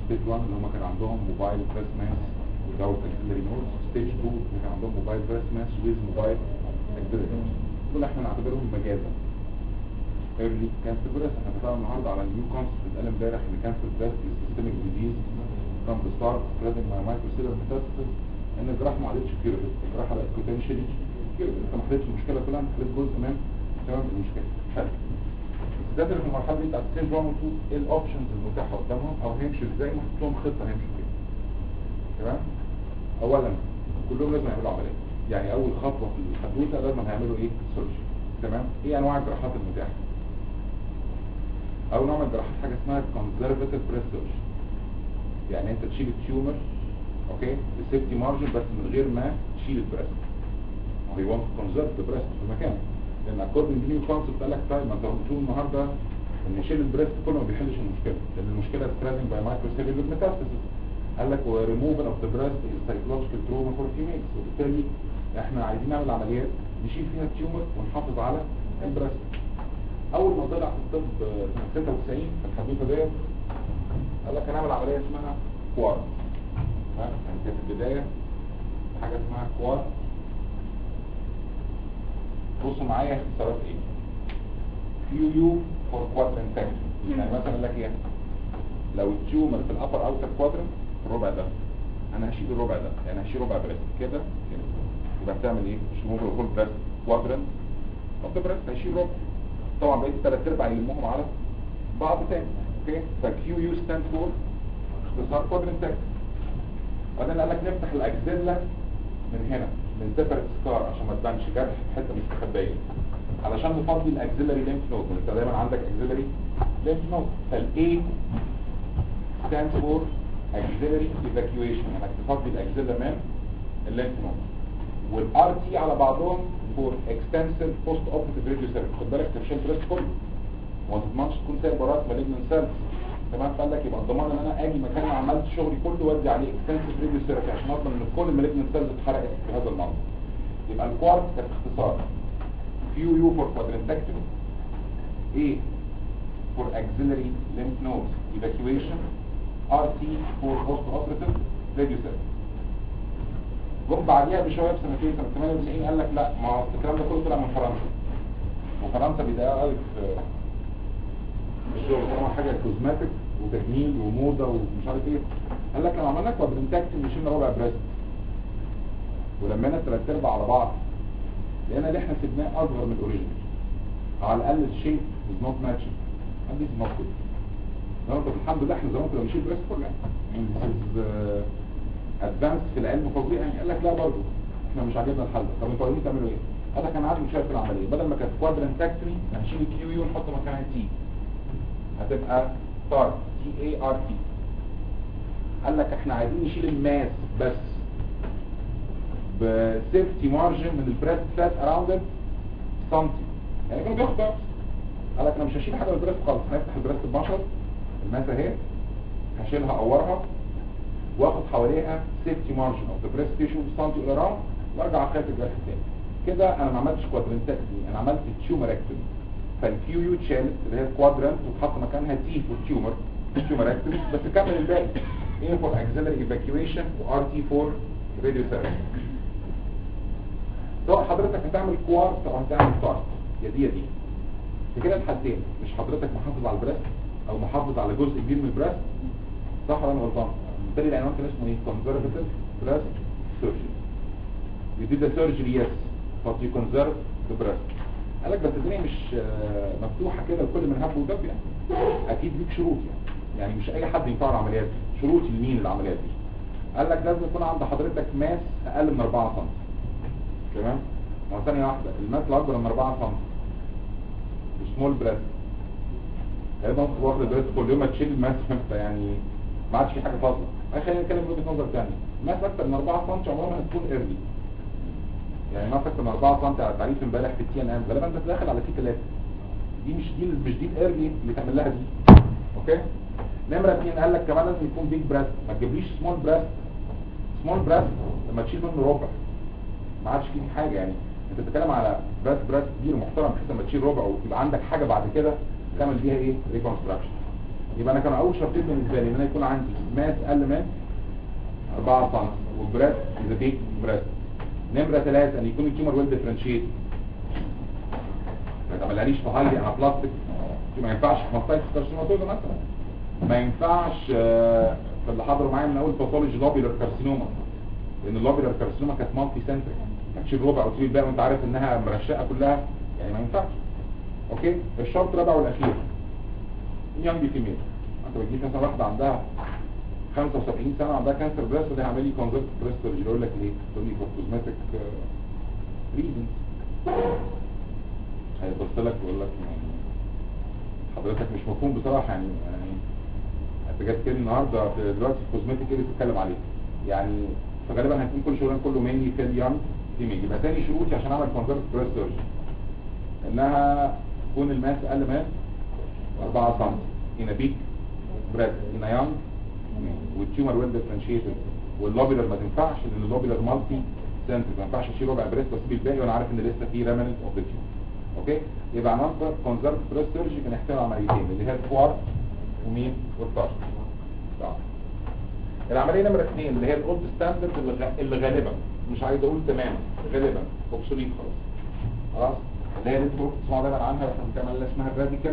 ستيج 1 اللي هم كان عندهم موبايل بريس ماس without axillary nodes ستيج 2 اللي كان عندهم موبايل بريس ماس with موبايل axillary nodes دول احنا نعتبرهم مجازا early cancer breast احنا اتفقنا النهارده على النيو كونسبت اتقال امبارح ان cancer breast is systemic disease from the start spreading by microcellular metastasis ان الجراحه ما عادتش كيربل الجراحه بقت potentially كيربل انت ما حلتش المشكله كلها انت حليت جزء من تمام المشكله حلو ده في المرحله دي بتاعت ستيج 1 و 2 ايه الاوبشنز المتاحه قدامهم او هيمشوا ازاي نحط لهم خطه هيمشوا فيها تمام اولا كلهم لازم يعملوا عمليه يعني اول خطوه في الحدوته لازم هيعملوا ايه سيرجري تمام ايه انواع الجراحات المتاحه اول نوع من الجراحات حاجه اسمها conservative breast surgery يعني انت تشيل التيومر اوكي بسيفتي مارجن بس من غير ما تشيل البريست هو يوانت كونزرف البريست في مكانه لان اكوردنج نيو كونسبت قال لك طيب ما انت بتقول النهارده ان يشيل البريست كله ما بيحلش المشكله لان المشكله spreading by microcellular metastasis قال لك removal of the breast is psychological trauma for females وبالتالي احنا عايزين نعمل عمليات نشيل فيها التيومر ونحافظ على البريست اول ما طلع في الطب سنه 96 في الحدوته ديت قال لك هنعمل عمليه اسمها كوار ها كانت في البدايه حاجه اسمها كوار بصوا معايا اختصارات ايه كيو يو فور كوادرنت يعني مثلا قال لك ايه لو التيومر في الابر اوتر كوادرنت الربع ده انا هشيل الربع ده يعني هشيل ربع بريست كده كده يبقى بتعمل ايه مش ممكن فول بريست كوادرنت اوف بريست هيشيل ربع طبعا بقيت ثلاث ارباع يلمهم على بعض تاني اوكي فكيو يو ستاند فور اختصار كوادرنت بعدين قال لك نفتح الاكزيلا من هنا من سيبرت سكار عشان ما تبانش جرح في حته مستخبيه علشان نفضي الاكزيلري ليمف نود انت دايما عندك اكزيلري ليمف نود فالاي stands for axillary evacuation انك تفضي الاكزيلا من الليمف نود والار تي على بعضهم فور extensive post operative radiotherapy خد بالك تفشل بريست كله وما تضمنش تكون سايب براك malignant cells تمام فقال لك يبقى الضمان ان انا اجي مكان ما عملت شغلي كله وادي عليه اكستنسيف راديو ثيرابي عشان اضمن ان كل المالجنت سيلز اتحرقت في هذا المنظر يبقى الكوارت كانت اختصار كيو يو فور كوادرنتكتومي اي فور اكسيلري lymph nodes evacuation ار تي فور بوست اوبريتيف راديو ثيرابي جم بعديها بشويه بسنتين سنه 98 قال لك لا ما هو الكلام ده كله طلع من فرنسا وفرنسا بيضايقوا قوي في الشغل طبعا حاجه كوزماتيك وتجميل وموضه ومش عارف ايه قال لك لو عملنا كوادرنتاكتومي شلنا ربع بريست ولمينا الثلاث ارباع على بعض لقينا اللي احنا سيبناه اصغر من الاوريجينال على الاقل الشيب از نوت ماتشنج and this is not good النهارده الحمد لله احنا زمان كنا بنشيل بريست كلها ادفانس في العلم فظيع يعني قال لك لا برضه احنا مش عاجبنا الحل ده طب انتوا عايزين تعملوا ايه؟ قال لك انا عندي مشكله في العمليه بدل ما كانت كوادرنتاكتومي هنشيل الكيو يو ونحط مكانها تي هتبقى تار تي اي ار تي قال لك احنا عايزين نشيل الماس بس بسيفتي مارجن من البريست فات اراوند سنتي يعني كانوا بياخدوا قال لك انا مش هشيل حاجه من البريست خالص هنفتح البريست ب 10 الماس اهي هشيلها اورها واخد حواليها سيفتي مارجن اوف ذا بريست تيشو سنتي الى راوند وارجع اخيط الجرح تاني كده انا ما عملتش كوادرنتكتومي انا عملت تيومركتومي فالكيو يو اتشالت اللي هي الكوادرنت واتحط مكانها تي فور تيومر تيومركتومي بس كمل الباقي ايه فور اكسلري ايفاكيويشن وار تي فور راديو ثيرابي سواء حضرتك هتعمل كوارت او هتعمل تارت يا دي يا دي في كده الحالتين مش حضرتك محافظ على البريست او محافظ على جزء كبير من البريست صح ولا انا غلطان بالتالي العنوان كان اسمه ايه conservative breast surgery you did the surgery yes but you conserve the breast قال لك بس الدنيا مش آه، مفتوحه كده وكل من هب ودب يعني اكيد ليك شروط يعني يعني مش اي حد ينفع العمليات دي شروط لمين العمليات دي قال لك لازم يكون عند حضرتك ماس اقل من 4 سم تمام ما هو ثانيه واحده الماس اللي اكبر من 4 سم سمول بريست هيبقى انت واخد البريست كل يوم هتشيل الماس يعني ما عادش في حاجه فاضله خلينا نتكلم من وجهه نظر ثانيه الماس اكتر من 4 سم عمرها ما هتكون ايرلي يعني مثلا كان 4 سم على تعريف امبارح في التي ان ام غالبا انت داخل على تي 3 دي مش دي مش دي الايرلي اللي تعمل لها دي اوكي نمره 2 قال لك كمان لازم يكون بيج بريست ما تجيبليش سمول بريست سمول بريست لما تشيل منه ربع ما عادش فيه حاجه يعني انت بتتكلم على بريست بريست كبير محترم بحيث لما تشيل ربع ويبقى عندك حاجه بعد كده تعمل بيها ايه ريكونستراكشن يبقى انا كان اول شرطين بالنسبه لي ان انا يكون عندي ماس اقل من 4 سم والبريست ذا بيج بريست نمره ثلاثة ان يكون التيومر ويل ديفرنشيت ما تعملهاليش في هايلي على بلاستيك ما ينفعش في ماستايتس كارسينوماتوزا مثلا ما ينفعش آه، في اللي حضروا معايا من اول باثولوجي لوبيلر كارسينوما لان اللوبيلر كارسينوما كانت مالتي سنتريك هتشيل ربع وتسيب الباقي وانت عارف انها مرشقه كلها يعني ما ينفعش اوكي الشرط الرابع والاخير يانج فيميل انت بتجيب مثلا واحده عندها 75 سنه عندها كانسر بريست دي هعمل لي كونزرت بريست سيرجري يقول لك ليه؟ تقول لي فور كوزمتيك ريزنز هيبص لك ويقول لك يعني حضرتك مش مفهوم بصراحه يعني يعني انت جاي تتكلم النهارده في دلوقتي في كوزمتيك ايه اللي بتتكلم عليه؟ يعني فغالبا هيكون كل شغلنا كله مينلي في اليانج فيميل يبقى تاني شروطي عشان اعمل كونزرت بريست سيرجري انها تكون الماس اقل من 4 سم in a big breast in a young والتيومر ويل ديفرنشيتد واللوبيلر ما تنفعش لان اللوبيلر مالتي سنتر ما ينفعش اشيل ربع بريست واسيب الباقي وانا عارف ان لسه في ريمننت اوف ذا تيومر اوكي يبقى عملنا كونزرت بريست سيرجري كان يحتوي عمليتين اللي هي الفوار ومين والطرش طبعا. العمليه نمره اثنين اللي هي الاولد ستاندرد اللي, غ- اللي غالبا مش عايز اقول تماما غالبا اوبسوليت خلاص خلاص اللي هي اللي انتوا بتسمعوا دايما عنها واحنا بنتكلم عليها اسمها الراديكال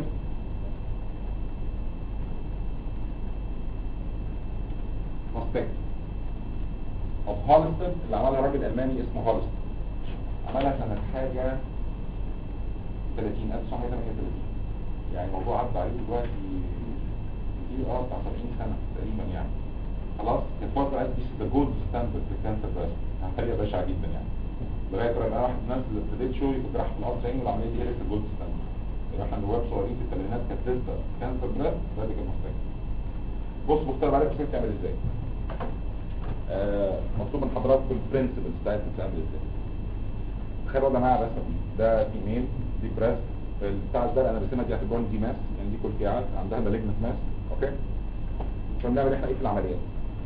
ماستك اوف هولستن اللي عملها راجل الماني اسمه هولستن عملها سنة حاجة 30 1938 يعني الموضوع عدى عليه دلوقتي كتير اه بتاع 70 سنة تقريبا يعني خلاص كانت فترة قالت دي ذا جولد ستاندرد في الكانسر بريست عملية بشعة جدا يعني لغاية لما واحد من الناس اللي ابتديت شغلي كنت رايح في القصر عيني والعملية دي هي لسه الجولد ستاندرد يعني احنا نواب صغيرين في الثمانينات كانت لسه كانسر بريست راديكال ماستك بص مختار عليك بس بتعمل ازاي آه، مطلوب من حضراتكم البرنسبلز بتاعتها بتعمل ازاي تخيلوا ده معايا رسمه دي ده فيميل دي بريست بتاع الزرق انا برسمها دي اعتبروني دي ماس يعني دي كلكيعات عندها مالجنت ماس اوكي فبنعمل احنا ايه في العمليات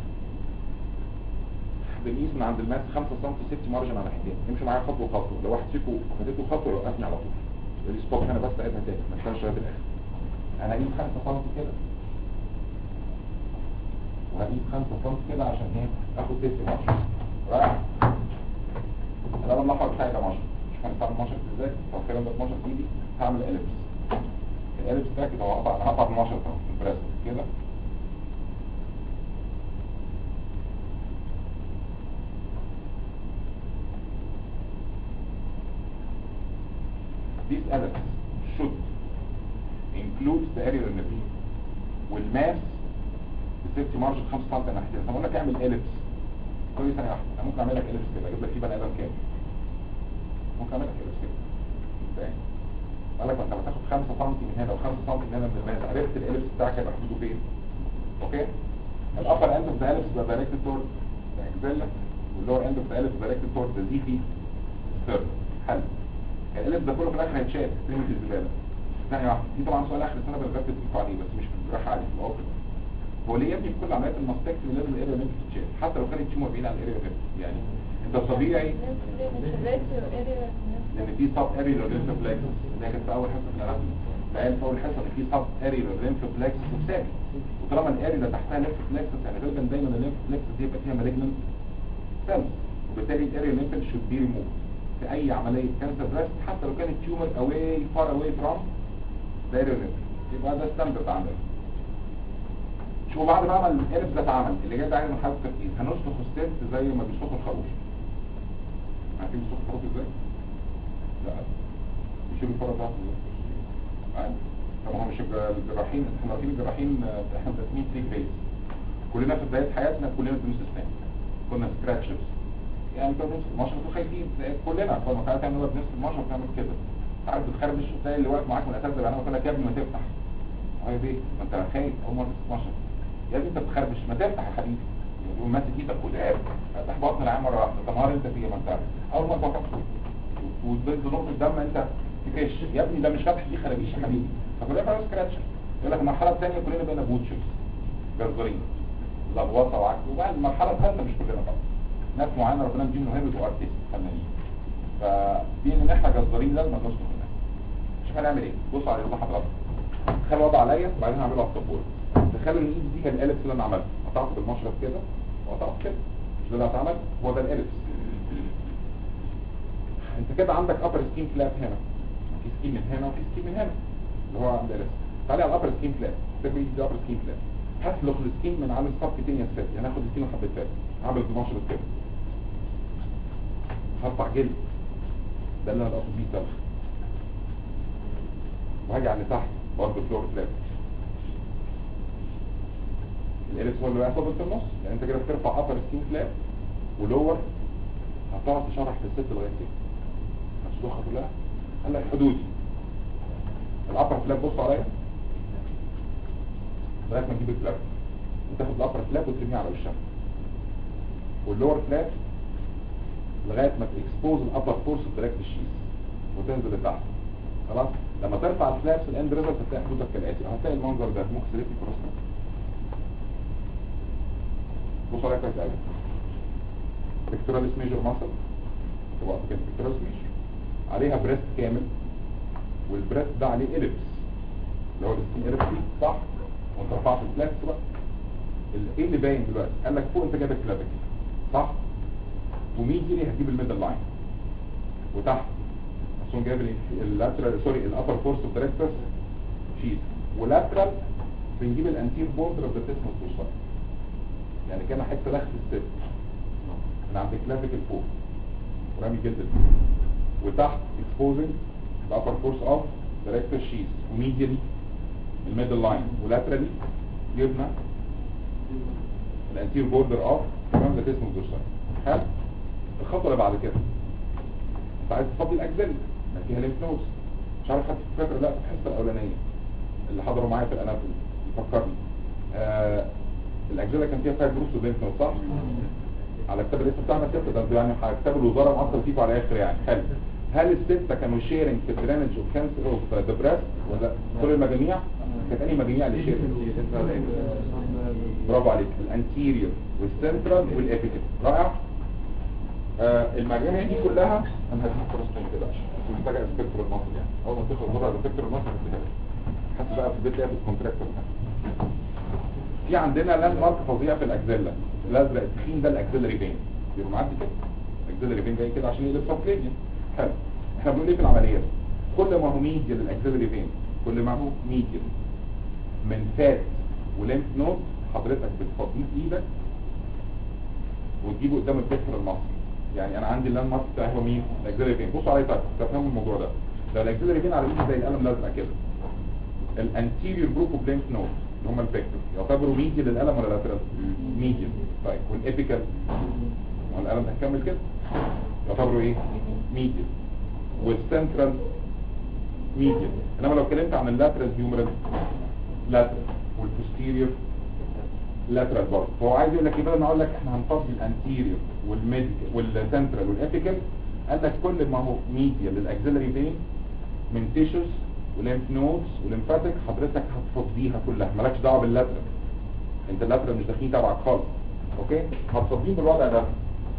بنقيس من عند الماس 5 سم سيفتي مارجن على ناحيتين امشوا معايا خطوه خطوه لو واحد فيكم فاتته خطوه يوقفني على طول يقول لي ستوب هنا بس عيدها تاني ما تنساش شويه في الاخر انا هقيس 5 سم كده وهقيس 5 سم كده عشان ايه اخد سيفتي مارجن رايح انا المحور بتاعي ده 10 مش هنستعمل 12 ازاي لو الكلام ده 12 ايدي هعمل اليبس الاليبس ده كده هو هقطع هقطع 12 في البريست كده This ellipse should include the area removed والماس السيفتي مارجن 5 سم ناحيتين طب اقول لك اعمل اليبس كل ثانيه واحده انا ممكن اعمل لك اليبس كده اجيب لك فيه بني ادم كامل ممكن اعمل لك اليبس كده ازاي قال لك ما انت هتاخد 5 سم من هنا و5 سم من هنا من الماس عرفت الاليبس بتاعك هيبقى حدوده فين اوكي الابر اند اوف ذا اليبس بقى دايركتد تورد ذا اكزيلا واللور اند اوف ذا اليبس دايركتد تورد ذا زي في ثيرد حل الاليبس ده كله في الاخر هيتشال قيمه الزباله ثانيه واحده دي طبعا سؤال اخر السنه بنرتب فيه عليه بس مش في الجراحه عادي في الاوبر هو ليه يا ابني في كل عمليات الماستكتومي لازم الاريا ليمف تتشال حتى لو كانت التيومر بعيد عن الاريا ليمف يعني انت الطبيعي لان في سب اريا ليمف فلكسس اللي هي كانت في اول حصه في الاناتومي فقال في اول حصه ان في سب اريا ليمف فلكسس وثابت وطالما الاريا اللي تحتها ليمف فلكسس يعني غالبا دايما الليمف فلكسس دي يبقى فيها مالجنت سيلز وبالتالي الاريا ليمف شود بي ريموف في اي عمليه كانسر بريست حتى لو كانت تيومر اواي فار اواي فروم ذا اريا ليمف يبقى ده ستاندرد عندنا شو بعد ما عمل الالف ده اتعمل اللي جاي ده عايز محاولة تركيز هنسلخ الست زي ما بيسلخوا الخروف عارفين بيسلخوا الخروف ازاي؟ لا بيشيلوا الفرة بتاعته عادي طب ما هو مش الجراحين احنا عارفين الجراحين آه، احنا بنسميه تريك بيز كلنا في بداية حياتنا كلنا بنمس اسنان كنا سكراتشز يعني كنا بنمسك المشرط وخايفين كلنا كنا ساعات كنا بنمسك المشرط ونعمل كده عارف بتخربش وتلاقي اللي واقف معاك من الاساتذه بيعملوا يقول لك يا ابني ما تفتح طيب ايه ما انت خايف اول مره تمسك مشرط يا ابني انت بتخربش ما تفتح يا حبيبي يقوم ماسك ايدك وتعب فتح بطن العين مره واحده طب ما انت فيها ما انت اول ما توقف وتبذ نقطه دم انت تكش يا ابني ده مش فتح دي خرابيش يا حبيبي فكلنا بقى سكراتشر يقول لك المرحله الثانيه كلنا بقينا بوتشرز جزارين لغوصه وعك وبعد المرحله الثالثه مش كلنا طبعا ناس معينه ربنا مديهم موهبه وارتست فنانين فدي ان احنا جزارين لازم نسلك الناس شوف هنعمل ايه بصوا على يلا حضرتك خلي الوضع عليا وبعدين هعمله على السبوره تخيل ان الايد دي كان الاليبس اللي انا عملته قطعت بالمشرط كده وقطعت كده مش ده اللي هتعمل هو ده الاليبس انت كده عندك ابر سكين فلاب هنا في سكين من هنا وفي سكين من هنا اللي هو عند الاليبس تعالى على الابر سكين فلاب تبقى دي ابر سكين فلاب هسلخ السكين من على السب كتينيا سيل يعني هاخد السكين وحبه فات اعمل بالمشرط كده هقطع جلد ده اللي انا بقصد بيه سلخ وهاجي على اللي تحت برضه فلور فلاب الاليبس هو اللي هياخد في النص يعني انت كده بترفع ابر سكين فلاب ولور هتقعد تشرح في الست لغايه كده هتشرحها كلها قال لك حدودي الابر فلاب بص عليا لغايه ما تجيب الفلاب وتاخد الابر فلاب وترميه على وشها واللور فلاب لغايه ما تكسبوز الابر فورس دايركت الشيز وتنزل لتحت خلاص لما ترفع الفلابس الاند ريزلت هتلاقي حدودك كالاتي هتلاقي المنظر ده ممكن سلكت كروس بص عليها كويس قوي بكتوراليس ميجر ماسل وقت كده بكتوراليس ميجر عليها بريست كامل والبريست ده عليه اليبس اللي هو السكين اليبس دي صح وانت رفعت الفلابس بقى ال- ايه اللي باين دلوقتي قال لك فوق انت جايب الكلافيك صح وميديالي هتجيب الميدل لاين وتحت عشان جايب اللاترال سوري الابر فورس اوف دايركتس شيز ولاترال بنجيب الانتير بوردر اوف ذا تيسمس بوستر يعني كان حته داخل الست من عند الكلافيكل فوق ورامي الجلد فوق وتحت اكسبوزنج الابر فورس اوف دايركتس شيز وميديالي الميدل لاين ولاترالي جبنا الانتير بوردر اوف تمام ذا تيسمس بوستر حلو الخطوه اللي بعد كده انت عايز تفضي الاجزاء ما فيها ليمف نودز مش عارف حد فاكر لا في الحصه الاولانيه اللي حضروا معايا في الاناتومي يفكرني آه الاجزاء اللي كان فيها فايبروس وليمف نود صح على كتاب الاسم بتاعنا كده ده يعني على كتاب الوزاره مؤثر فيكم على الاخر يعني حلو هل الستة كانوا شيرنج في الدرينج اوف كانسر اوف ذا بريست ولا كل المجاميع كانت انهي مجاميع اللي شيرنج برافو عليك الانتيريور والسنترال والابيكال رائع آه المجاميع دي كلها انا هديك فرصه تاني كده عشان مش محتاجه اسبكتور المصل يعني اول ما تخلص بره اسبكتور المصل هتديها لك حاسس بقى في البيت لعبه كونتراكتور في عندنا لاند مارك فظيع في الاكزيلا الازرق التخين ده الاكزيلري فين يبقى معدي كده الاكزيلري فين جاي كده عشان يقلب سبكليجن حلو احنا بنقول ايه في العمليات كل ما هو ميديال الاكزيلري فين كل ما هو ميديال من فات وليمف نود حضرتك بتفضيه بايدك وتجيبه قدام الفكر المصري يعني انا عندي اللاند مارك بتاعي هو مين الاكزيلري فين بصوا عليه طيب تفهموا الموضوع ده لو الاكزيلري فين على ايدي زي القلم الازرق كده الانتيريور جروب اوف ليمف نود اللي هم الفيكتور يعتبروا ميديال للقلم ولا لاترال ميديال طيب والابيكال هو القلم ده هيكمل كده يعتبروا ايه ميديال والسنترال ميديال انما لو اتكلمت عن اللاترال هيومرال لاترال والبوستيريور لاترال برضه فهو عايز يقول لك ايه بدل ما اقول لك احنا هنفضي الانتيريور والميديال والسنترال والابيكال قال لك كل ما هو ميديال للاكسلري فين من تيشوز وليمف نودز وليمفاتيك حضرتك هتفضيها كلها مالكش دعوه باللاترال انت اللاترال مش داخلين تبعك خالص اوكي هتفضيهم بالوضع ده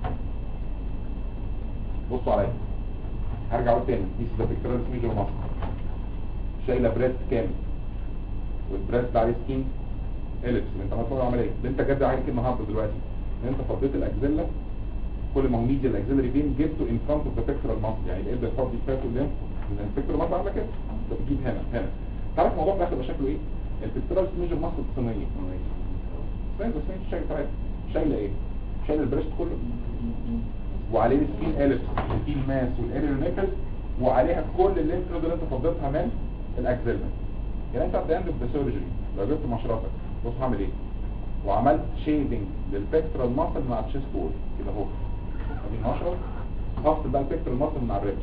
بصوا عليا هرجع اقول تاني دي ذا بيكتورال ميجر ماسك شايله بريست كامل والبريست عليه سكين اليبس اللي انت هتطلع عمليه اللي انت جد عليك النهارده دلوقتي ان انت فضيت الاكزيلا كل ما هو ميديا الاكزيلري فين جبته ان فرونت اوف ذا بيكتورال ماسك يعني القلب الفضي فات والليمف من البيكتورال ماسك عامله كده انت بتجيب هنا هنا تعرف الموضوع في الاخر يبقى شكله ايه؟ البيكتورال ميجر ماسك صينيه صينيه بس انت شايل بتاعتها شايله ايه؟ شايله البريست كله وعليه السكين اليبس وفي الماس والاريونيكل وعليها كل الليمف نود اللي انت فضيتها من الاكزيلا يعني انت at the end of the surgery لو جبت مشرطك بص هعمل ايه وعملت شيدنج للبكترال ماسل مع الشيست وول كده اهو ادي المشرط هفصل بقى البكترال ماسل مع الريبس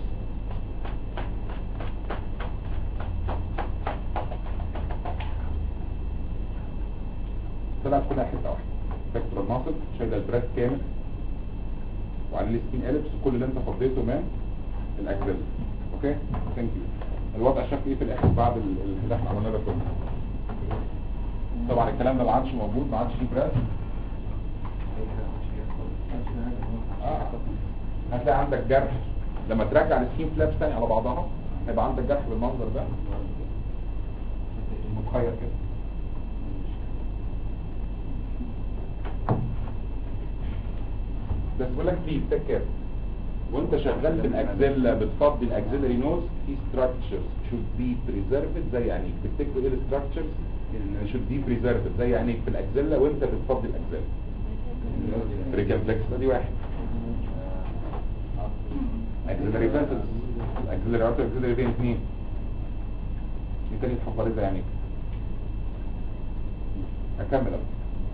طلعت كلها حته واحده بكترال ماسل شايله البريست كامل وعليه السكين اليبس وكل اللي انت فضيته من الاكزيلا اوكي ثانك يو الوضع شكله ايه في الاخر بعد ال- اللي احنا عملناه ده كله طبعا الكلام ده ما عادش موجود ما عادش فيه براس آه. هتلاقي عندك جرح لما ترجع السكين فلابس تاني على بعضها هيبقى عندك جرح بالمنظر ده متخير كده بس بقول لك بليز تيك كير وانت شغال بالاكزيلا بتفضي الاكزيلاري نوز في structures should be preserved زي عينيك تفتكروا ايه الستراكشرز should be preserved زي عينيك في الاكزيلا وانت بتفضي الاكزيلا بريكال فليكس دي واحد اكزيلاري فاسلز اكزيلاري ارتر اكزيلاري فين اثنين ايه تاني تحفظ زي عينيك اكمل ابقى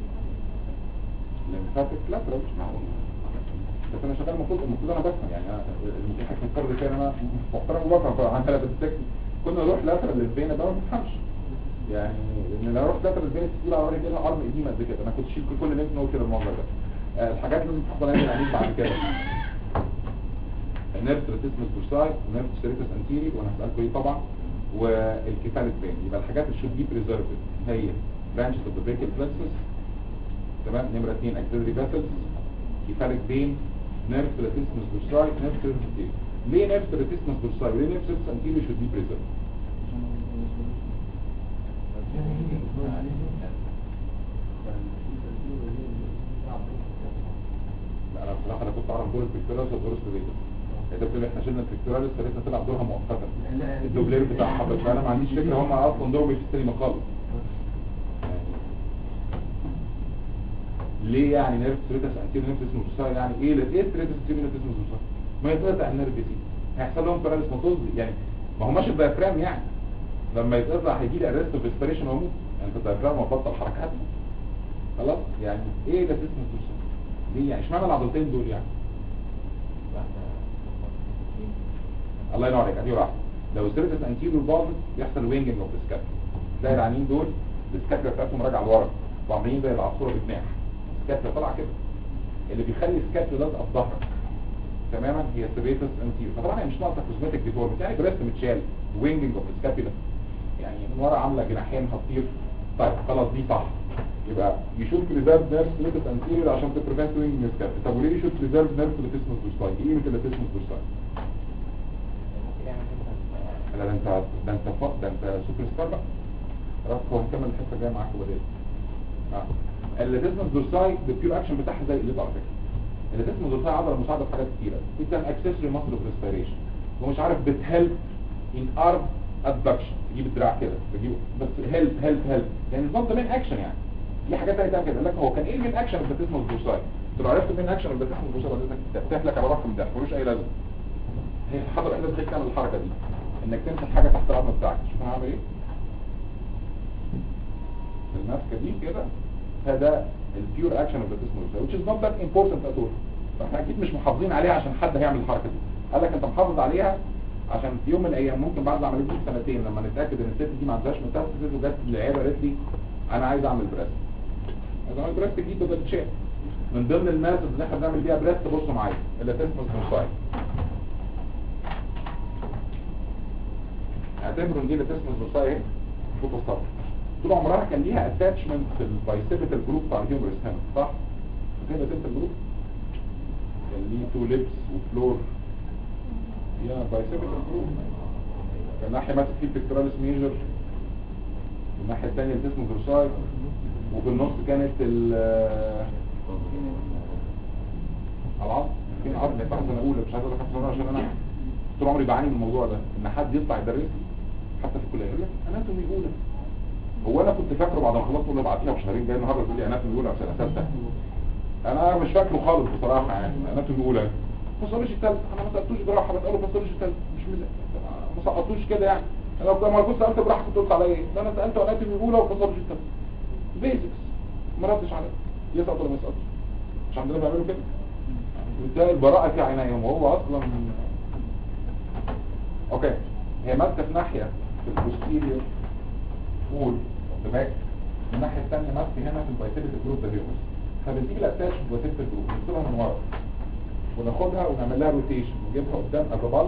لمفاتك لاترال مش معقول بس انا شغال المفروض المفروض انا بفهم يعني انا المفروض حكم فرد كده انا محترم وبفهم فعن ثلاثة السكن كنا نروح لاترال للبين ده ما بفهمش يعني ان لو رحت لاترال للبين تقول على رجلي لها ارم قديمه قد كده انا كنت شيل كل اللي نقول كده الموضوع ده آه، الحاجات لازم تحفظ عليها العميد بعد كده نيرف ريتيسمس بورساي ونيرف سيريتس انتيري وانا هسالكم ايه طبعا والكيفاليك بين يبقى الحاجات اللي should be preserved هي branches of the brachial plexus تمام نمرة اثنين axillary vessels كيفاليك بين نيرف ريتيسمس بورساي نيرف سيريتس انتيري ليه نيرف ريتيسمس بورساي وليه نيرف سيريتس انتيري should be preserved لا انا بصراحه انا كنت اعرف دور البكتيرياس ودور السوليتس انت بتقول احنا شلنا البكتيرياس فلسه طلع دورها مؤقتا الدوبلير بتاع حضرتك فانا ما عنديش فكره هم اصلا دورهم ايه في السينما خالص ليه يعني نيرف سيريتس انتيريور نيرف اسمه بوساي يعني ايه ايه سيريتس انتيريور نيرف اسمه بوساي ما يتقطع النيرف دي هيحصل لهم باراليس موتوز يعني ما هو ماشي الدايفرام يعني لما يتقطع هيجي لي ارست اوف ريسبيريشن واموت يعني الدايفرام هتبطل حركات خلاص يعني ايه ده اسمه بوساي ليه يعني اشمعنى العضلتين دول يعني الله ينور عليك ادي واحده لو السيرفس انتيريور باظت بيحصل وينجنج اوف السكاب تلاقي العينين دول السكابلا بتاعتهم راجعه لورا وعاملين زي العصفوره بجناح السكابلا طالعه كده اللي بيخلي السكابلا ده في ظهرك تماما هي السيرفس انتيريور فطبعا هي مش ناقصه كوزمتيك ديفورم يعني بريست متشال وينجنج اوف السكابلا يعني من ورا عامله جناحين هتطير طيب خلاص دي صح يبقى يشوف ريزيرف نيرف ليتس انتيريور عشان تبريفنت وينج السكابلا طب وليه يشوف ريزيرف نيرف ليتسمس بورساي ايه قيمه الليتسمس بورساي لا ده انت ده انت فوق ده انت سوبر ستار بقى خلاص هو هنكمل الحته الجايه معاك وبعدين اه الليتسمس دورساي البيور اكشن بتاعها زي الليد على فكره الليتسمس دورساي عضله مساعده في حاجات كتيره بتعمل اكسسوري ماسل اوف ريسبيريشن ومش عارف بتهلب ان ارم ادكشن تجيب الدراع كده تجيب بس هيلب هيلب هيلب يعني نظام ده مين اكشن يعني في حاجات تانية تعمل كده قال لك هو كان ايه المين اكشن الليتسمس دورساي لو عرفت المين اكشن الليتسمس دورساي بعد اذنك تحلك على رقم ده ملوش اي لازمه هي حضر احنا بنخلي تعمل الحركه دي انك تمسك حاجه تحت العظم بتاعك شوف انا هعمل ايه الماسكه دي كده هذا البيور اكشن اوف ذا تسمو which is not that important at all فاحنا اكيد مش محافظين عليها عشان حد هيعمل الحركه دي قال لك انت محافظ عليها عشان في يوم من الايام ممكن بعد العمليه دي بسنتين لما نتاكد ان الست دي ما عندهاش ميتاستاسيس وجت العياده قالت لي انا عايز اعمل بريست عايز اعمل بريست جديد تقدر تشيل من ضمن الناس اللي احنا بنعمل بيها بريست بصوا معايا اللي تسمس بوساي اعتبروا ان دي اللي تسمس بوساي ايه فوق السطح طول عمرها كان ليها اتاتشمنت في البايسيبيتال جروب بتاع الهيومرس هنا صح؟ فاكرين البايسيبيتال جروب؟ كان ليه تو ليبس وفلور يا بايسيبيتال جروب كان ناحية ماسك فيه البكتراليس ميجر والناحية الثانية الجسم دورساي وفي النص كانت ال العظم فين عظم في سنة أولى مش عايز أقول لك سنة عشان أنا طول عمري بعاني من الموضوع ده إن حد يطلع يدرس لي حتى في الكلية يقول لك أناتومي أولى هو أنا كنت فاكره بعد ما خلصت ولا بعديها بشهرين جاي النهارده تقول لي أناتومي أولى عشان أساسها أنا مش فاكره خالص بصراحة يعني أناتومي أولى باثولوجي التالت انا ما سالتوش جراحه بساله باثولوجي التالت مش مز... ما سقطوش كده يعني انا لو ما كنت سالت جراحه كنت قلت على ايه ده انا سالت اناتومي الاولى وباثولوجي التالت بيزكس ما ردش عليا يسقط ولا ما يسقطش مش عندنا بيعملوا كده وبالتالي البراءه في عينيهم وهو اصلا اوكي هي ماسكه في ناحيه في البوستيريور فول باك الناحيه الثانيه ماسكه هنا في البايسيبيتال جروب ده هيومس فبنجيب الاتاش في البايسيبيتال جروب نسيبها من ورا وناخدها ونعمل لها روتيشن ونجيبها قدام الربال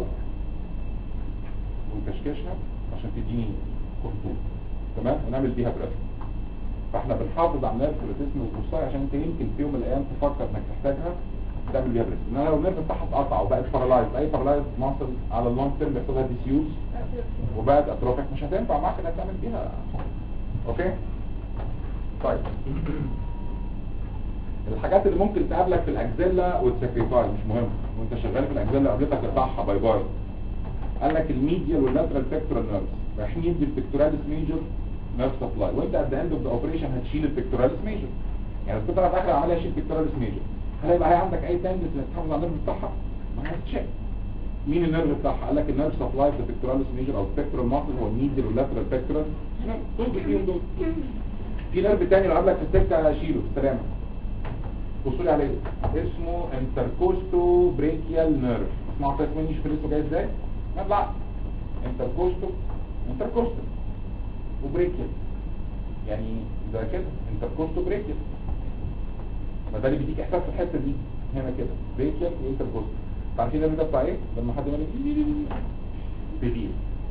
ونكشكشها عشان تديني كونتور تمام ونعمل بيها بريست فاحنا بنحافظ على النيرف روتيشن والبوستاي عشان انت يمكن في يوم من الايام تفكر انك تحتاجها تعمل بيها بريست انما لو النيرف بتاعها اتقطع وبقت بارالايز اي بارالايز ماسل على اللونج تيرم بيحصل لها ديسيوز وبقت اتروفيك مش هتنفع معاك انك تعمل بيها اوكي طيب الحاجات اللي ممكن تقابلك في الاكزيلا والسكريفاي مش مهم وانت شغال في الاكزيلا قابلتك تقطعها باي باي قال لك الميديال واللاترال بيكتورال نيرفز رايحين يدي البيكتوراليس ميجر نيرف سبلاي وانت ات ذا اند اوف ذا اوبريشن هتشيل البيكتوراليس ميجر يعني كنت انا في اخر العمليه اشيل البيكتوراليس ميجر هل هيبقى هي عندك اي تندس انك تحافظ على النيرف بتاعها؟ ما هتشيك مين النيرف بتاعها؟ قال لك النيرف سبلاي في البيكتوراليس ميجر او البيكتورال ماسل هو الميديال واللاترال بيكتورال دول فيهم دول في نيرف تاني لو قابلك في السكه اشيله بالسلامه بصوا لي عليه اسمه انتركوستو بريكيال نيرف اسمعوا كويس مني شوف اسمه جاي ازاي ما بالعقل انتركوستو انتركوستو وبريكيال يعني ده كده انتركوستو بريكيال ما ده اللي بيديك احساس في الحته دي هنا كده بريكيال وانتركوستو عارفين ده بتاع ايه لما حد يقول لي بيبي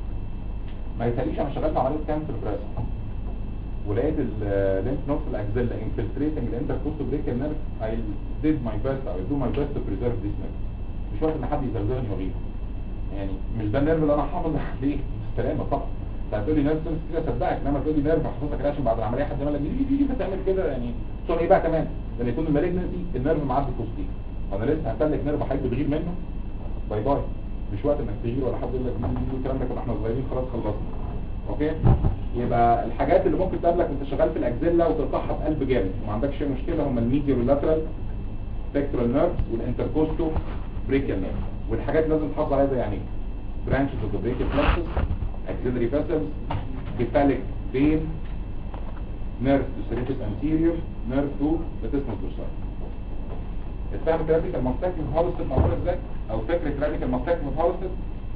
ما يتهيأليش انا شغال في عمليه كانسر بريست ولقيت الليمف نود في الاكزيلا انفلتريتنج الانتركوستو بريكيال نيرف اي ديد ماي بيست او دو ماي بيست تو بريزيرف ذيس نيرف مش وقت ان حد يزلزلني واغيب يعني مش ده النيرف اللي انا حافظ عليه بالسلامه طبعا انت هتقول لي نيرف سنس كده صدقك انما تقول لي نيرف حافظك كده عشان بعد العمليه حد يعمل لك دي دي دي فتعمل كده يعني صار ايه بقى كمان ده يكون المالجنسي النيرف معدي كوستين انا لسه هسلك نيرف حضرتك بتغير منه باي باي مش وقت انك تغير ولا حد يقول لك دي دي الكلام ده كنا احنا صغيرين خلاص خلصنا اوكي يبقى الحاجات اللي ممكن تقابلك وانت شغال في الاكزيلا وتقطعها بقلب جامد وما عندكش اي مشكله هم الميديال واللاترال بيكتورال نيرف والانتركوستو بريكيال نيرف والحاجات اللي لازم تحافظ عليها زي يعني برانشز اوف ذا بريكيال فلكسس axillary vessels cephalic vein nerve to serratus anterior nerve to latissimus dorsal اتفهم الراديكال ماستكتوم هولستد معموله ازاي او فكره راديكال ماستكتوم هولستد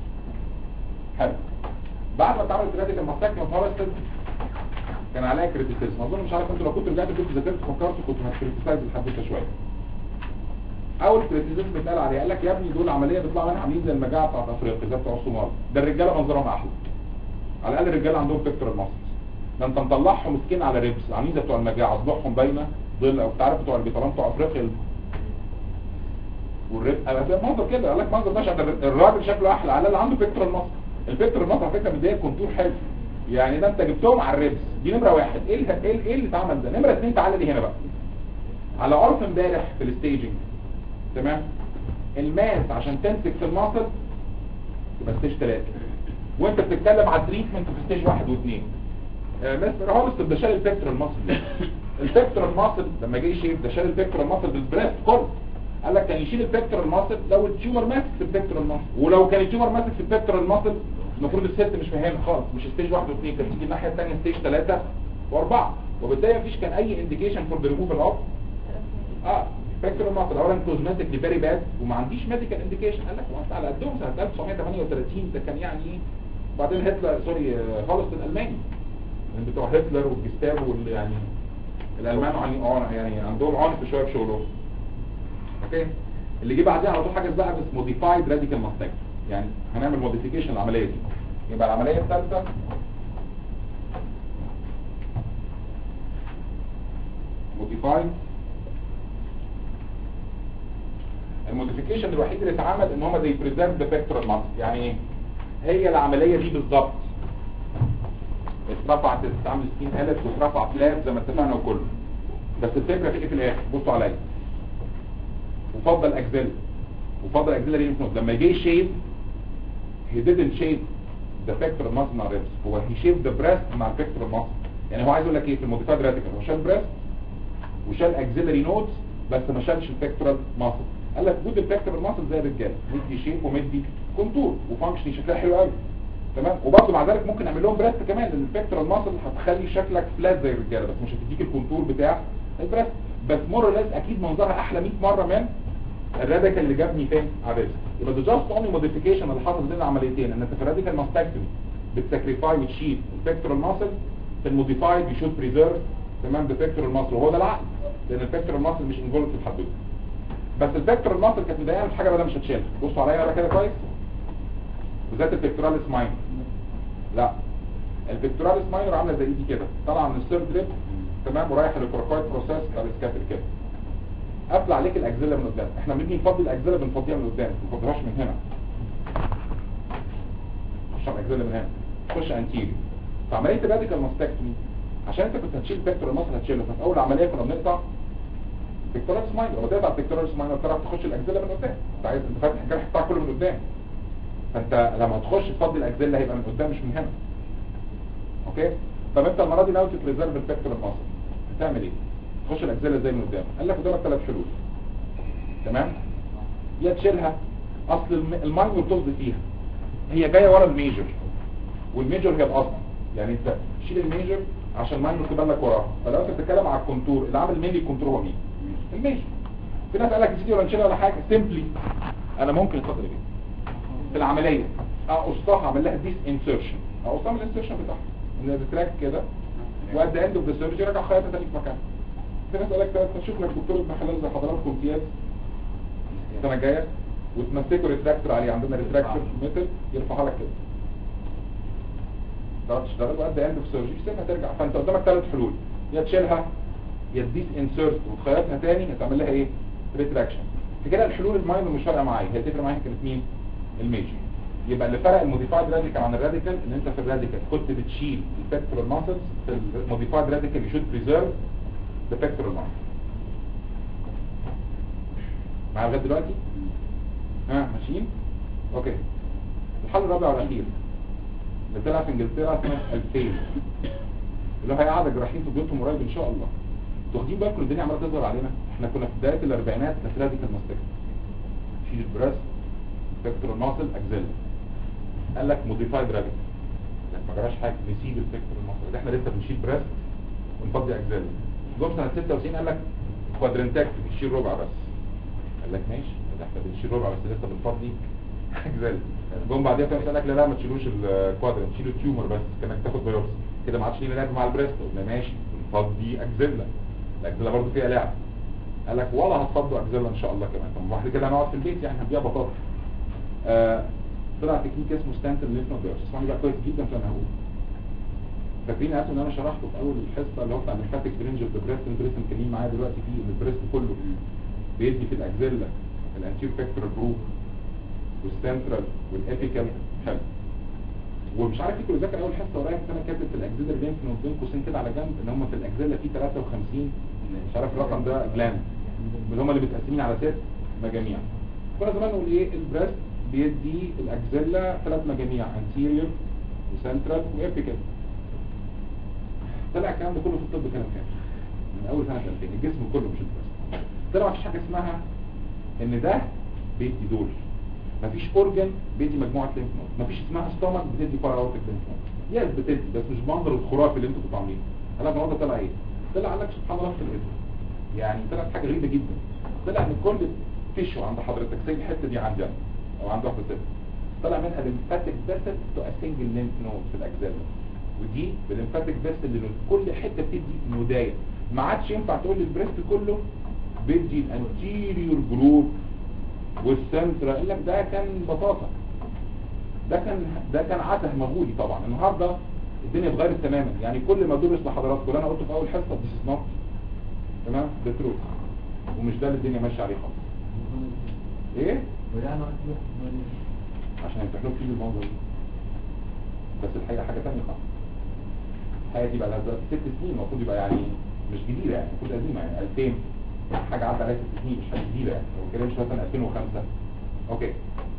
حلو بعد ما اتعملت راديكال ماستكتوم هولستد كان عليها كريتيسيزم اظن مش عارف انتوا لو كنتوا رجعتوا كنتوا ذاكرتوا فكرتوا كنتوا هتكريتيسايز الحدوته شويه اول كريتيسيزم اتقال عليه قال لك يا ابني دول عمليه بيطلعوا منها عاملين زي المجاعه بتاعت افريقيا زي بتوع الصومال ده الرجاله منظرهم احلى على الاقل الرجاله عندهم بيكتورال ماسلز ده انت مطلعهم سكين على ريبس عاملين زي بتوع المجاعه ضلوعهم باينه ظل او تعرف بتوع البيطران بتوع افريقيا والريب انا ده منظر كده قال لك منظر بشع ده الراجل شكله احلى على الاقل عنده بيكتورال ماسل البيكتورال ماسل على فكره مديه كونتور حلو يعني ده انت جبتهم على الريبس دي نمره واحد ايه اللي ايه ايه اللي اتعمل ده نمره اثنين تعالى لي هنا بقى على عرف امبارح في الستيجنج تمام الماس عشان تمسك في الماسل يبقى ستيج 3 وانت بتتكلم على التريتمنت في ستيج 1 و2 مستر هولست ده شال البيكتورال ماسل البيكتورال ماسل لما جه يشيل ده شال البيكتورال ماسل بالبريست كله قال لك كان يشيل البيكتورال ماسل لو التيومر ماسك في البيكتورال ماسل ولو كان التيومر ماسك في البيكتورال ماسل المفروض الست مش فاهمها خالص مش ستيج 1 و2 كان تيجي الناحيه الثانيه ستيج 3 و4 وبالتالي مفيش كان اي انديكيشن فور ذا ريموفال اوف اه فاكتور المصر اولا كوزماتيك فيري باد وما عنديش ميديكال انديكيشن قال لك وانت على قدهم سنه 1938 ده كان يعني ايه بعدين هتلر سوري هولست الالماني من بتوع هتلر والجستافو واللي يعني الالمان يعني اه يعني عندهم عنف شويه في شغلهم اوكي اللي جه بعديها على طول حاجه بقى بس موديفايد راديكال ماستك يعني هنعمل موديفيكيشن للعمليه دي يبقى العمليه الثالثه موديفايد الموديفيكيشن الوحيد اللي اتعمل ان هم زي بريزيرف ذا بيكتورال ماسل يعني ايه هي العمليه دي بالظبط اترفعت استعمل سكين قلت واترفع فلات زي ما اتفقنا وكله بس الفكره في ايه في الاخر بصوا عليا وفضل اكزيل وفضل اكزيل لينف نود لما جه شيب he didn't shape the pectoral muscle مع ribs هو he shaped the breast مع pectoral muscle يعني هو عايز يقول لك ايه في الموديفايد راديكال هو شال بريست وشال اكزيلري نودز بس ما شالش البكتورال ماسل قال لك جود البكتورال ماسل زي الرجاله مدي شيب ومدي كونتور وفانكشن شكلها حلو قوي تمام وبرضه مع ذلك ممكن نعمل لهم بريست كمان لان البكتورال ماسل هتخلي شكلك فلات زي الرجاله بس مش هتديك الكونتور بتاع البريست بس مور لاز اكيد منظرها احلى 100 مره من الراديكال اللي جابني فين على الريست يبقى ده جاست اونلي موديفيكيشن اللي حصل بين العمليتين ان انت في الراديكال ماستكتومي بتساكريفاي وتشيل البكتورال ماسل في الموديفايد يشوت بريزيرف تمام بفكتور ماسل وهو ده العقل لان الفكتور ماسل مش انفولد في الحدوته بس الفكتور ماسل كانت مضايقه في حاجه بدل مش هتشيلها بصوا عليا بقى كده كويس بالذات البكتوراليس ماينر لا البكتوراليس ماينر عامله زي دي كده طالعه من السيرد ريب تمام ورايحه للكوركويد بروسيس بتاع السكاتر كده قافله عليك الاجزله من قدام احنا بنيجي نفضي الاجزله بنفضيها من قدام ما بنفضيهاش من هنا خش على الاجزله من هنا خش انتيري فعمليه الراديكال ماستكتومي عشان انت كنت هتشيل بكتور المصل هتشيله ففي اول عمليه كنا بنقطع بيكتورالس ماينر لما تقطع البيكتورالس ماينر تعرف تخش الاكزيلا من قدام انت عايز انت فاتح الجرح بتاعك كله من قدام فانت لما تخش تفضي الاكزيلا هيبقى من قدام مش من هنا اوكي طب انت المره دي ناوي تريزيرف البيكتورال ماسل هتعمل ايه تخش الاكزيلا ازاي من قدام قال لك قدامك ثلاث حلول تمام يا تشيلها اصل الم- الماينور طز فيها هي جايه ورا الميجر والميجر هي الاصل يعني انت شيل الميجر عشان الماينور تبان لك وراها فلو انت بتتكلم على الكونتور اللي عامل مينلي الكونتور هو مين الميجر في ناس قال لك نسيتي ولا نشيلها ولا حاجه سيمبلي انا ممكن الفتره دي في العمليه اقصها اعمل لها ديس انسرشن اقصها من الانسرشن بتاعها ان بتراك كده وات ذا اند اوف ذا سيرجري رجع خياطه تاني في مكانها في ناس قال لك تشوف لك دكتور ابن حلال زي حضراتكم امتياز السنه الجايه وتمسكوا ريتراكتور عليه عندنا ريتراكتور ميثود يرفعها لك كده تعرف تشتغل وقت اند اوف سيرجري سيبها ترجع فانت قدامك ثلاث حلول يا تشيلها يا تديس انسيرت وتخيطها تاني هتعمل لها ايه ريتراكشن في كده الحلول الماينر مش فارقه معايا هي تفرق معايا كانت مين الميجر يبقى اللي فرق الموديفايد راديكال عن الراديكال ان انت في الراديكال كنت بتشيل البكتورال ماسلز في الموديفايد راديكال يو شود بريزيرف ذا بكتورال ماسل معايا لغايه دلوقتي ها ماشيين اوكي الحل الرابع والاخير اللي طلع في انجلترا سنه 2000 اللي هو هيقعد جراحين في بيوتهم قريب ان شاء الله انتوا واخدين بالكم الدنيا عماله تظهر علينا احنا كنا في بدايه الاربعينات كانت راديكال ماستكت شيل البراس بكتورال ماسل اكزيلا قال لك موديفايد راديكال لك ما جراش حاجه نسيب البكتورال ماسل ده احنا لسه بنشيل براس ونفضي اكزيلا جم سنه 96 قال لك كوادرنتاكت بتشيل ربع بس قال لك ماشي ده احنا بنشيل ربع بس لسه بنفضي اكزيلا جم بعديها كان قال لك لا لا ما تشيلوش الكوادرنت شيلوا التيومر بس كانك تاخد بايوبسي كده ما عادش لينا لعب مع البريست قلنا ماشي بنفضي اكزيلا الاكزيلا برضه فيها لعب قال لك ولا هتفضوا اكزيلا ان شاء الله كمان طب بعد كده هنقعد في البيت يعني هنبيع بطاطا آه طلع تكنيك اسمه ستانتر ليف نوت بيرس اسمعني بقى كويس جدا عشان هقول فاكرين اسمه ان انا شرحته في اول الحصه اللي هو بتاع الليمفاتيك درينج اوف ذا بريست البريست مكلمين معايا دلوقتي فيه ان البريست كله بيدي في الاكزيلا الانتير فاكتور جروب والسنترال والابيكال حلو ومش عارف يكون ذاكر اول حصه ورايا كنت انا كاتب في الاكزيلا لينف نود بين قوسين كده على جنب ان هم في الاكزيلا في 53 مش عارف الرقم ده جلاند اللي هم اللي متقسمين على ست مجاميع كنا زمان نقول ايه البريست بيدي الاكزيلا ثلاث مجاميع انتيريور وسنترال وابيكال طلع الكلام ده كله في الطب كلام كامل من اول سنه 2000 الجسم كله مش البريست طلع مفيش حاجه اسمها ان ده بيدي دول مفيش اورجن بيدي مجموعه لينف نود مفيش اسمها ستومك بتدي باراوتيك لينف نود يس بتدي بس مش المنظر الخرافي اللي انتوا كنتوا عاملينه انا النهارده طلع ايه طلع قال لك سبحان الله في الاسم يعني طلعت حاجه غريبه جدا طلع ان كل تيشو عند حضرتك زي الحته دي عندي انا او عند واحده ست طلع منها ليمفاتيك فيسل تو سنجل لينف نود في الاجزاء ودي بالليمفاتيك فيسل اللي كل حته بتدي نودايه ما عادش ينفع تقول لي البريست كله بيدي الانتيريور جروب والسنترا قال لك ده كان بطاطا ده كان ده كان عته مغولي طبعا النهارده الدنيا اتغيرت تماما يعني كل ما درس لحضراتكم اللي انا قلته في اول حصه دي نوت تمام ده تروث ومش ده اللي الدنيا ماشيه عليه خالص ايه عشان يمتحنوك فيه الموضوع ده بس الحقيقه حاجه ثانيه خالص الحقيقه دي بقى لها دلوقتي ست سنين المفروض يبقى يعني مش جديده يعني المفروض قديمه يعني 2000 حاجه عدى عليها ست سنين مش حاجه جديده يعني ما بتكلمش مثلا 2005 اوكي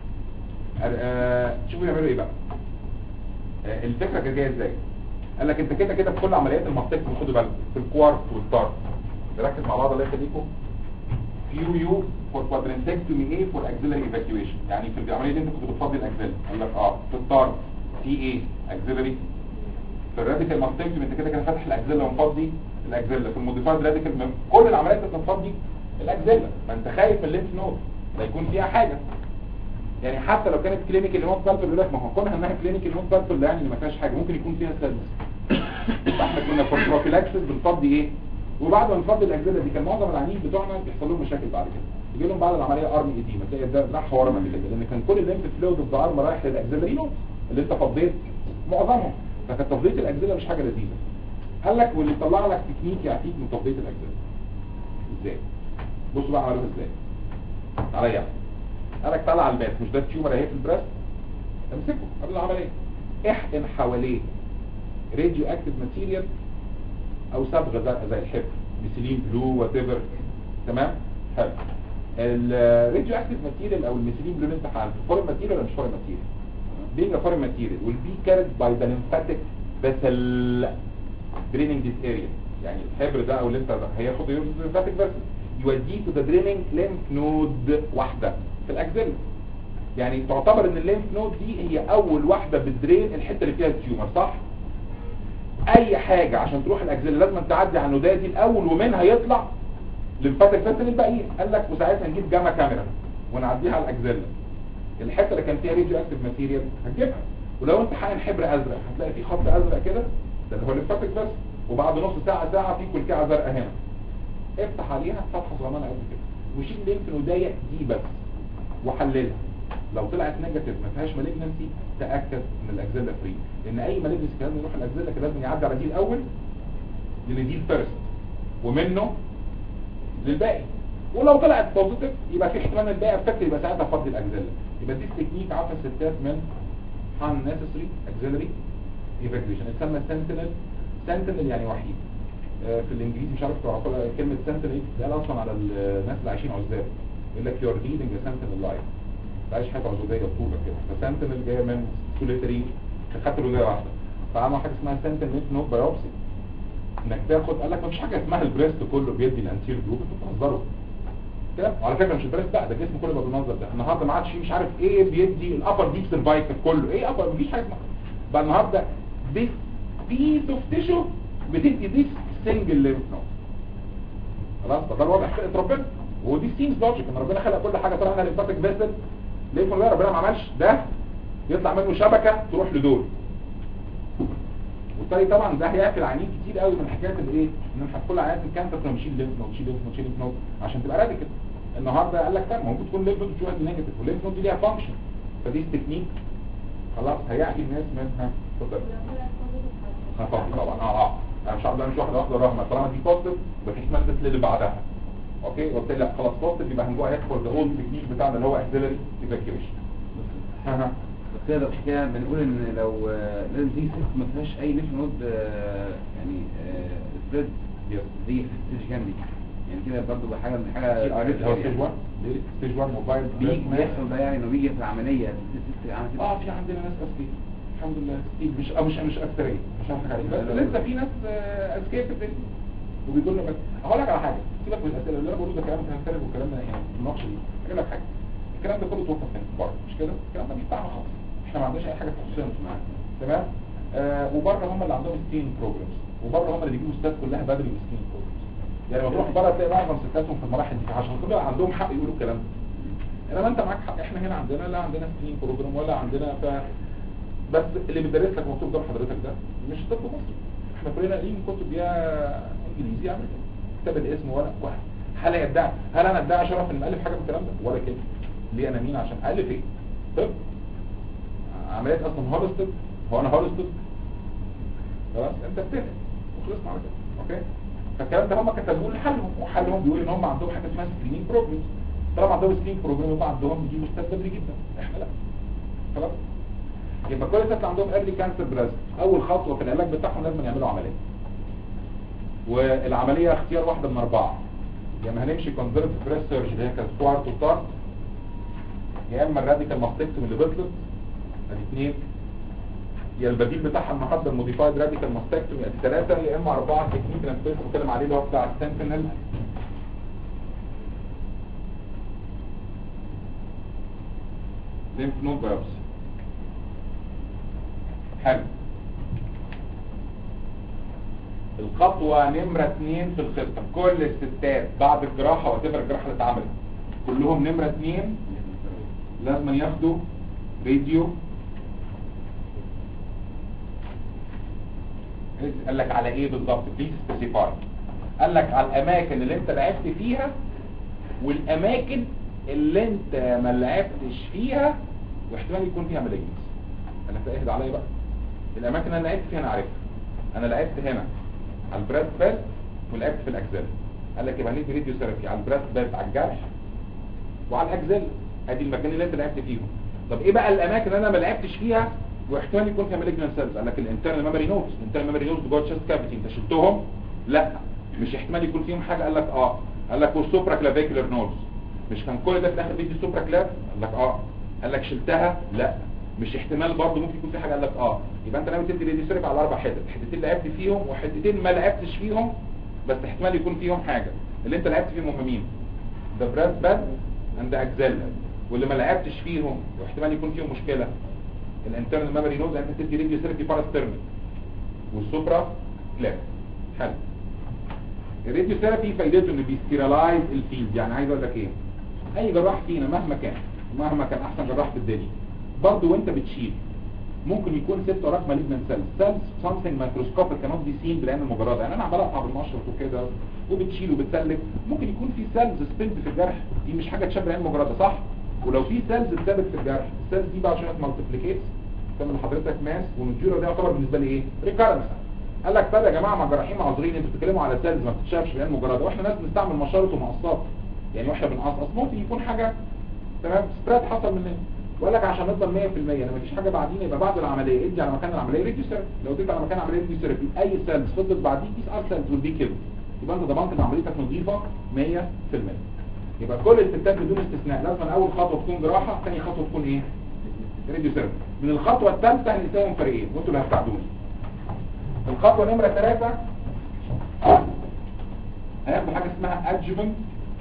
آه شوفوا يعملوا ايه بقى آه الفكره كانت جايه ازاي قال لك انت كده كده في كل عمليات الماستكت خدوا بالك في الكوارت والطارت نركز مع بعض الله يخليكم فيو يو فور كوادرنتكتومي ايه فور اكسيلري ايفاكيويشن يعني في العمليه دي انت كنت بتفضي الاكسيلري قال لك اه في الطارت في ايه اكسيلري في الراديكال ماستكتومي انت كده كده فاتح الاكسيلري ومفضي الاكسيلري في الموديفايد راديكال كل العمليات انت بتفضي الاكسيلري ما انت خايف من الليمف نود لا يكون فيها حاجه يعني حتى لو كانت كلينيكال نوت بالفل يقول لك ما هو كونها انها كلينيكال نوت بالفل يعني اللي ما فيهاش حاجه ممكن يكون فيها سيلز احنا كنا في البروفيلاكسس بنفضي ايه وبعد ما نفضي الاجزاء دي كان معظم العيانين بتوعنا بيحصل لهم مشاكل بعد كده يجي لهم بعد العمليه ارم ايديما تلاقي ده راح ورا من كده لان كان كل الليمف فلويد اوف ذا ارم رايح للاجزاء دي اللي انت فضيت معظمهم فكانت تفضيه الاجزاء مش حاجه لذيذه قال لك واللي طلع لك تكنيك يعطيك من تفضيه الاجزاء ازاي بصوا بقى عملوها ازاي تعالى يلا قال لك طلع الباس مش ده التيومر اهي في البريست امسكه قبل العمليه احقن حواليه راديو اكتيف ماتيريال او صبغه زرقاء زي الحبر بسيلين بلو وات ايفر تمام حلو الراديو اكتيف ماتيريال او الميثيلين بلون انت حالته فورين ماتيريال ولا مش فورين ماتيريال being a foreign material will be carried by the lymphatic vessel draining this area يعني الحبر ده او اللي انت هياخد lymphatic vessel يوديه to the draining lymph node واحدة في الاكزيلا يعني تعتبر ان الليمف نود دي هي اول واحدة بتدرين الحتة اللي فيها التيومر صح اي حاجة عشان تروح الاكزيلا لازم تعدي على النودية دي الاول ومنها يطلع لمفاتك فاسل الباقيين قال لك وساعتها نجيب جاما كاميرا ونعديها على الاكزيلا الحته اللي كان فيها راديو اكتيف ماتيريال هتجيبها ولو انت حقن حبر ازرق هتلاقي في خط ازرق كده ده اللي هو الليمفاتيك بس وبعد نص ساعه ساعه في كلكعه زرقاء هنا افتح عليها فتحه صغننه قد كده وشيل لينف نودايه دي بس وحللها لو طلعت نيجاتيف ما فيهاش مالجنسي تاكد ان الاكزيلا فري لان اي مالجنسي كان لازم يروح الاكزيلا كان لازم يعدي على دي الاول لان دي الفيرست ومنه للباقي ولو طلعت بوزيتيف يبقى في احتمال الباقي افكت يبقى ساعتها فضي الاكزيلا يبقى دي تكنيك عارفه الستات من unnecessary auxiliary evacuation اتسمى sentinel sentinel يعني وحيد آه، في الانجليزي مش عارف تعرفوا كلمه sentinel بتتقال اصلا على الناس اللي عايشين عزاب يقول لك you're leading a sentinel life تعيش حياه عزوبيه طولة كده فسنتينل جايه من سوليتري خدت له واحده فعملوا حاجه اسمها sentinel نوت بايوبسي انك تاخد قال لك مفيش حاجه اسمها البريست كله بيدي الانتير جروب انتوا بتهزروا كده وعلى فكره مش البريست بقى ده الجسم كله بقى بالمنظر ده النهارده ما عادش فيه مش عارف ايه بيدي الابر ديب سيرفايكل كله ايه ابر مفيش حاجه اسمها بقى النهارده this piece of tissue بتدي this single lymph node خلاص ده الوضع خلقت ربنا ودي سيمز لوجيك ان ربنا خلق كل حاجه طلع منها ليمفاتيك فيسل ليه ربنا ما عملش ده يطلع منه شبكه تروح لدول وبالتالي طبعا ده هيقفل عينين كتير قوي من حكايه الايه ان احنا كل عينات الكانسر كنا بنشيل ليمف نود نشيل ليمف نود نشيل ليمف نود عشان تبقى راديكال النهارده قال لك لا ممكن تكون ليمف نود شويه نيجاتيف والليمف نود دي ليها فانكشن فدي تكنيك خلاص هيعفي الناس منها اتفضل انا فاضي طبعا اه اه انا مش عارف مش واحده واحده رغم طالما دي بوزيتيف يبقى في احتمال تسل اللي بعدها اوكي قلت لك خلاص بوزيتيف يبقى هنجوا هيدخل ذا اولد تكنيك بتاعنا اللي هو اكسلري ايفاكيويشن بس كده لو حكايه بنقول ان لو آه، لازم تيجي ست ما فيهاش اي ليف نود آه، يعني سبريد يس دي في الستيج كام دي يعني كده برضه حاجه من حاجه اللي هو ستيج 1 ستيج 1 موبايل بيجي بيحصل ده يعني انه بيجي في العمليه الست عملت كده. اه في عندنا ناس اذكياء الحمد لله ستيل مش آه مش مش اكتريه مش هضحك عليك بس لسه في ناس آه، اذكياء في الدنيا وبيقول لك هقول لك على حاجه سيبك من الاسئله اللي انا بقوله ده كلام هنختلف والكلام ده يعني المناقشه دي هقول لك حاجه الكلام ده كله توقف هنا بره مش كده الكلام ده مش بتاعنا خالص احنا ما عندناش اي حاجه تخصنا معانا تمام آه وبره هم اللي عندهم سكرين بروجرامز وبره هم اللي بيجيبوا ستات كلها بدري من سكرين بروجرامز يعني لما تروح بره تلاقي معظم ستاتهم في المراحل دي عشان كده عندهم حق يقولوا الكلام ده انما انت معاك حق احنا هنا عندنا لا عندنا سكرين بروجرام ولا عندنا ف بس اللي بيدرس لك مكتوب قدام حضرتك ده مش طب مصري احنا كلنا قايلين كتب يا انجليزي يا امريكي كتاب الاسم ولا واحد هل يدعي هل انا ادعي شرف اني الف حاجه من الكلام ده ولا كده ليه انا مين عشان الف ايه طب عمليات اصلا هولس طب هو انا هولس طب خلاص انت بتفهم وخلصنا على كده اوكي فالكلام ده هم كتبوه لحلهم وحلهم بيقول ان هم عندهم حاجه اسمها سكريننج بروجرام طالما عندهم سكريننج بروجرام يبقى عندهم بيجيبوا ستات بدري جدا احنا لا خلاص يبقى كل الناس اللي عندهم ايرلي كانسر بريست اول خطوه في العلاج بتاعهم لازم يعملوا عمليه والعمليه اختيار واحده من اربعه يا اما هنمشي كونزرفتيف بريست سيرجري اللي هي كانت كوارت وطارت يا اما الراديكال ماستكتومي اللي بطلت ادي اثنين يا البديل بتاعها النهارده الموديفايد راديكال ماستكتومي ادي ثلاثه يا اما اربعه تكنيك اللي انا كنت بتكلم عليه اللي هو بتاع السنتينل ليمف نود بايوبسي حلو الخطوة نمرة اتنين في الخطة كل الستات بعد الجراحة وتبقى الجراحة اللي اتعملت كلهم نمرة اتنين لازم ياخدوا فيديو قال لك على ايه بالظبط بليز سبيسيفاي قال لك على الاماكن اللي انت لعبت فيها والاماكن اللي انت ما لعبتش فيها واحتمال يكون فيها مالجنس قال لك اهدى عليا بقى الاماكن اللي انا لعبت فيها انا عارفها انا لعبت هنا على البراس باد ولعبت في الاجزال قال لك يبقى ندي راديو ثيرابي على البراس باد على الجرح وعلى الاجزال ادي المكان اللي انت لعبت فيهم طب ايه بقى الاماكن اللي انا ما لعبتش فيها واحتمال يكون فيها مالجنس سيلز قال لك الانترنال ميموري نودز الانترنال ميموري نودز جوه الشيست كافيتي انت شلتهم لا مش احتمال يكون فيهم حاجه قال لك اه قال لك والسوبرا كلافيكولار نودز مش كان كل ده في الاخر بيدي سوبرا كلاف قال لك اه قال لك شلتها لا مش احتمال برضه ممكن يكون في حاجه قال لك اه يبقى انت ناوي تدي ريديوسيرك على اربع حتت حتتين لعبت فيهم وحتتين ما لعبتش فيهم بس احتمال يكون فيهم حاجه اللي انت لعبت فيهم مهمين ده براس باد اند اكزيلا واللي ما لعبتش فيهم واحتمال يكون فيهم مشكله الانترنال ميموري نود انت تدي ريديوسيرك باراسترنال والسوبرا كلاف حلو الراديو ثيرابي فايدته انه بيستيرالايز الفيلد يعني عايز اقول لك ايه اي جراح فينا مهما كان مهما كان احسن جراح في الدنيا برضه وانت بتشيل ممكن يكون سبت وراك مالجنان سيلز سيلز سامثينج مايكروسكوبيك كانوت بي سين بالعين المجرده يعني انا عمال اقطع بالمشرط وكده وبتشيل وبتسلك ممكن يكون في سيلز سبنت في الجرح دي مش حاجه تشبه العين المجرده صح ولو في سيلز اتثبت في الجرح السيلز دي بقى عشان مالتيبليكيتس تعمل لحضرتك ماس والنجيرو ده يعتبر بالنسبه لي ايه ريكارنس قال لك طب يا جماعه مع جراحين معذورين انتوا بتتكلموا على سيلز ما بتتشافش بالعين المجرده واحنا ناس بنستعمل مشارط ومقصات يعني واحنا بنقصقص ممكن يكون حاجه تمام سبريد حصل مننا وقال لك عشان نفضل 100% انا مفيش حاجه بعدين يبقى بعد العمليه ادي على مكان العمليه ريديوسر لو اديت على مكان العمليه ريديوسر اي سيلز فضلت بعديه ديس ار سيلز والبي كيل يبقى انت ضمنت ان عمليتك نظيفه 100% يبقى كل الستات بدون استثناء لازم اول خطوه تكون جراحه ثاني خطوه تكون ايه ريديوسر من الخطوه الثالثه هنساويهم فريقين وانتوا اللي هتساعدوني الخطوه نمره ثلاثة هناخد حاجه اسمها ادجمنت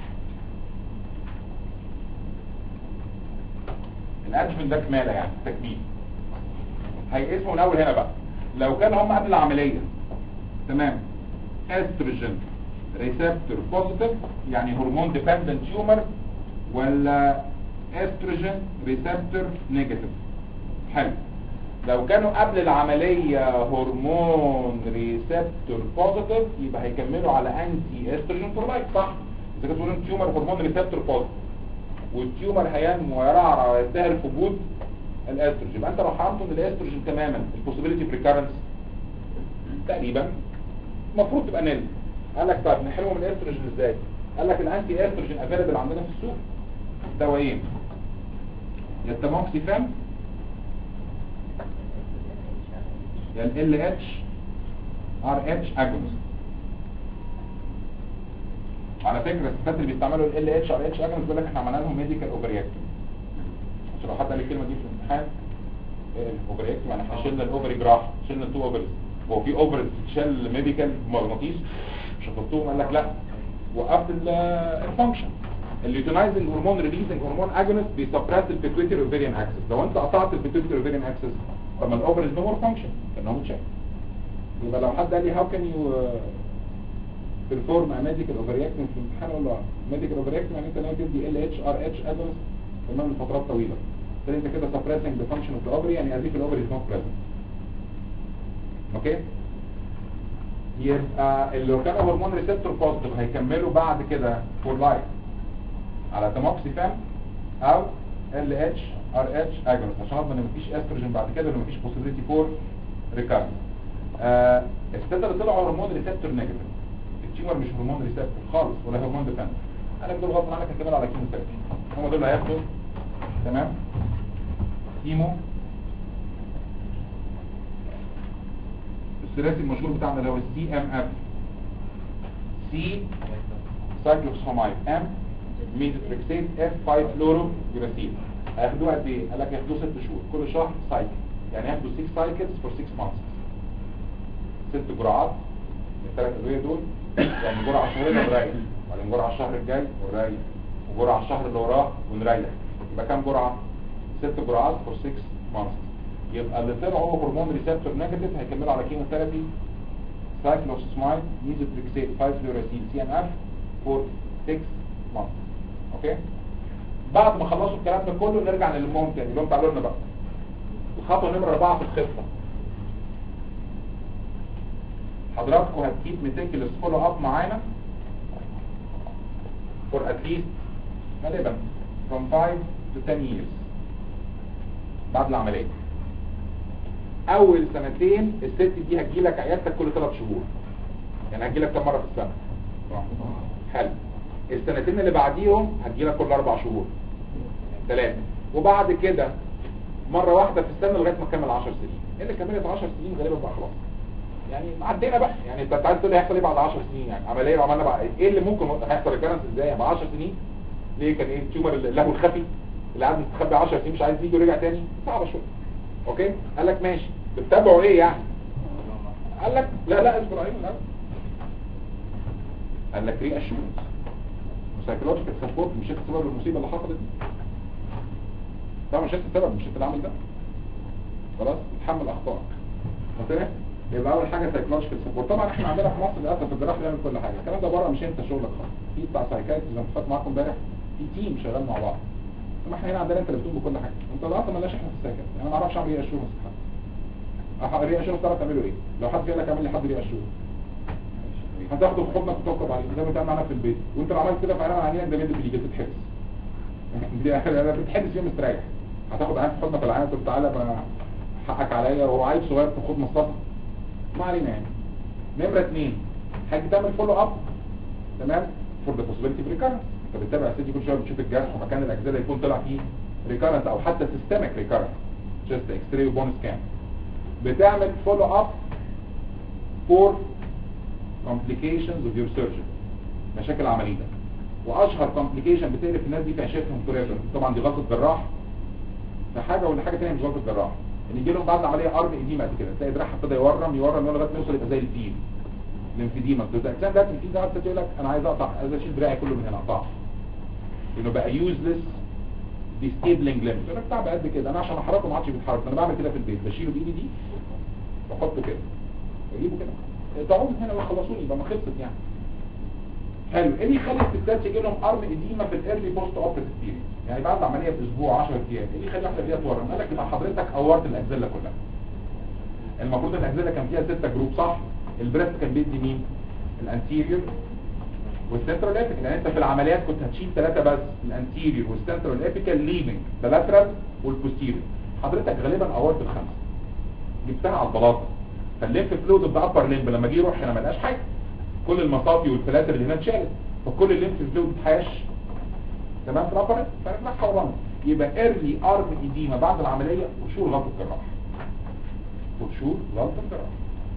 الادجمنت ده كماله يعني تكميل هيقسموا من اول هنا بقى لو كان هم قبل العمليه تمام استروجين ريسبتور بوزيتيف يعني هرمون ديبندنت تيومر ولا استروجين ريسبتور نيجاتيف حلو لو كانوا قبل العملية هرمون ريسبتور بوزيتيف يبقى هيكملوا على انتي استروجين فور لايف صح اذا كنت بتقول تيومر هرمون ريسبتور بوزيتيف والتيومر هينمو ويرعرع ويزدهر في وجود الاستروجين يبقى انت لو حرمته من الاستروجين تماما البوسيبيليتي اوف ريكارنس تقريبا المفروض تبقى نل قال لك طيب نحرمه من الاستروجين ازاي قال لك الانتي استروجين افيلبل عندنا في السوق دوايين يا التاموكسيفام يا ال اتش ار اتش اجونست على فكره الستات اللي بيستعملوا ال اتش ار اتش اجونست بيقول لك احنا عملنا لهم ميديكال اوفرياكتوم عشان لو حد قال الكلمه دي في الامتحان الاوفرياكتوم يعني احنا شلنا الاوفري جراح شلنا التو اوفرز هو في اوفرز تتشال ميديكال مغناطيس شفطوهم قال لك لا وقفت الفانكشن اليوتينايزنج هرمون ريليزنج هرمون اجونست بيسبرس البيتويتري اوفيريان اكسس لو انت قطعت البيتويتري اوفيريان اكسس طب ما الاوفرز نو مور فانكشن لانه متشال يبقى لو حد قال لي هاو كان يو perform a medical overreaction في الامتحان اقول له medical overreaction يعني انت ناوي تدي ال اتش ار اتش اجونست كمان لفترات طويله ده انت كده suppressing the function of the ovary يعني as if the ovary is not present اوكي يبقى اللي لو كانوا هرمون ريسبتور بوزيتيف هيكملوا بعد كده فور لايف على تاموكسيفام او ال اتش ار اتش اجونست عشان اضمن ان مفيش استروجين بعد كده وان مفيش possibility فور ريكارنس آه الستات اللي طلعوا هرمون ريسبتور نيجاتيف التيومر مش هرمون ريسبتور خالص ولا هرمون ديبندنت انا بدول غصب عنك هكمل على كيموثيرابي هم دول اللي هياخدوا تمام كيمو الثلاثي المشهور بتاعنا اللي هو السي ام اف سي سايكلوكسفامايد ام ميزوتريكسيت اف 5 فلورو جراسيل هياخدوها قد ايه؟ قال لك هياخدوه ست شهور كل شهر سايكل يعني هياخدوا 6 سايكلز فور 6 مانثs ست جرعات من الثلاث ادويه دول يعني جرعه الشهر ده ونريح وبعدين جرعه الشهر الجاي ونريح وجرعه الشهر اللي وراه ونريح يبقى كام جرعه؟ ست جرعات فور 6 مانثs يبقى اللي طلعوا هرمون ريسبتور نيجاتيف هيكملوا على كيموثيرابي سايكلوسمايد ميزوتريكسيت 5 فلوراسيل سي ام اف فور 6 مانثs اوكي بعد ما خلصوا الكلام ده كله نرجع للمهم تاني اللي هم تعالوا لنا بقى الخطوه نمره 4 في الخطه حضراتكم هتكيب ميتيكلس فولو اب معانا for at least غالبا from 5 to 10 years بعد العمليه اول سنتين الست دي هتجيلك عيادتك كل 3 شهور يعني هتجيلك كم مره في السنه حلو السنتين اللي بعديهم هتجيلك كل اربع شهور ثلاثه وبعد كده مره واحده في السنه لغايه ما تكمل 10 سنين اللي كملت 10 سنين غالبا بقى خلاص يعني عدينا بقى يعني انت عايز تقول لي هيحصل ايه بعد 10 سنين يعني عمليه وعملنا بقى ايه اللي ممكن هيحصل ريكارنس ازاي بعد 10 سنين ليه كان ايه التيومر اللي له الخفي اللي قعد مستخبي 10 سنين مش عايز يجي ورجع تاني صعبه شويه اوكي قال لك ماشي بتتابعوا ايه يعني قال لك لا لا اصبر علينا لا قال لك ري اشورنس سايكولوجيكال سبورت مش انت سبب المصيبه اللي حصلت دي طبعا مش انت السبب مش انت اللي عامل ده خلاص اتحمل اخطائك فاهم يبقى اول حاجه سايكولوجيكال سبورت طبعا احنا عندنا في مصر للاسف الجراح بيعمل كل حاجه الكلام ده بره مش انت شغلك خالص في بتاع سايكايتري زي ما اتفقت معاكم امبارح في تيم شغال مع بعض اما احنا هنا عندنا انت اللي بتقوم بكل حاجه انت لا اصلا مالناش احنا في السايكايتري انا ما اعرفش اعمل ايه اشورنس حد ري اشورنس تعرف تعمله ايه لو حد قال لك اعمل لي حد ري اشورنس هتاخده في حضنك وتطبطب عليه زي ما بتعمل معانا في البيت وانت لو عملت كده في عينك عينيك ده بيد في ايدك تتحبس دي اخر بتحبس فيه مستريح هتاخد عين في حضنك العين تقول تعالى بقى حقك عليا وهو عيل صغير تاخد مصطفى ما علينا يعني نمره اثنين هتيجي تعمل فولو اب تمام فور ذا بوسيبيلتي ريكارنس انت بتتابع الست كل شويه بتشوف الجرح ومكان الاجزاء اللي يكون طلع فيه ريكارنس او حتى سيستميك ريكارنس جست اكس راي وبون سكان بتعمل فولو اب فور complications of your surgery مشاكل عمليه واشهر complication بتقلب الناس دي في عيشتهم فوريفر طبعا دي غلطه جراح في حاجه ولا حاجه ثانيه مش غلطه جراح ان يجي لهم بعد العمليه ارم اديمه قد كده تلاقي دراعها ابتدى يورم يورم يورم لغايه ما يوصل يبقى زي الفيل الانفيديما الاجسام ده الفيل ده تقول لك انا عايز اقطع عايز اشيل دراعي كله من هنا اقطعه انه بقى يوزلس ديستيبلينج ليمب يقول لك بتاع قد كده انا عشان احركه ما عادش بيتحرك انا بعمل كده في البيت بشيله بايدي دي واحطه كده واجيبه كده تعوم هنا ويخلصوني يبقى ما خلصت يعني حلو ايه اللي يخلي الستات يجي لهم ارم اديمه في الايرلي بوست اوبريتيف بيريد يعني بعد العمليه باسبوع 10 ايام ايه اللي يخلي واحده فيها تورم قال لك يبقى حضرتك اورت الاجزله كلها المفروض الاجزله كان فيها ستة جروب صح البريست كان بيدي مين الانتيريور والسنترال ابيكال يعني انت في العمليات كنت هتشيل ثلاثه بس الانتيريور والسنترال ابيكال ليفنج ذا لاترال والبوستيريور حضرتك غالبا اورت الخمسه جبتها على البلاطه فالليمف فلويد اوف ذا ابر ليمب لما جه يروح هنا ما لقاش حاجه كل المصافي والفلاتر اللي هنا اتشالت فكل الليمف فلويد اتحاش تمام في الابر فرجع حوران يبقى ايرلي ارم ايديما بعد العمليه وشور غلطه الجراح وشور غلطه الجراح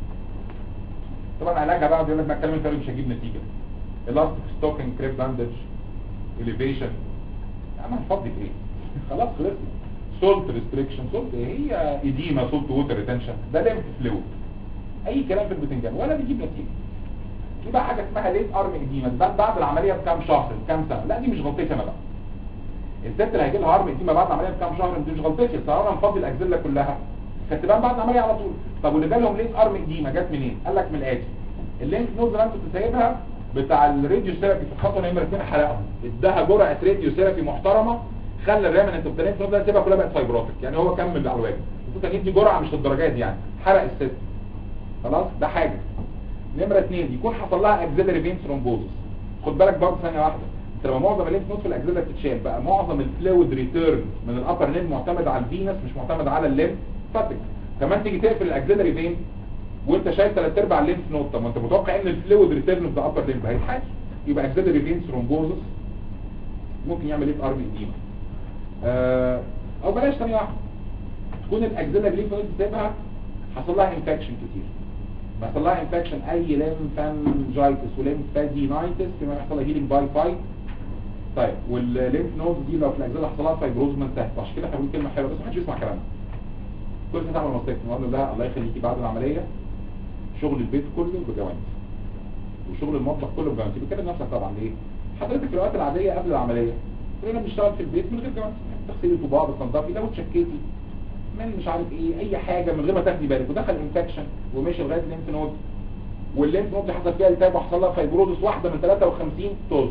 طبعا علاجها بقى بيقول لك ما الكلام الفارغ مش هيجيب نتيجه الاستيك ستوكينج كريب باندج اليفيشن يا عم هنفضي في ايه خلاص خلصنا سولت ريستريكشن سولت هي ايديما سولت ووتر ريتنشن ده ليمف فلويد اي كلام في البتنجان ولا بيجيب نتيجه في بقى حاجه اسمها ليت ارم ايديما بعد بعد العمليه بكام شهر بكام سنه لا دي مش غلطتي انا بقى الست اللي هيجي لها ارم ايديما بعد العمليه بكام شهر دي مش غلطتي الصراحه نفضي الاجزله كلها كانت تبان بعد العمليه على طول طب واللي جالهم ليت ارم ايديما جت منين قال لك من الاتي اللينك نوز اللي انت سايبها بتاع الراديو ثيرابي في الخطوه نمره 2 حرقهم اداها جرعه راديو ثيرابي محترمه خلى الريمننت اوف ذا نوز سيبها كلها بقت فايبروتيك يعني هو كمل على الواجب انت كان يدي جرعه مش للدرجات دي يعني حرق الست خلاص ده حاجه نمرة اثنين يكون حصل لها اكزيلري فين ثرومبوزس خد بالك برضه ثانيه واحده انت لما معظم الليمف نود في الاكزيلا بتتشال بقى معظم الفلويد ريتيرن من الابر ليم معتمد على الفينس مش معتمد على الليم فاتك كمان تيجي تقفل الاكزيلري فين وانت شايف ثلاث ارباع الليمف نود طب ما انت متوقع ان الفلويد ريتيرن في الابر ليم هيتحاش يبقى اكزيلري فين ثرومبوزس ممكن يعمل ايه في ار بي ديما آه او بلاش ثانيه واحده تكون الاكزيلري ليمف نود سايبها حصل لها انفكشن كتير بيحصل لها انفكشن اي ليمفانجايتس وليمفادينايتس كما يحصل لها هيلينج باي فايت طيب والليمف نود دي لو في الاجزاء حصل لها فايبروز ما انتهت عشان كده احنا بنقول كلمه حلوه بس ما حدش يسمع كلامنا كل سنه تعمل مستكن وقال له لا الله يخليكي بعد العمليه شغل البيت كله بجوانتي وشغل المطبخ كله بجوانتي بتكلم نفسك طبعا ليه حضرتك في الاوقات العاديه قبل العمليه كلنا بنشتغل في البيت من غير جوانتي تغسلي طباع بتنضفي لو اتشكيتي من مش عارف ايه اي حاجة من غير ما تاخدي بالك ودخل انفكشن ومشي لغايه الليمف نود والليمف نود حصل فيها التهاب وحصل لها فايبروزس واحده من 53 طز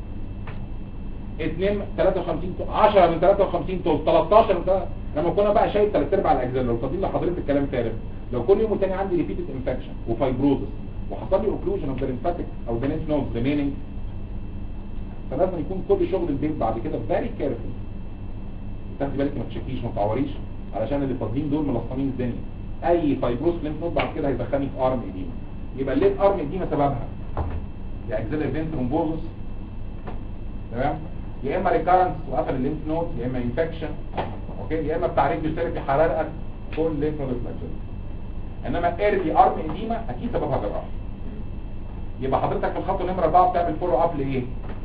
اثنين 53 طز 10 من 53 طز 13 من 3 لما كنا بقى شايل ثلاث ارباع الاجزاء لو فاضل لحضرتك كلام فارغ لو كل يوم تاني عندي ريبيتد انفكشن وفايبروزس وحصل لي اوكلوجن اوف ذا ليمفاتيك او ذا ليمف نود ريميننج فلازم يكون كل شغل البيت بعد كده فيري كيرفول تاخدي بالك ما تشكيش ما تعوريش علشان اللي فاضلين دول ملصمين الدنيا اي فايبروس ليمف نود بعد كده هيدخلني في ارم ايديما يبقى الليت ارم ايديما سببها يا اكزيلري فين ثرومبوزس تمام يا اما ريكارنس وقفل الليمف نود يا اما انفكشن اوكي يا اما بتاع ريديو ثيرابي حرقك كل ليمف نود فلاجيل انما ايرلي ارم اديما اكيد سببها جراحه يبقى حضرتك في الخطوه نمره 4 بتعمل فولو اب لايه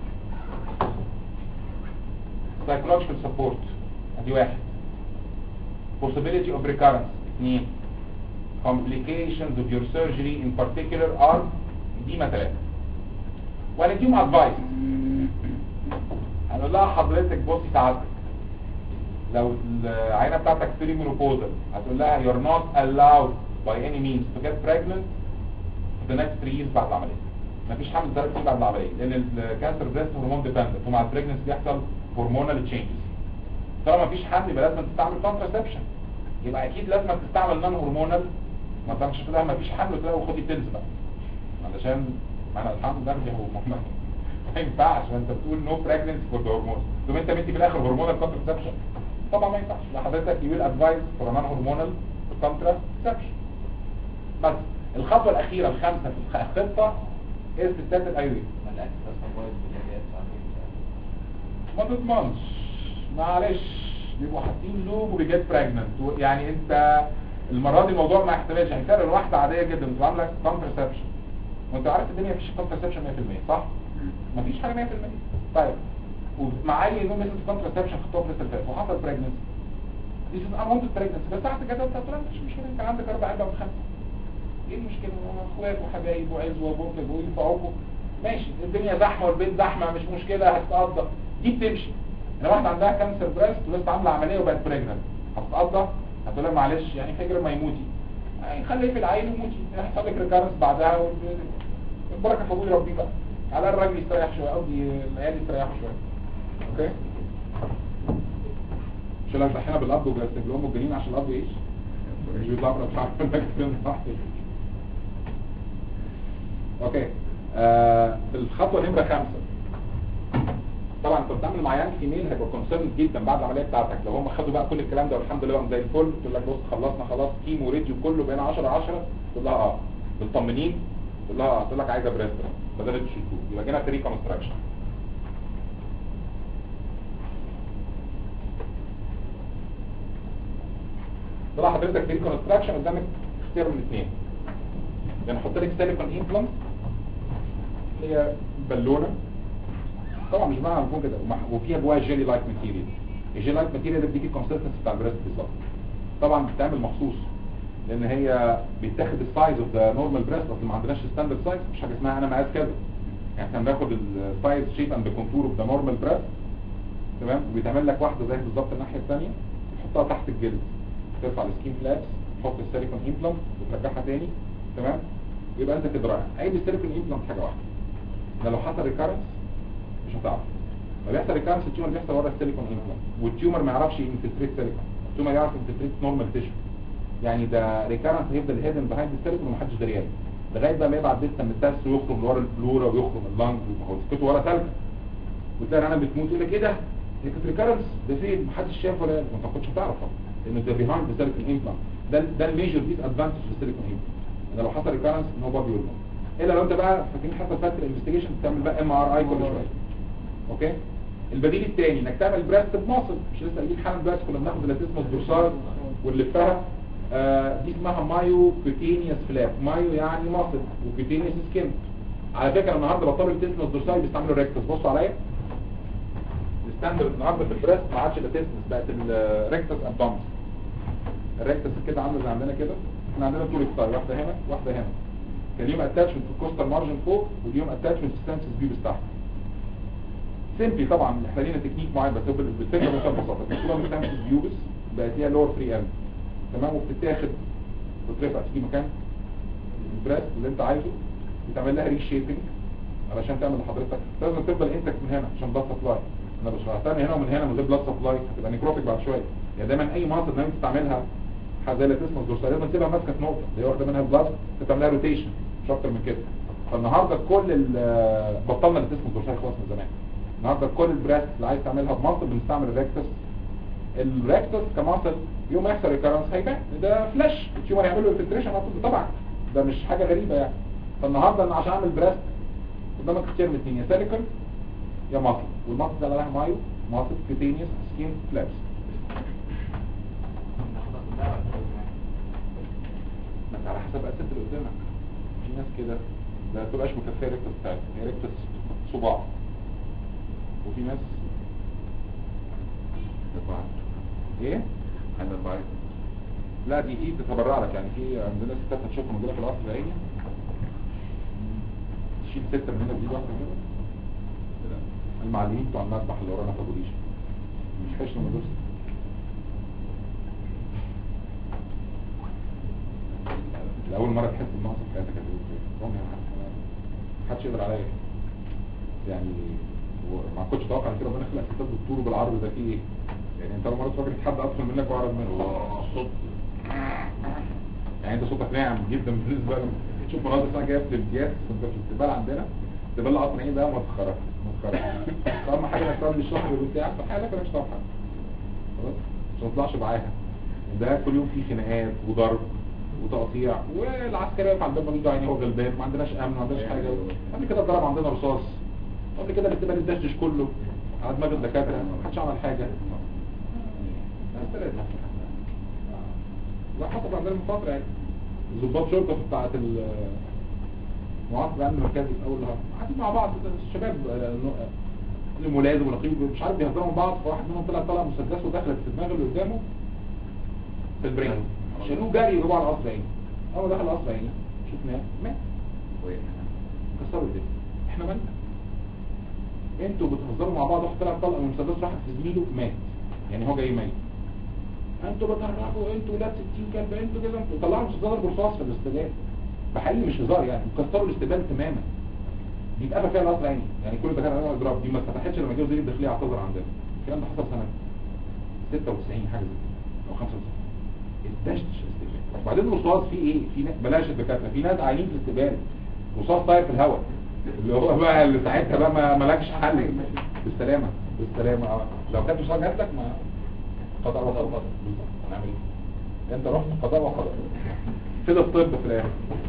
psychological support ادي واحد possibility of recurrence اثنين complications of your surgery in particular are edema ثلاثة ونديهم advice هنقول لها حضرتك بصي سعادتك لو العينة بتاعتك بري مينوبوزال هتقول لها you're not allowed by any means to get pregnant for the next 3 years بعد العملية مفيش حمل درجة بعد العملية لان الكانسر بريست هرمون ديبندنت ومع البريجنس بيحصل هرمونال تشينجز طالما مفيش حمل يبقى لازم تستعمل كونتراسبشن يبقى اكيد لازم تستعمل نون هرمونال ما تعملش تقول لها مفيش حمل وتلاقي خدي بيلز بقى علشان معنى الحمل ده هو ما ينفعش ما انت بتقول نو بريجننسي فور ذا هرمون ثم انت بنتي في الاخر هرمونال كونتراسبشن طبعا ما ينفعش حضرتك يو ويل ادفايس فور نون هرمونال كونتراسبشن بس الخطوه الاخيره الخامسه في الخطه هي استثبات الايوين ما تضمنش معلش بيبقوا حاطين لوب وبيجيت براجننت يعني انت المره دي الموضوع ما يحتملش هيكرر واحده عاديه جدا انت عامله كونترسبشن وانت عارف الدنيا مفيش كونترسبشن 100% صح مفيش حاجه 100% طيب ومع اي نوع مثل الكونترسبشن خطوه في اللي فات وحصل براجننسي دي از انونتد براجننسي بس تحت كده انت هتقول مش مشكله انت عندك اربع عده وخمسه ايه المشكله اخوات وحبايب وعزوه وبنت وينفعوكم ماشي الدنيا زحمه والبيت زحمه مش مشكله هتتقضى دي بتمشي انا واحده عندها كانسر بريست ولسه عامله عمليه وبقت بريجننت هتتقضى هتقول لها معلش يعني فجر ما يموتي يعني خليه في العين وموتي هيحصل لك ريكارنس بعدها والبركه في ابوي ربي بقى على الراجل يستريح شويه قصدي العيال يستريحوا شويه اوكي مش لو صحينا بالاب وجسد لهم الجنين عشان الاب يعيش مش بيطلع مش عارف انك فين صح اوكي آه الخطوه نمره خمسة طبعا انت بتعمل مع عيان فيميل هيبقى كونسيرن جدا بعد العمليه بتاعتك لو هم خدوا بقى كل الكلام ده والحمد لله بقوا زي الفل تقول لك بص خلصنا خلاص كيمو راديو كله بقينا 10 10 تقول لها اه مطمنين تقول لها اه تقول لك عايزه بريست بدل تشيلتو يبقى جينا في ريكونستراكشن طلع حضرتك في ريكونستراكشن قدامك اختيار من اثنين يعني احط لك سيليكون امبلانت هي بالونه طبعا مش معنى نكون كده وفيها جواها جيلي لايك ماتيريال الجيلي لايك ماتيريال ده بيديك الكونسستنسي بتاع البريست بالظبط طبعا بتتعمل مخصوص لان هي بيتاخد السايز اوف ذا نورمال بريست اصل ما عندناش ستاندرد سايز مش حاجه اسمها انا مقاس كذا يعني احنا بناخد السايز شيب اند كونتور اوف ذا نورمال بريست تمام وبيتعمل لك واحده زي بالظبط الناحيه الثانيه تحطها تحت الجلد ترفع السكين فلابس تحط السيليكون امبلانت وترجعها تاني تمام يبقى انت كده رايح عيب السيليكون امبلانت حاجه واحده ده لو حصل ريكارنس مش هتعرف لو بيحصل ريكارنس التيومر بيحصل ورا السيليكون امبلانت والتيومر ما يعرفش ينفلتريت سيليكون التيومر يعرف ينفلتريت نورمال تيشو يعني ده ريكارنس هيفضل هيدن بيهايند السيليكون ومحدش دريان لغايه بقى ما يبعت ديستا من التاس ويخرج لورا البلورا ويخرج من اللنج وهو سكته ورا ثلج وتلاقي انا بتموت يقول لك ايه ده؟ دي كانت ريكارنس ده فين؟ محدش شاف ولا ما كنتش هتعرف لان ده بيهايند السيليكون امبلانت ده ده الميجر ديس ادفانتج في السيليكون امبلانت ان لو حصل ريكارنس نو بادي ويل الا لو انت بقى فاكرين حتى فات الانفستيجيشن بتعمل بقى ام ار اي كل شويه اوكي البديل الثاني انك تعمل براست بمصل مش لسه قايلين حالا دلوقتي كنا بناخد اللاتيسموس دورسال ونلفها آه دي اسمها مايو كوتينيوس فلاب مايو يعني مصل وكوتينيوس سكين على فكره النهارده بطلوا اللاتيسموس دورسال بيستعملوا ريكتس بصوا عليا الستاندرد النهارده في البراست ما عادش اللاتيسموس بقت الريكتس ابدومس الريكتس كده عامله زي عندنا كده احنا عندنا طول ستايل واحده هنا واحده هنا كان ليهم اتاتشمنت في الكوستال مارجن فوق وليهم اتاتشمنت في السنسس بيوبس تحت سيمبلي طبعا احنا لينا تكنيك معين بس هو بالفكره بمنتهى البساطه بتشيلها من السنسس بيوبس بقت هي لور فري اند تمام وبتتاخد بترفع في مكان البراست اللي انت عايزه بتعمل لها ريشيبنج علشان تعمل لحضرتك لازم تفضل انتك من هنا عشان بلاد سبلاي انا مش هستنى هنا ومن هنا من غير بلاد سبلاي هتبقى نيكروتيك بعد شويه يعني دايما اي مصدر انت تستعملها حاجه زي اللي اسمها الدورسال لازم تسيبها ماسكه في نقطه اللي هي واخده منها البلاد تعمل لها روتيشن مش اكتر من كده فالنهارده كل بطلنا اللي اسمه الدورسال خلاص من زمان النهارده كل البراست اللي عايز تعملها بمصل بنستعمل الريكتس الريكتس كمصل يوم ما يحصل ريكارنس هيبان ده فلاش التيومر يعمل له انفلتريشن طبعا ده مش حاجه غريبه يعني فالنهارده انا عشان اعمل براست قدامك اختيار من اثنين يا سيليكون يا مصل والمصل ده عليها مايو مصل كوتينيوس سكين فلابس ما انت على حسب بقى الست اللي قدامك في ناس كده لا تبقاش مكفيه ريكتس بتاعتها هي ريكتس صباع وفي ناس أربعة ايه عايز أربعة لا دي دي بتتبرع لك يعني في عندنا ستات هتشوفها موجوده في العصر العيني تشيل ستة من هنا بايد واحده كده المعلمين بتوع المذبح اللي ورانا في ابو ريشه مش حشنا من دول لأول مرة تحس بنقص في حياتك هتقول ايه؟ رامي يا محمد محدش يقدر عليا يعني و- ما كنتش اتوقع ان كده ربنا خلق ستات بالطول وبالعرض ده فيه ايه؟ يعني انت اول مرة تفكر حد اطول منك واعرض منك صوت يعني انت صوتك ناعم جدا بالنسبة لهم تشوف مناظر سنة جاية في الامتياز كنت في الاستقبال عندنا استقبال القطر ايه ده مسخرة مسخرة اهم حاجة انك تعمل الشهر بتاعك في حالك مالكش طبعا خلاص مش هتطلعش معاها ده كل يوم فيه خناقات وضرب وتقطيع والعسكريه على الباب ملوش يعني هو غلبان ما عندناش امن ما عندناش حاجه قبل كده اتضرب عندنا رصاص قبل كده الاستقبال الدشدش كله على دماغ الدكاتره ما حدش عمل حاجه بس لازم. لا حصل عندنا من فتره يعني ضباط شرطه بتاعت ال معاصر الامن المركزي في اول نهار قاعدين مع بعض الشباب آه، نوع- الملازم ونقيب مش عارف بيهزروا مع بعض فواحد منهم طلع طلع مسدسه ودخلت في دماغ اللي قدامه في البرين شالوه جري يجيبوه على القصر عيني اول ما دخل القصر عيني شفناه مات كسروا الدنيا احنا مالنا انتوا بتهزروا مع بعض واحد طلع طلقه من مسدس واحد في زميله مات يعني هو جاي ميت انتوا بتهربوا انتوا ولاد 60 كلب انتوا كده انتوا طلعوا مسدسات برصاص في الاستبان بحقيقي مش هزار يعني كسروا الاستبان تماما دي اتقفل فيها القصر عيني يعني كل ده كان عامل اضراب دي ما اتفتحتش لما جه وزير الداخليه اعتذر عندنا الكلام ده حصل سنه 96 حاجه زي كده او 95 الدشتش الاستقبال وبعدين الرصاص في ايه في ناس بلاش الدكاتره في ناس عايمين في الاستقبال رصاص طاير في الهواء اللي هو بقى اللي ساعتها بقى ما مالكش حل بالسلامه بالسلامه اه لو كانت رصاص جات لك ما قضاء وقدر بالظبط هنعمل ايه انت رحت قضاء وقدر كده الطب في الاخر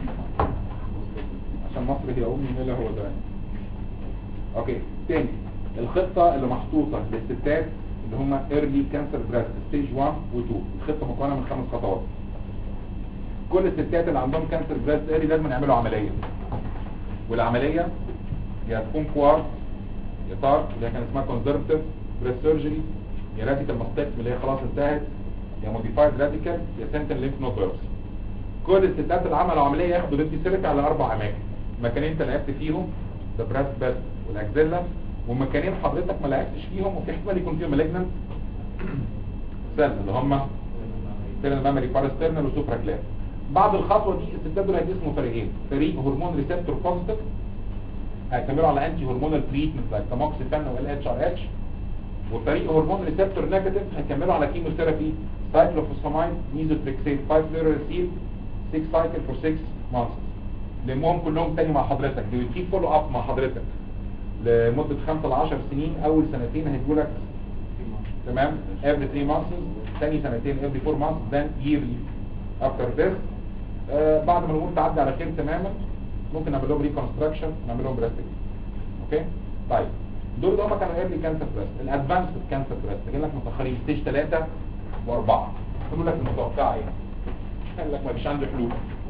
عشان مصر هي امي ميلا هو ده اوكي تاني الخطه اللي محطوطه للستات اللي هم ايرلي كانسر بريست ستيج 1 و 2 الخطه مكونه من خمس خطوات كل الستات اللي عندهم كانسر بريست ايرلي لازم يعملوا عمليه والعمليه يا تكون كوار يا طار اللي هي كان اسمها كونزرفتيف بريست سيرجري يا راديكال ماستكتومي اللي هي خلاص انتهت يا موديفايد راديكال يا سنتن ليمف نود بايوبسي كل الستات اللي عملوا عمليه ياخدوا بنتي سيرك على اربع اماكن مكانين انت لعبت فيهم ده براس بس والاكزيلا ومكانين حضرتك ما لعبتش فيهم وفي احتمال يكون فيهم مالجنانت سيل اللي هم سيرن مامري باراسترنال وسوبرا كلاب بعد الخطوه دي الستات دول هيتقسموا فريقين فريق هرمون ريسبتور بوزيتيف هيكملوا على انتي هرمونال تريتمنت زي تاموكسيفين وال اتش ار اتش وفريق هرمون ريسبتور نيجاتيف هيكملوا على كيموثيرابي سايكلوفوسفامايد ميزوتريكسيت 5 ليرسيل 6 سايكل فور 6 مانثs لمهم كلهم تاني مع حضرتك دي وتكيب فولو اب مع حضرتك لمدة 5 ل 10 سنين اول سنتين هيجوا لك تمام every 3 months ثاني سنتين every 4 months then yearly after this آه بعد ما الامور تعدي على خير تماما ممكن نعمل لهم ريكونستراكشن نعمل لهم بريست اوكي طيب دول اللي هم كانوا ايرلي كانسر بريست الادفانسد كانسر بريست جاي لك متاخرين ستيج 3 و4 يقولوا لك المتوقعه ايه قال لك ما فيش عنده حلول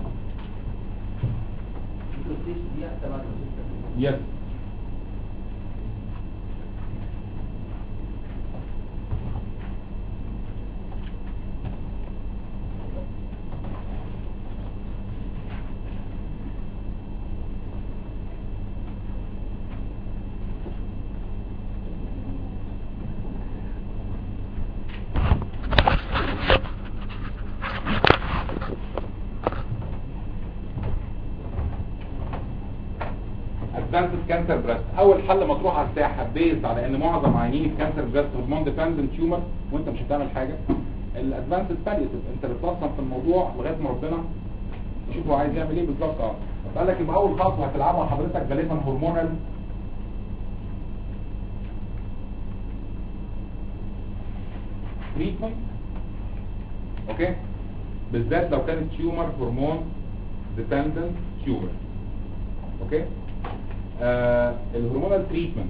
يس ادفانسد كانسر بريست اول حل مطروح على الساحه بيز على ان معظم عيانين الكانسر بريست هرمون ديبندنت تيومر وانت مش هتعمل حاجه الادفانسد باليتيف انت بتنظم في الموضوع لغايه ما ربنا يشوف هو عايز يعمل ايه بالظبط اه فقال لك يبقى اول خطوه هتلعبها حضرتك غالبا هرمونال تريتمنت اوكي بالذات لو كانت تيومر هرمون ديبندنت تيومر اوكي آه الهرمونال تريتمنت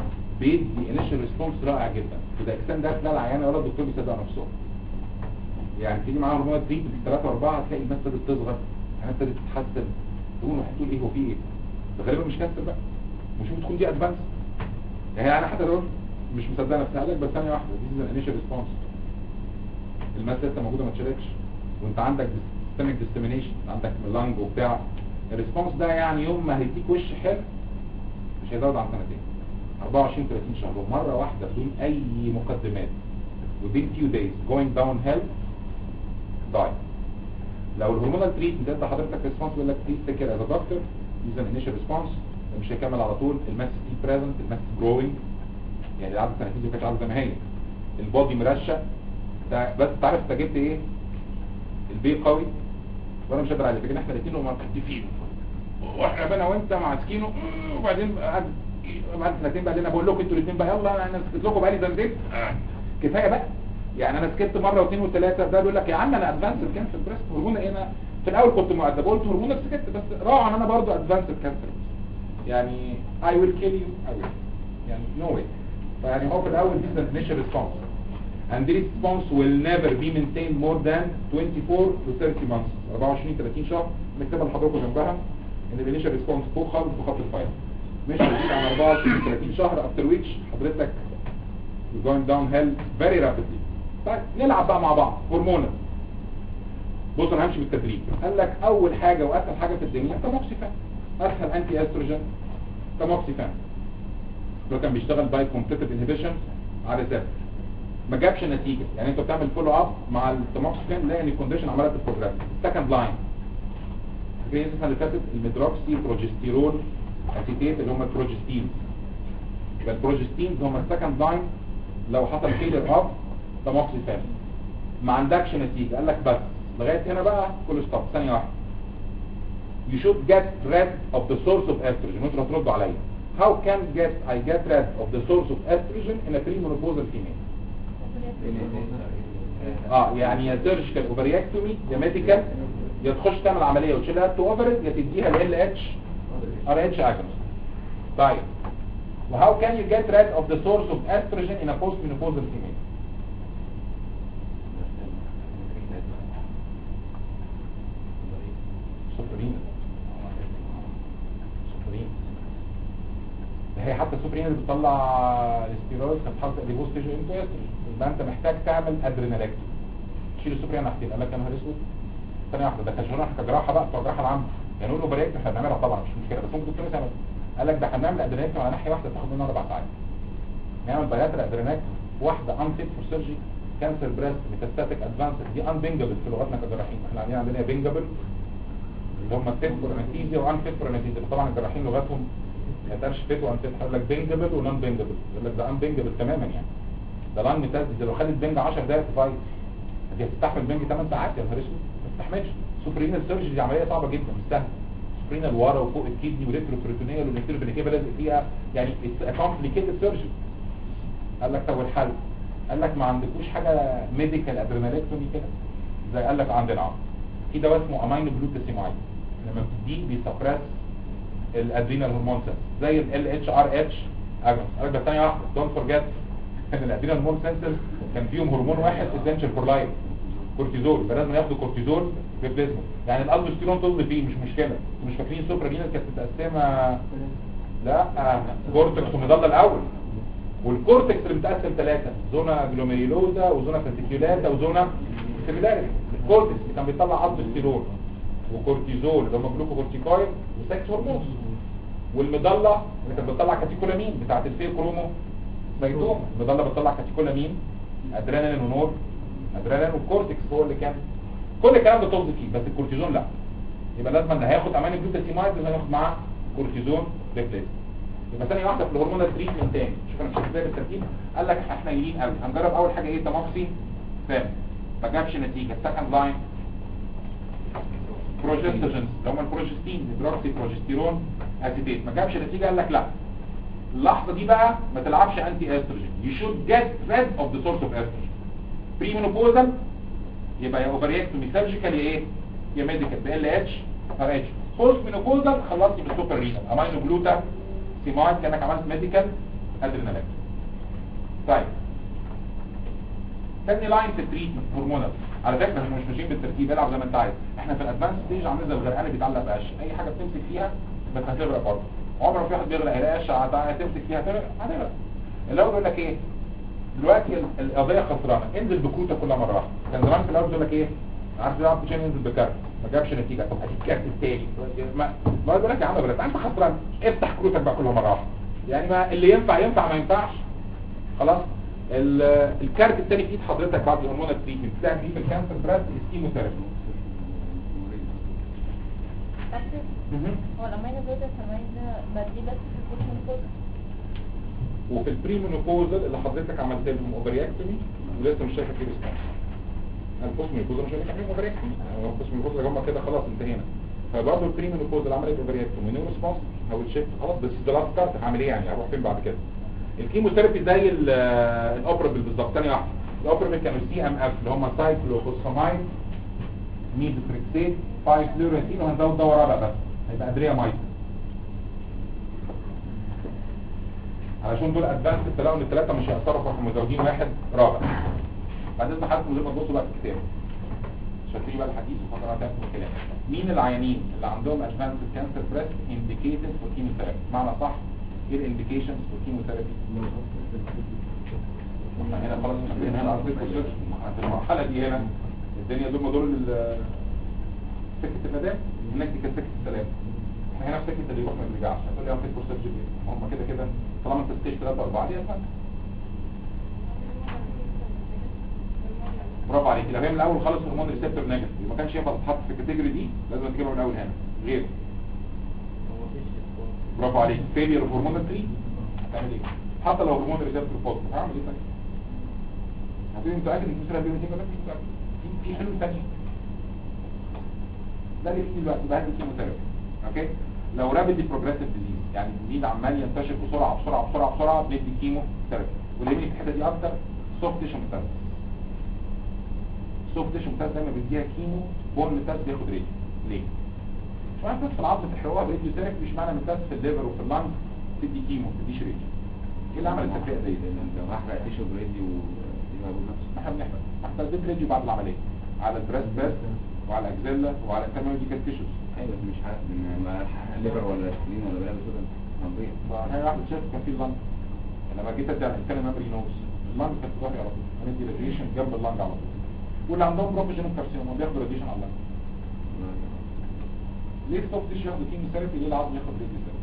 بيدي انيشال ريسبونس رائع جدا وده اكسان ده خلال العيانه ولا الدكتور بيصدق نفسه يعني تيجي معاها هرمونات تريد ثلاثة واربعة تلاقي الناس ابتدت تصغر الناس ابتدت تتحسن تقول هتقول ايه هو في ايه ده غالبا مش كانسر بقى مش ممكن تكون دي ادفانس يعني انا حتى لو مش مصدق نفسي قالك بس ثانيه واحده دي الانيشال ريسبونس الماس لسه موجوده ما اتشالتش وانت عندك سيستميك ديستمينيشن عندك لانج وبتاع الريسبونس ده يعني يوم ما هيديك وش حلو مش هيزود عن سنتين 24 30 شهر ومره واحده بدون اي مقدمات within few days going downhill die لو الهرمونال تريتمنت انت حضرتك ريسبونس بيقول لك بليز تيك كير از دكتور يوز ان انيشال ريسبونس مش هيكمل على طول الماس ستيل بريزنت الماس جروينج يعني العدد سنتين دي كانت عدد زي ما هي البودي مرشق ده بس تعرف انت جبت ايه البي قوي وانا مش قادر عليه لكن احنا الاثنين مكتفين واحنا بقى وانت ماسكينه وبعدين بعد بعد سنتين بقى انا بقول لكم انتوا الاثنين بقى يلا انا سكت لكم بقى لي زنزين كفايه بقى يعني انا سكت مره واثنين وثلاثه ده بيقول لك يا عم انا ادفانس كانسر بريست هرمون ايه انا في الاول كنت مؤدب قلت هرمون سكت بس راعوا ان انا برضو ادفانس كانسر يعني I will kill you I will يعني no way فيعني هو في الاول this is initial response and this response will never be maintained more than 24 to 30 months 24 30 شهر نكتبها لحضراتكم جنبها ان الانيشال ريسبونس فوق خالص بخط الفايل مش هتزيد عن 24 30 شهر افتر ويتش حضرتك you're going downhill very rapidly طيب نلعب بقى مع بعض هرمونال بص انا همشي بالتدريج قال لك اول حاجه واسهل حاجه في الدنيا تاموكسيفان اسهل انتي استروجين تاموكسيفان ده كان بيشتغل باي كومبتيتيف انهبيشن على ذات ما جابش نتيجه يعني انت بتعمل فولو اب مع التاموكسيفان تلاقي ان الكونديشن عماله تتبروجريس سكند لاين فاكرين السنه اللي فاتت الميدروكسي بروجستيرون اسيتيت اللي هم البروجستين يبقى البروجستينز هم السكند لاين لو حصل فيلر اب تاموكسيفان ما عندكش نتيجه قال لك بس لغايه هنا بقى كل ستوب ثانيه واحده you should get rid of the source of estrogen وانتوا هتردوا عليا how can get I get rid of the source of estrogen in a premenopausal female اه يعني يا سيرجيكال اوفريكتومي يا ميديكال يا تخش تعمل عمليه وتشيلها تو اوفرز يا تديها ال اتش ار اتش اجنس طيب وهاو كان يو جيت ريد اوف ذا سورس اوف استروجين ان ا بوست مينوبوزال فيميل سوبرين سوبرين ده هي حتى السوبرين اللي بتطلع الاستيرويد كانت حاطه ريبوست تيشو انتو استروجين يبقى انت محتاج تعمل ادرينالكتومي تشيل السوبرين ناحيتين قال لك يا نهار اسود ثانيه واحده ده كان شغلنا كجراحه بقى بتوع الجراحه العامه يعني نقول له بريك احنا هنعملها طبعا مش مشكله بس ممكن الدكتور يسال قال لك ده هنعمل ادرينالكتومي على ناحيه واحده تاخد منها اربع ساعات نعمل بياتر ادرينالكتومي واحده انفيت فور سيرجي كانسر بريست ميتاستاتيك ادفانس دي ان بينجبل في لغتنا كجراحين احنا عندنا عندنا بينجبل اللي هم فيت فور انستيزيا وان فيت فور انستيزيا طبعا الجراحين لغتهم ما يقدرش فيت وان فيت هيقول لك بينجبل ونون بينجبل يقول لك ده ان بينجبل تماما يعني ده لان ميتاستيز لو خدت بنج 10 دقايق تفايت دي هتستحمل بنج 8 ساعات يا نهار اسود ما تستحملش سوبرينال سيرجري دي عمليه صعبه جدا مش سهله سوبرينال ورا وفوق الكدني وريتروبريتونيال والنكتيروبينيكيبا لازق فيها يعني اتس كومبليكيتد سيرجري قال لك طب والحل قال لك ما عندكوش حاجه ميديكال ادرينالكتومي كده زي قال لك عندنا اه في دواء اسمه امينو جلوتاسيمايد لما بتديه بيسبرس الادرينال هرمون سيلز زي ال اتش ار اتش اجنس قال لك ثانيه واحده دونت فورجيت ان الادرينال هرمون سيلز كان فيهم هرمون واحد اسينشال فور لايف كورتيزول فلازم ياخدوا كورتيزول ريبليسمنت يعني الالدوستيرون طز فيه مش مشكله مش فاكرين سوبرا جينال كانت متقسمه لا آه، كورتكس ومضله الاول والكورتكس اللي متقسم ثلاثه زونا جلوميريلوزا وزونا فاسيكيولاتا وزونا سيميلاريس الكورتكس اللي كان بيطلع الدوستيرون وكورتيزول اللي هم جلوكوكورتيكويد وسكس هرمونز والمضله اللي كانت بتطلع كاتيكولامين بتاعت الفي كرومو ميتوم المضله بتطلع كاتيكولامين ادرينالين ونور ادرينالين والكورتكس هو اللي كان كل الكلام ده طز فيه بس الكورتيزون لا يبقى لازم اللي هياخد اماني جلوتاسيمايد لازم ياخد معاه كورتيزون ريبليس يبقى ثانيه واحده في الهرمونال تريتمنت تاني شوف انا مش ازاي بالترتيب قال لك احنا قايلين قوي هنجرب اول حاجه ايه تاموكسي فام ما جابش نتيجه سكند لاين بروجستيجنز اللي هم البروجستين هيدروكسي بروجستيرون اسيتيت ما جابش نتيجه قال لك لا اللحظه دي بقى ما تلعبش انتي استروجين يو شود جيت ريد اوف ذا سورس اوف استروجين بري مينوبوزال يبقى يا اوفريكتومي سيرجيكال يا ايه يا ميديكال ب ال اتش ار اتش بوست مينوبوزال خلصتي بالسوبر رينال امينو جلوتا سيماين كانك عملت ميديكال ادرينالين طيب تاني لاين في التريتمنت هرمونال على فكره احنا مش ماشيين بالترتيب العب زي ما انت عايز احنا في الادفانس ستيج عاملين زي الغرقان بيتعلق بقش اي حاجه بتمسك فيها بس هتغرق برضه عمر ما في واحد بيغرق قراش هتمسك فيها هتغرق هتغرق الاول يقول لك ايه دلوقتي ال- القضيه خسرانه انزل بكروته كلها مره واحده كان زمان في الاول يقول لك ايه عارف يلعب عشان ينزل بكارت ما جابش نتيجه طب هديك كارت التاني ما ما يقول لك يا عم غلط انت خسران افتح كروتك بقى كلها مره واحده يعني ما اللي ينفع ينفع ما ينفعش خلاص ال- الكارت التاني في ايد حضرتك بعد الهرمون التريتمنت بتاعك دي في الكانسر براس الكيموثيرابي أكتر هو الأمينو جلوتين السماين ده بدي بس في البوست وفي البريمونوبوزال اللي حضرتك عملت لهم اوفرياكتومي ولسه مش شايفه فيه ريسبونس البوستمينوبوزال مش هنعمل لهم اوفرياكتومي البوستمينوبوزال هم كده خلاص انتهينا فبرضه البريمونوبوزال عملت اوفرياكتومي نو ريسبونس او شيفت خلاص بس ده لاست كارت هعمل ايه يعني هروح فين بعد كده الكيموثيرابي زي ال- الاوبرابل بالظبط ثانيه واحده الاوبرابل كانوا سي ام اف اللي هم سايكلوفوسفامايد ميزوتريكسيت 5 فلورنتين وهنزود دواء رابع بس هيبقى ادريا مايد علشان دول ادفانس تلاقوا ان الثلاثه مش هيأثروا فاحنا مزودين واحد رابع بعدين حضرتك من غير ما تبصوا بقى في الكتاب شايفين بقى الحديث وفقرات تاخد الكلام مين العيانين اللي عندهم ادفانس كانسر بريست انديكيتد فور كيموثيرابي معنى صح ايه الانديكيشنز فور كيموثيرابي احنا هنا خلاص احنا هنا قصدي السيرش في المرحله دي هنا الدنيا دول دول ال- سكه المدام هناك دي كانت سكه السلام احنا هنا في سكه اللي يروح ما يرجعش هتقول لي امسك كورسات جديد هم كده كده طالما انت ستيج 3 4 دي اسمك برافو عليك لو هي من الاول خالص هرمون ريسبتور نيجاتيف ما كانش ينفع تتحط في الكاتيجوري دي لازم تجيبها من الاول هنا غير برافو عليك فيلير اوف هرمون 3 هتعمل ايه حتى لو هرمون ريسبتور بوزيتيف هعمل ايه طيب هتقولي متاكد ان الفكره دي ولا مش متاكد في في حلول ثانيه ده اللي فيه دلوقتي بقى كيموثيرابي اوكي لو رابيدلي بروجريسيف ديزيز يعني الديزيز عمال ينتشر بسرعه بسرعه بسرعه بسرعه بندي كيمو ثيرابي واللي يهمني في الحته دي اكتر سوفت تيشو ميتاز سوفت تيشو ميتاز دايما بيديها كيمو بون ميتاز بياخد ريديو ليه؟ مش معنى ميتاز في العظم تحرقوها بريديو ثيرابي مش معنى ميتاز في الليفر وفي اللنج تدي كيمو ما تديش ريديو ايه اللي عمل التفرقه دي؟ لو هحرق تيشو بريدي ودي بقول نفسه احنا بنحرق احنا اديت ريديو بعد العمليه على البريست بيست وعلى الاكزيلا وعلى الانترميديكال تيشوز ايوه بس مش حرق من ما ليفر ولا سكرين ولا بلا بس هنضيع فهي واحد شاف كان في اللنج لما جيت ادي على الانسان مابري نوز اللنج كانت ظاهره على طول هندي راديشن جنب اللنج على طول واللي عندهم بروفيشنال كارسينوما بياخدوا راديشن على اللنج ليه السوفت تيشو ياخدوا كيمو ثيرابي ليه العظم ياخد راديو ثيرابي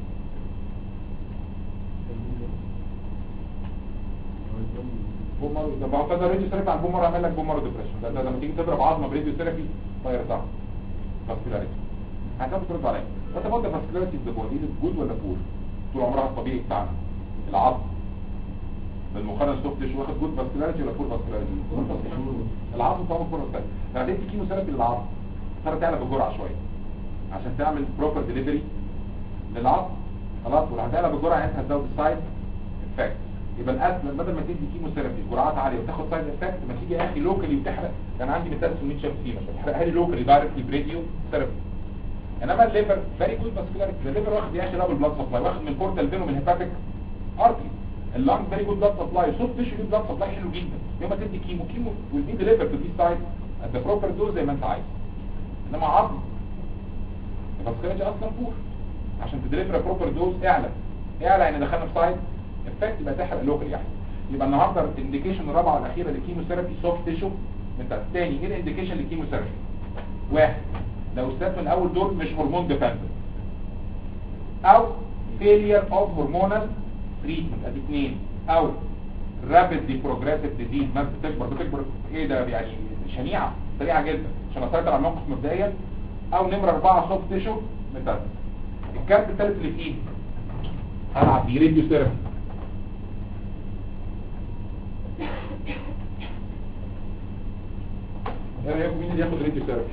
بومر ده ما هو كده راديو ثيرابي على البومر عمل لك بومر ديبريشن ده ده لما تيجي تضرب عظمه براديو ثيرابي فيرتاح فاسكولاريتي هتعرف ترد عليا وانت برضه فاسكولاريتي ده بودي جود ولا بور طول عمرها الطبيعي بتاعنا العظم بالمقارنه السوفت تيشو واخد جود فاسكولاريتي ولا بور فاسكولاريتي العظم طبعا بور فاسكولاريتي بعدين في كيمو ثيرابي للعظم ترى تعلى بالجرعه شويه عشان تعمل بروبر ديليفري للعظم خلاص ولو بالجرعه انت هتزود السايد افكت يبقى الاسلم بدل ما تدي كيمو ثيرابي جرعات عاليه وتاخد سايد افكت ما تيجي يا اخي لوكالي وتحرق كان عندي مثال في الميت شامب فيما تحرقها لي لوكالي دايركتلي براديو ثيرابي انما الليفر فيري جود فاسكولاريتي الليفر واخد يا اخي دبل بلاد سبلاي واخد من البورتال فين ومن الهيباتيك ارتري اللانج فيري جود بلاد سبلاي سوفت تيشو جود بلاد سبلاي حلو جدا يوم ما تدي كيمو كيمو ويل بي ديليفر تو دي سايد ات ذا بروبر دوز زي ما انت عايز انما عظم الفاسكولاريتي اصلا بور عشان تديليفر بروبر دوز اعلى اعلى يعني دخلنا في سايد افكت يبقى تحرق لوكال يعني يبقى النهارده الانديكيشن الرابعه والاخيره للكيموثيرابي سوفت تيشو انت الثاني ايه الانديكيشن للكيموثيرابي واحد لو استاذ من اول دول مش هرمون ديبندنت او failure of hormonal treatment ادي اثنين او rapidly progressive disease ناس بتكبر بتكبر ايه ده يعني شنيعه سريعه جدا عشان اسيطر على الموقف مبدئيا او نمره اربعه سوفت تيشو ميتاز الكارت الثالث اللي في ايدي هلعب بيه راديو ثيرابي ايه رايكم مين اللي ياخد راديو ثيرابي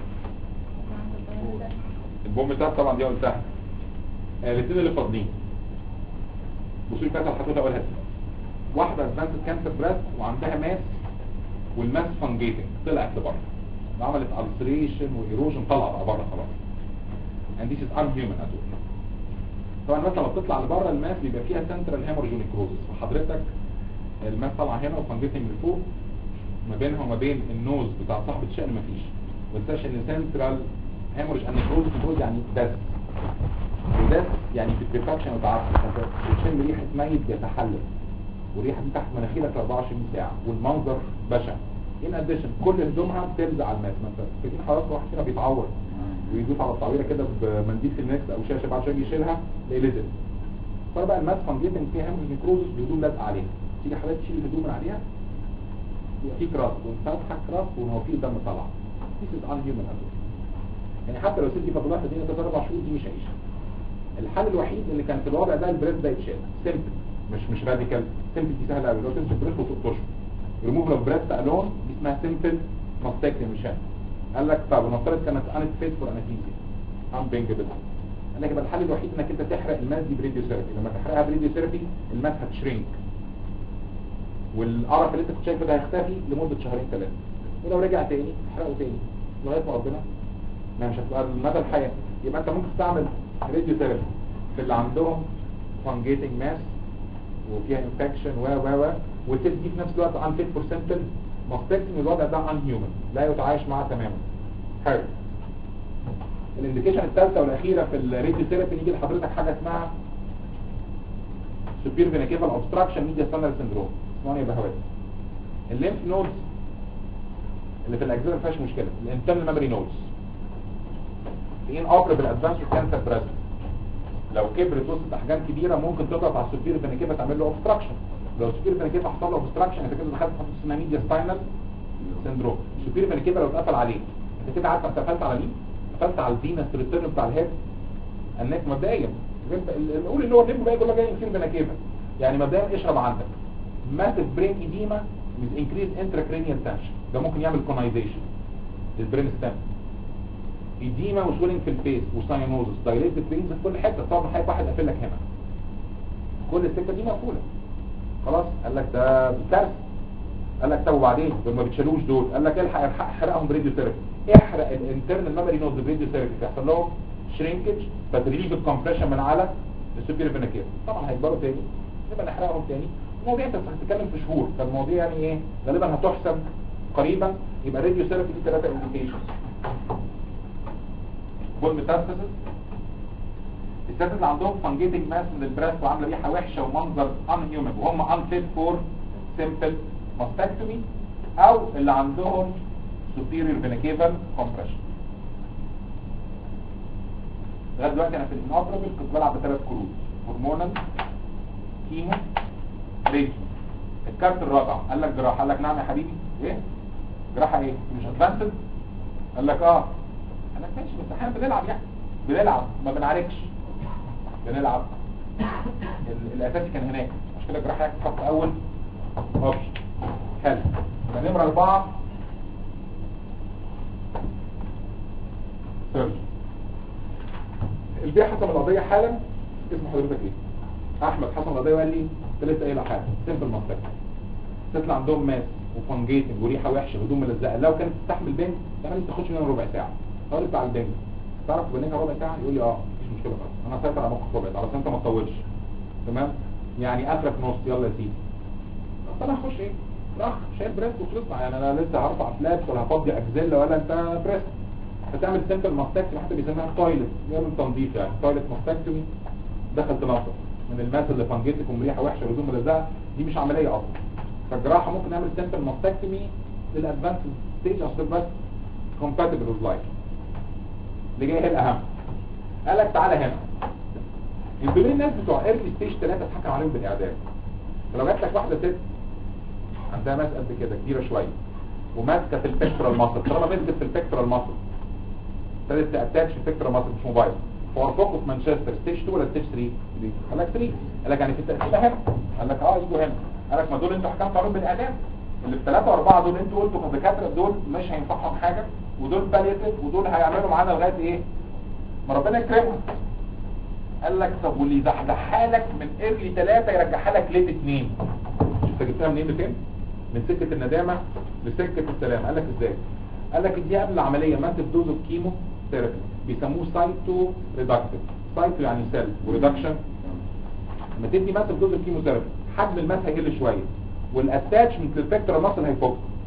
البوم بتاعت طبعا دي قلتها آه، الاثنين اللي فاضلين بصوا لي كده الحطوطه اولها واحده ادفانسد كانسر بريست وعندها ماس والماس فانجيتنج طلعت لبره عملت الستريشن وايروجن طلعت على بره خلاص and this is unhuman at all طبعا الماس لما بتطلع لبره الماس بيبقى فيها سنترال هيمورجونيكروزس فحضرتك الماس طالعه هنا وفانجيتنج من فوق ما بينها وما بين النوز بتاع صاحب الشأن مفيش ما تنساش ان سنترال هيموريج انكروزس المفروض يعني دس ودس يعني في البرفكشن وتعرف انت بتشم ريحه ميت بيتحلل والريحه دي تحت مناخيرك 24 ساعه والمنظر بشع ان اديشن كل هدومها بتلزق على الماس ما انت فاكرين حضرتك واحد فينا بيتعور ويدوس على الطاوله كده بمنديل في النكس او شاشه بعد شويه يجي يشيلها تلاقيه لزق فبقى الماس فانجيتنج فيها هيموريج نكروزس بهدوم لازقه عليها تيجي حضرتك تشيل الهدوم من عليها يبقى في كراس وفتحه كراس وهو في دم طالع This is unhuman abuse. يعني حتى لو ست فضلها في الدنيا ثلاث اربع شهور دي مش عيشه الحل الوحيد اللي كان في الوضع ده البريس ده يتشال سيمبل مش مش راديكال سيمبل دي سهله قوي لو تمسك بريس وتقطشه ريموف اوف بريس الون دي اسمها سيمبل ماستكتومي مش قال لك طب نفترض كانت انت فيت فور انستيزيا ام بينجبل قال لك يبقى الحل الوحيد انك انت تحرق الماس دي بريديو ثيرابي لما تحرقها بريديو ثيرابي الماس هتشرينك والقرف اللي انت كنت شايفه ده هيختفي لمده شهرين ثلاثه ولو رجع تاني احرقه تاني لغايه ما ربنا ما مش هتبقى مدى الحياه يبقى انت ممكن تستعمل راديو ثيرابي في اللي عندهم فانجيتنج ماس وفيها انفكشن و و و وتدي في نفس الوقت ان فيت فور سنتل ماستكتومي الوضع ده ان هيومن لا يتعايش معاه تماما حلو الانديكيشن الثالثه والاخيره في الراديو ثيرابي نيجي لحضرتك حاجه اسمها سوبير فينيكيفال اوبستراكشن ميديا ستاندر سندروم اسمها ايه بهوات الليمف نودز اللي في الاجزاء ما فيهاش مشكله الانترنال ميموري نودز ان اوبربل ادفانس كانسر بريست لو كبرت وصلت احجام كبيره ممكن تضغط على السوبير فينيكيفا تعمل له اوبستراكشن لو السوبير فينيكيفا حصل له اوبستراكشن انت كده دخلت في حاجه اسمها ميديا سباينال سندروم السوبير فينيكيفا لو اتقفل عليك انت كده عارف انت قفلت على مين قفلت على الفينس ريتيرن بتاع الهيد النك مبدئيا نقول ان هو الليمب بقى يقول لك جاي انفير فينيكيفا يعني مبدئيا اشرب عندك ماسف برين ايديما with increased intracranial tension ده ممكن يعمل كونايزيشن للبرين ستام ايديما وسويلنج في الفيس وساينوزس دايليتد برينز في كل حته طبعا حاجه واحد قافل لك هنا كل السكه دي مقفوله خلاص قال لك ده كارثه قال لك طب وبعدين دول ما بتشالوش دول قال لك الحق الحق احرقهم بريديو ثيرابي احرق الانترنال ميموري نود بريديو ثيرابي يحصل لهم شرينكج فتريليف الكومبريشن من على السوبير فينيكير طبعا هيكبروا تاني نبقى نحرقهم تاني المواضيع انت هتتكلم في شهور فالمواضيع يعني ايه غالبا هتحسم قريبا يبقى راديو ثيرابي دي ثلاثه انديكيشنز بول ميتاستاسيس الستات اللي عندهم فانجيتنج ماس من البريست وعامله ريحه وحشه ومنظر ان هيومن وهم ان فيت فور سمبل ماستكتومي او اللي عندهم superior venicaval compression لغايه دلوقتي انا في الانوبرابل كنت بلعب بثلاث كروت هرمونال كيمو ريديو الكارت الرابع قال لك جراحه قال لك نعم يا حبيبي ايه جراحه ايه مش ادفانسد قال لك اه قال لك ماشي بس احنا بنلعب يعني بنلعب ما بنعاركش بنلعب ال- الاساسي كان هناك عشان كده الجراحه في خط اول اوبشن حلو يبقى نمره اربعه سيرجن البيع حسم القضيه حالا اسم حضرتك ايه احمد حسن القضيه وقال لي انت لسه قايل حاجه سيمبل ماستك تطلع عندهم ماس وفانجيتنج وريحه وحشه هدوم ملزقه لو كانت تستحمل بنج تعمل تخش منها ربع ساعه اقول لك على البنج تعرف تبنيها ربع ساعه يقول لي اه مفيش مشكله خالص انا هسيطر على موقف ربع ساعه بس انت ما تطولش تمام يعني اخرك نص يلا يا سيدي طب انا هخش ايه راح شايل بريست وخلصنا يعني انا لسه هرفع فلابس ولا هفضي اجزله ولا انت بريست هتعمل سيمبل ماستكتومي حتى بيسموها تويلت بيعمل تنظيف يعني تويلت ماستكتومي دخل تنظف من الماس اللي فانجيتكم ريحه وحشه وهدوم ملزقه دي مش عمليه اصلا فالجراحه ممكن نعمل سيمبل ماستكتومي للادفانس ستيج اصل بس كومباتبل وذ لايف اللي جاي هي الاهم قال لك تعالى هنا انتوا ليه الناس بتوع ايرلي ستيج 3 اتحكم عليهم بالاعدام فلو جات لك واحده ست عندها ماس قد كده كبيره شويه وماسكه في البكترال ماسل طالما مسكت في البكترال ماسل ابتدت تاتاتش البكترال ماسل مش موبايل فورفوكوا في مانشستر ستيج 2 ولا ستيج 3 قال لك 3 قال لك يعني في التقسيمه هنا قال لك اه يجوا هنا قال لك ما دول انتوا حكمتوا عليهم بالاعدام اللي في 3 و4 دول انتوا قلتوا كدكاتره دول مش هينفعهم حاجه ودول باليتيف ودول هيعملوا معانا لغايه ايه ما ربنا يكرمهم قال لك طب واللي يزحزحها لك من ايرلي 3 يرجعها لك ليت 2 انت جبتها منين لفين من سكه الندامه لسكه السلام قال لك ازاي قال لك دي قبل العمليه ماسك دوز اوف كيمو ثيرابي بيسموه سايتو ريدكتيف سايتو يعني سيل وريدكشن لما تدي ماسك دوز اوف كيمو ثيرابي حجم الماس هيقل شويه والاتاتشمنت للفكتور ماسل هيفك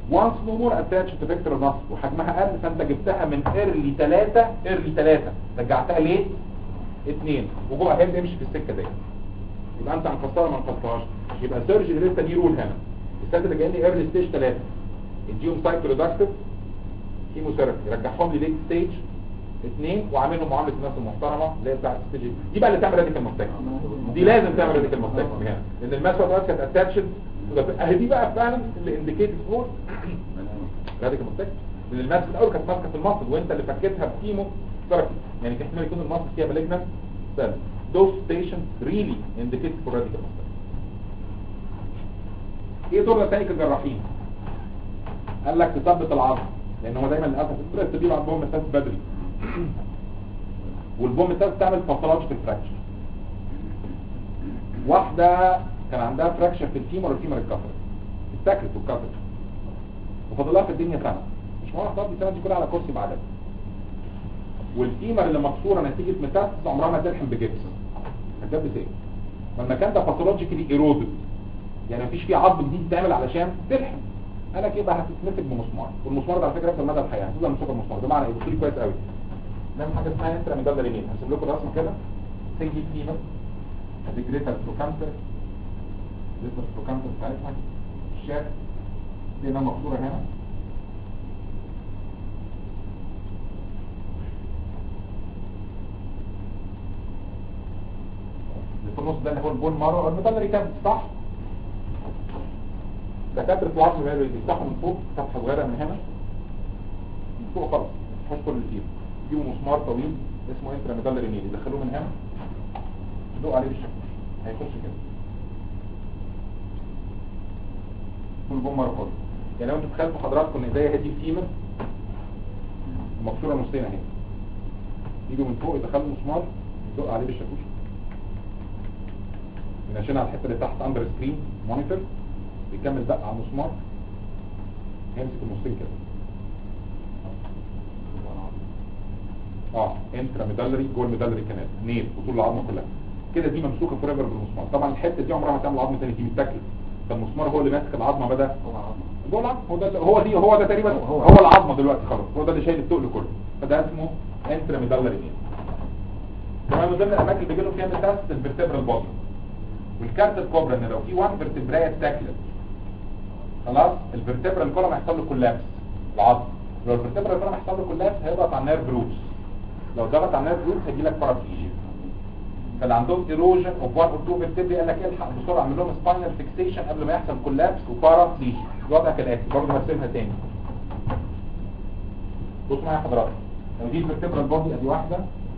وانس نو مور اتاتش تو فيكتور ماسل وحجمها قل فانت جبتها من ايرلي 3 ايرلي 3 رجعتها ليه 2 وجوه هيد يمشي في السكه دي يبقى انت هنفصلها ما نفصلهاش يبقى سيرجري لسه دي رول هنا الست اللي جايين لي ايرلي ستيج 3 اديهم سايكلودكتيف كيموثيرابي رجعهم لي ليت ستيج اثنين وعاملهم معامله الناس المحترمه اللي هي بتاعت الستيج دي بقى اللي تعمل راديكال ماستكتومي دي لازم تعمل راديكال ماستكتومي هنا لان الماسوه دلوقتي كانت اتاتشد اهي دي بقى فعلا اللي انديكيتد فور راديكال ماستكتومي لان الماس في الاول كانت ماسكه في المصل وانت اللي فكيتها بكيمو ثيرابي يعني في احتمال يكون المصل فيها مالجنت سيل those patients really indicated for radical mastectomy ايه دور تاني كجراحين قال لك تثبت العظم لان هو دايما للاسف الستريس دي بعد بوم ميتاز بدري والبوم ميتاز تعمل باثولوجيكال فراكشر واحده كان عندها فراكشر في الفيمور والفيمور اتكسرت اتاكلت واتكسرت وفضل لها في الدنيا سنه مش معنى تقضي السنه دي كلها على كرسي بعدها والفيمر اللي مكسوره نتيجه ميتاستس عمرها ما تلحم بجبس هتجبس ايه؟ والمكان ده باثولوجيكالي ايرودد يعني مفيش فيه عظم جديد تعمل علشان تلحم انا كده هتتمسك بمسمار والمسمار ده على فكره في مدى الحياه هتفضل مسك المسمار بمعنى ايه بصوا لي كويس قوي نعمل حاجه اسمها انترا ميدالر يمين هرسم لكم الرسمه كده سنجل فيمر ادي جريتر ستروكانتر جريتر ستروكانتر بتاعتها الشاف دي هنا مكسوره هنا اللي في النص ده اللي هو البون مارو الميدالر كان صح دكاتره العظم بيعملوا ايه بيفتحوا من فوق فتحه صغيره من هنا من فوق خالص مش كل اللي فيه يجيبوا مسمار طويل اسمه انترا ميدالر يمين يدخلوه من هنا يدقوا عليه بالشكل هيخش كده كل بوم مره كله يعني لو انتوا تخيلوا حضراتكم ان ايديا هدي فيمر مكسوره نصين اهي يجوا من فوق يدخلوا مسمار يدقوا عليه بالشاكوش ينشنها على الحته اللي تحت اندر سكرين مونيتور بيكمل دق على المسمار يمسك النصين كده اه انترا ميدالري جوه الميدالري كانال نيل وطول العظمه كلها كده دي ممسوكه فوريفر بالمسمار طبعا الحته دي عمرها ما تعمل عظم تاني دي متاكله فالمسمار هو اللي ماسك العظمه بدا جوه العظم هو ده هو دي هو ده تقريبا هو, هو العظمه دلوقتي خلاص هو ده اللي شايل التقل كله فده اسمه انترا ميدالري نيل كمان من ضمن الاماكن اللي بيجي له فيها ميتاست الفرتبرال بودي والكارت الكوبرا ان لو في وان فيرتبرايه اتاكلت خلاص الفرتبرال كولم هيحصل له كولابس العظم لو الفرتبرال كولم هيحصل له كولابس هيضغط على النيرف روتس لو ضغط على النيرف روتس هيجي لك بارابليجيا فاللي عندهم ايروجن اوف وان اور تو فيرتبري قال لك الحق بسرعه اعمل لهم سباينال فيكسيشن قبل ما يحصل كولابس وبارابليجيا الوضع كالاتي برضه هرسمها تاني بصوا معايا حضرتك لو دي الفرتبرال بودي ادي واحده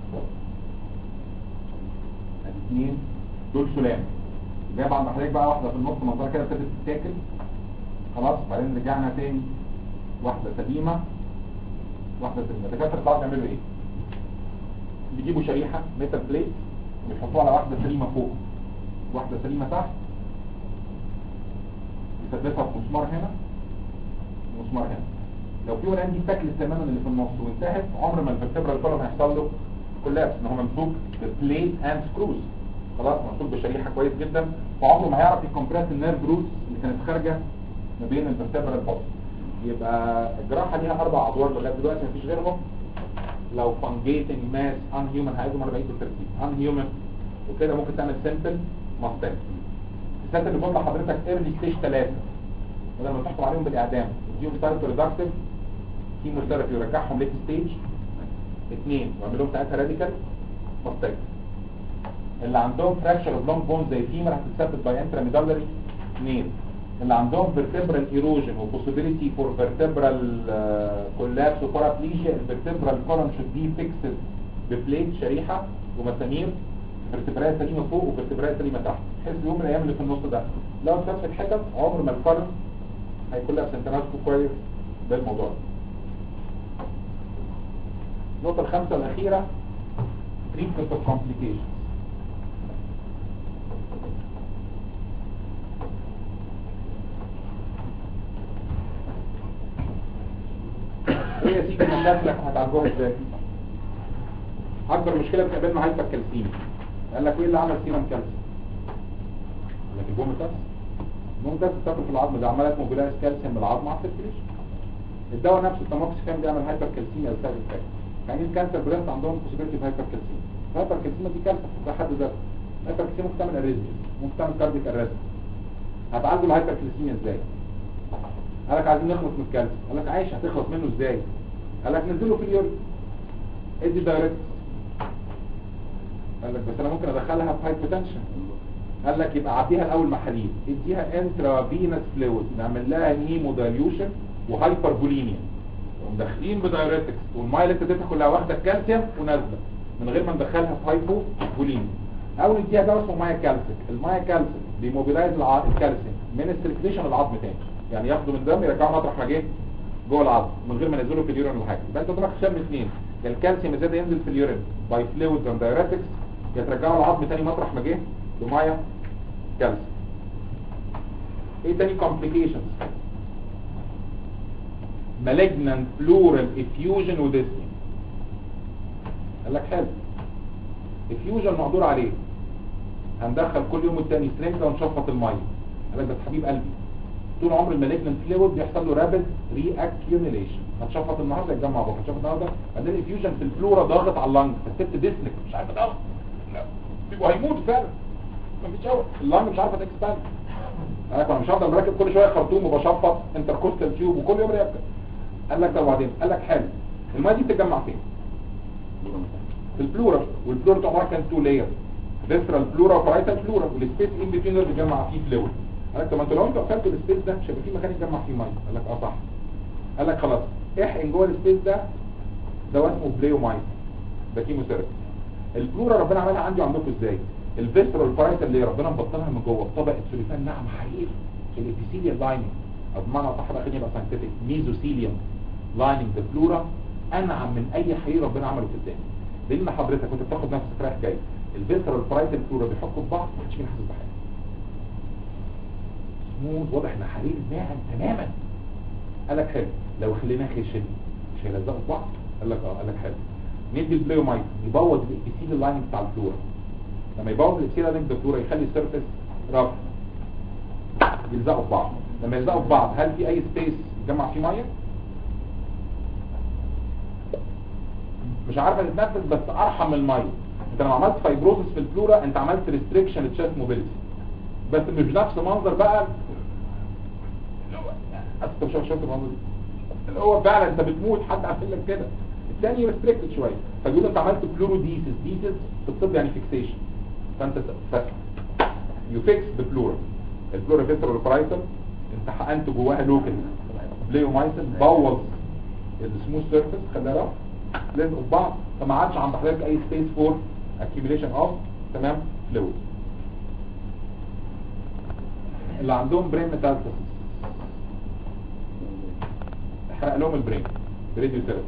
ادي اثنين دول سلام جايب عند حضرتك بقى واحده في النص منظره كده ابتدت تتاكل خلاص بعدين رجعنا تاني واحدة سليمة واحدة سليمة دكاترة العظم بيعملوا ايه بيجيبوا شريحة ميتال بليت ويحطوها على واحدة سليمة فوق واحدة سليمة تحت يثبتها بمسمار هنا ومسمار هنا لو في ورقه دي اتاكلت تماما اللي في النص وانتهت عمر ما الفرتبرال كولوم هيحصل له كولابس ان هو ممسوك ببليت اند سكروز خلاص ممسوك بشريحه كويس جدا فعمره ما هيعرف يكمبريس النيرف روتس اللي كانت خارجه ما بين الفرتبرال بودي يبقى الجراحه ليها اربع ادوار لغايه دلوقتي مفيش غيرهم لو فانجيتنج ماس ان هيومن هيدوم 40 بالترتيب ان هيومن وكده ممكن تعمل سيمبل ماستك الست اللي بقول لحضرتك ايرلي ستيج 3 بدل ما تحكم عليهم بالاعدام اديهم سايتو ريدكتيف كيموثيرابي ويرجعهم ليت ستيج اثنين واعمل لهم ساعتها راديكال ماستك اللي عندهم فراكشر اوف لونج بون زي فيمر هتتثبت باي انترا ميدالري اثنين اللي عندهم vertebral erosion و possibility for vertebral uh, collapse و paraplegia الvertebral column should be fixed ببليت شريحة ومسامير vertebrae سليمة فوق وvertebrae سليمة تحت بحيث اليوم من الايام اللي في النص ده لو اتفتحت حتت عمر ما الكولم هيكون لها سنتناسكو كويس ده الموضوع ده. النقطة الخامسة الأخيرة treatment of complications ايه يا سيدي مشاكلك هتعالجوها ازاي اكبر مشكله بتقابلنا هايبر كالسيم قال لك ايه اللي عمل سيرم كالسيوم قال لك البوميتاس ممكن تاكل في العظم ده عماله موبيلايز كالسيوم من العظم على السيركيليشن الدواء نفسه التاموكسيفين بيعمل هايبر كالسيميا بسبب الفاك يعني الكانسر بريست عندهم بوسيبيلتي هايبر كالسيميا هايبر كالسيميا دي كارثه في حد ذاتها هايبر كالسيميا ممكن تعمل اريزميا ممكن تعمل كارديك اريزم هتعالجوا الهايبر كالسيميا ازاي قال لك عايزين نخلص من الكالسيوم قال لك عايش هتخلص منه ازاي قال لك نزله في اليورين ادي دايركت قال لك بس انا ممكن ادخلها في هايبوتنشن قال لك يبقى عديها الاول مع حليب اديها انترا فينس فلويد نعمل لها هيمو دايليوشن وهايبر بوليميا داخلين بدايريتكس والميه اللي انت اديتها كلها واخده الكالسيوم ونازله من غير ما ندخلها في هايبو بوليميا او نديها دواء اسمه مايا كالسيك المايا كالسيك بيموبيلايز الع- الكالسيوم من السيركيليشن العظم تاني يعني ياخده من الدم يرجعه مطرح ما جه جوه العظم من غير ما ينزله في اليورين ولا حاجه يبقى انت قدامك خيار من اثنين يا الكالسيوم زياده ينزل في اليورين باي فلويدز اند دايريتكس يا ترجعه العظم تاني مطرح ما جه بميه كالسيوم ايه تاني complications malignant pleural effusion وديسني قال لك حلو effusion مقدور عليه هندخل كل يوم التاني سرنجة ونشفط المية قال لك بس حبيب قلبي طول عمر المالجنت فلويد بيحصل له رابid رياكيوميليشن هتشفط النهارده يتجمع بكره هتشفط النهارده بعدين الافيوجن في الفلورا ضاغط على اللنج فالست ديسلك مش عارفه تضغط لا بيبقوا هيموت فعلا مفيش هوا اللنج مش عارفه تكسباند انا كنت مش هفضل مركب كل شويه خرطوم وبشفط انتركوستال تيوب وكل يوم رياكتر قال لك طب وبعدين قال لك حلو الميه دي بتتجمع فين في البلورا والبلورا تعتبر كان تو لاير فيسترال بلورا وبرايتال بلورا والسبيس ان بتوين اللي بيتجمع فيه فلويد قال لك طب ما انت لو انت قفلت السبيس ده مش هيبقى فيه مكان يتجمع فيه ميه قال لك اه صح قال لك خلاص احقن جوه السبيس ده دواء اسمه بليومايد ده كيموثيرابي البلورا ربنا عملها عندي وعندكم ازاي الفيسترال والبرايتال اللي ربنا مبطنها من جوه بطبقه سوليفان ناعم حقيقي الابيثيليال لايننج او بمعنى صح بقى خليني يبقى ساينتفك ميزوثيليوم لايننج ذا بلورا انعم من اي حقيقي ربنا عمله في الدنيا لان حضرتك كنت بتاخد نفسك رايح جاي الفيسترال والبرايتال بلورا بيحكوا في بعض محدش فينا حاسس بحاجه سموث واضح ان حريق ناعم تماما قال لك حلو لو خليناه خشن مش هيلزقوا في بعض قال لك اه قال لك حلو ندي البلايومايت يبوظ الابيثيل لايننج بتاع الفلورا لما يبوظ الابيثيل لايننج بتاع الفلورا يخلي السيرفيس رف يلزقوا في بعض لما يلزقوا في بعض هل في اي سبيس يتجمع فيه ميه مش عارفه تتنفس بس ارحم من الميه انت لما عملت فايبروزس في الفلورا انت عملت ريستريكشن للتشست موبيليتي بس مش بنفس منظر بقى انت مش شفت المنظر دي اللي هو فعلا انت بتموت حد عامل لك كده الثاني ريستريكتد شويه فبيقول انت عملت فلورو ديسيس ديسيس في الطب يعني فيكسيشن فانت ف... يو فيكس بفلورا الفلورا فيسترال برايتال انت حقنت جواها لوكال بليومايسن بوظ السموث سيرفيس خلاها رف لازقوا في بعض فما عادش عند حضرتك اي سبيس فور accumulation اوف تمام فلويد اللي عندهم برين ميتاستاسيس احرق لهم البرين بريديو ثيرابي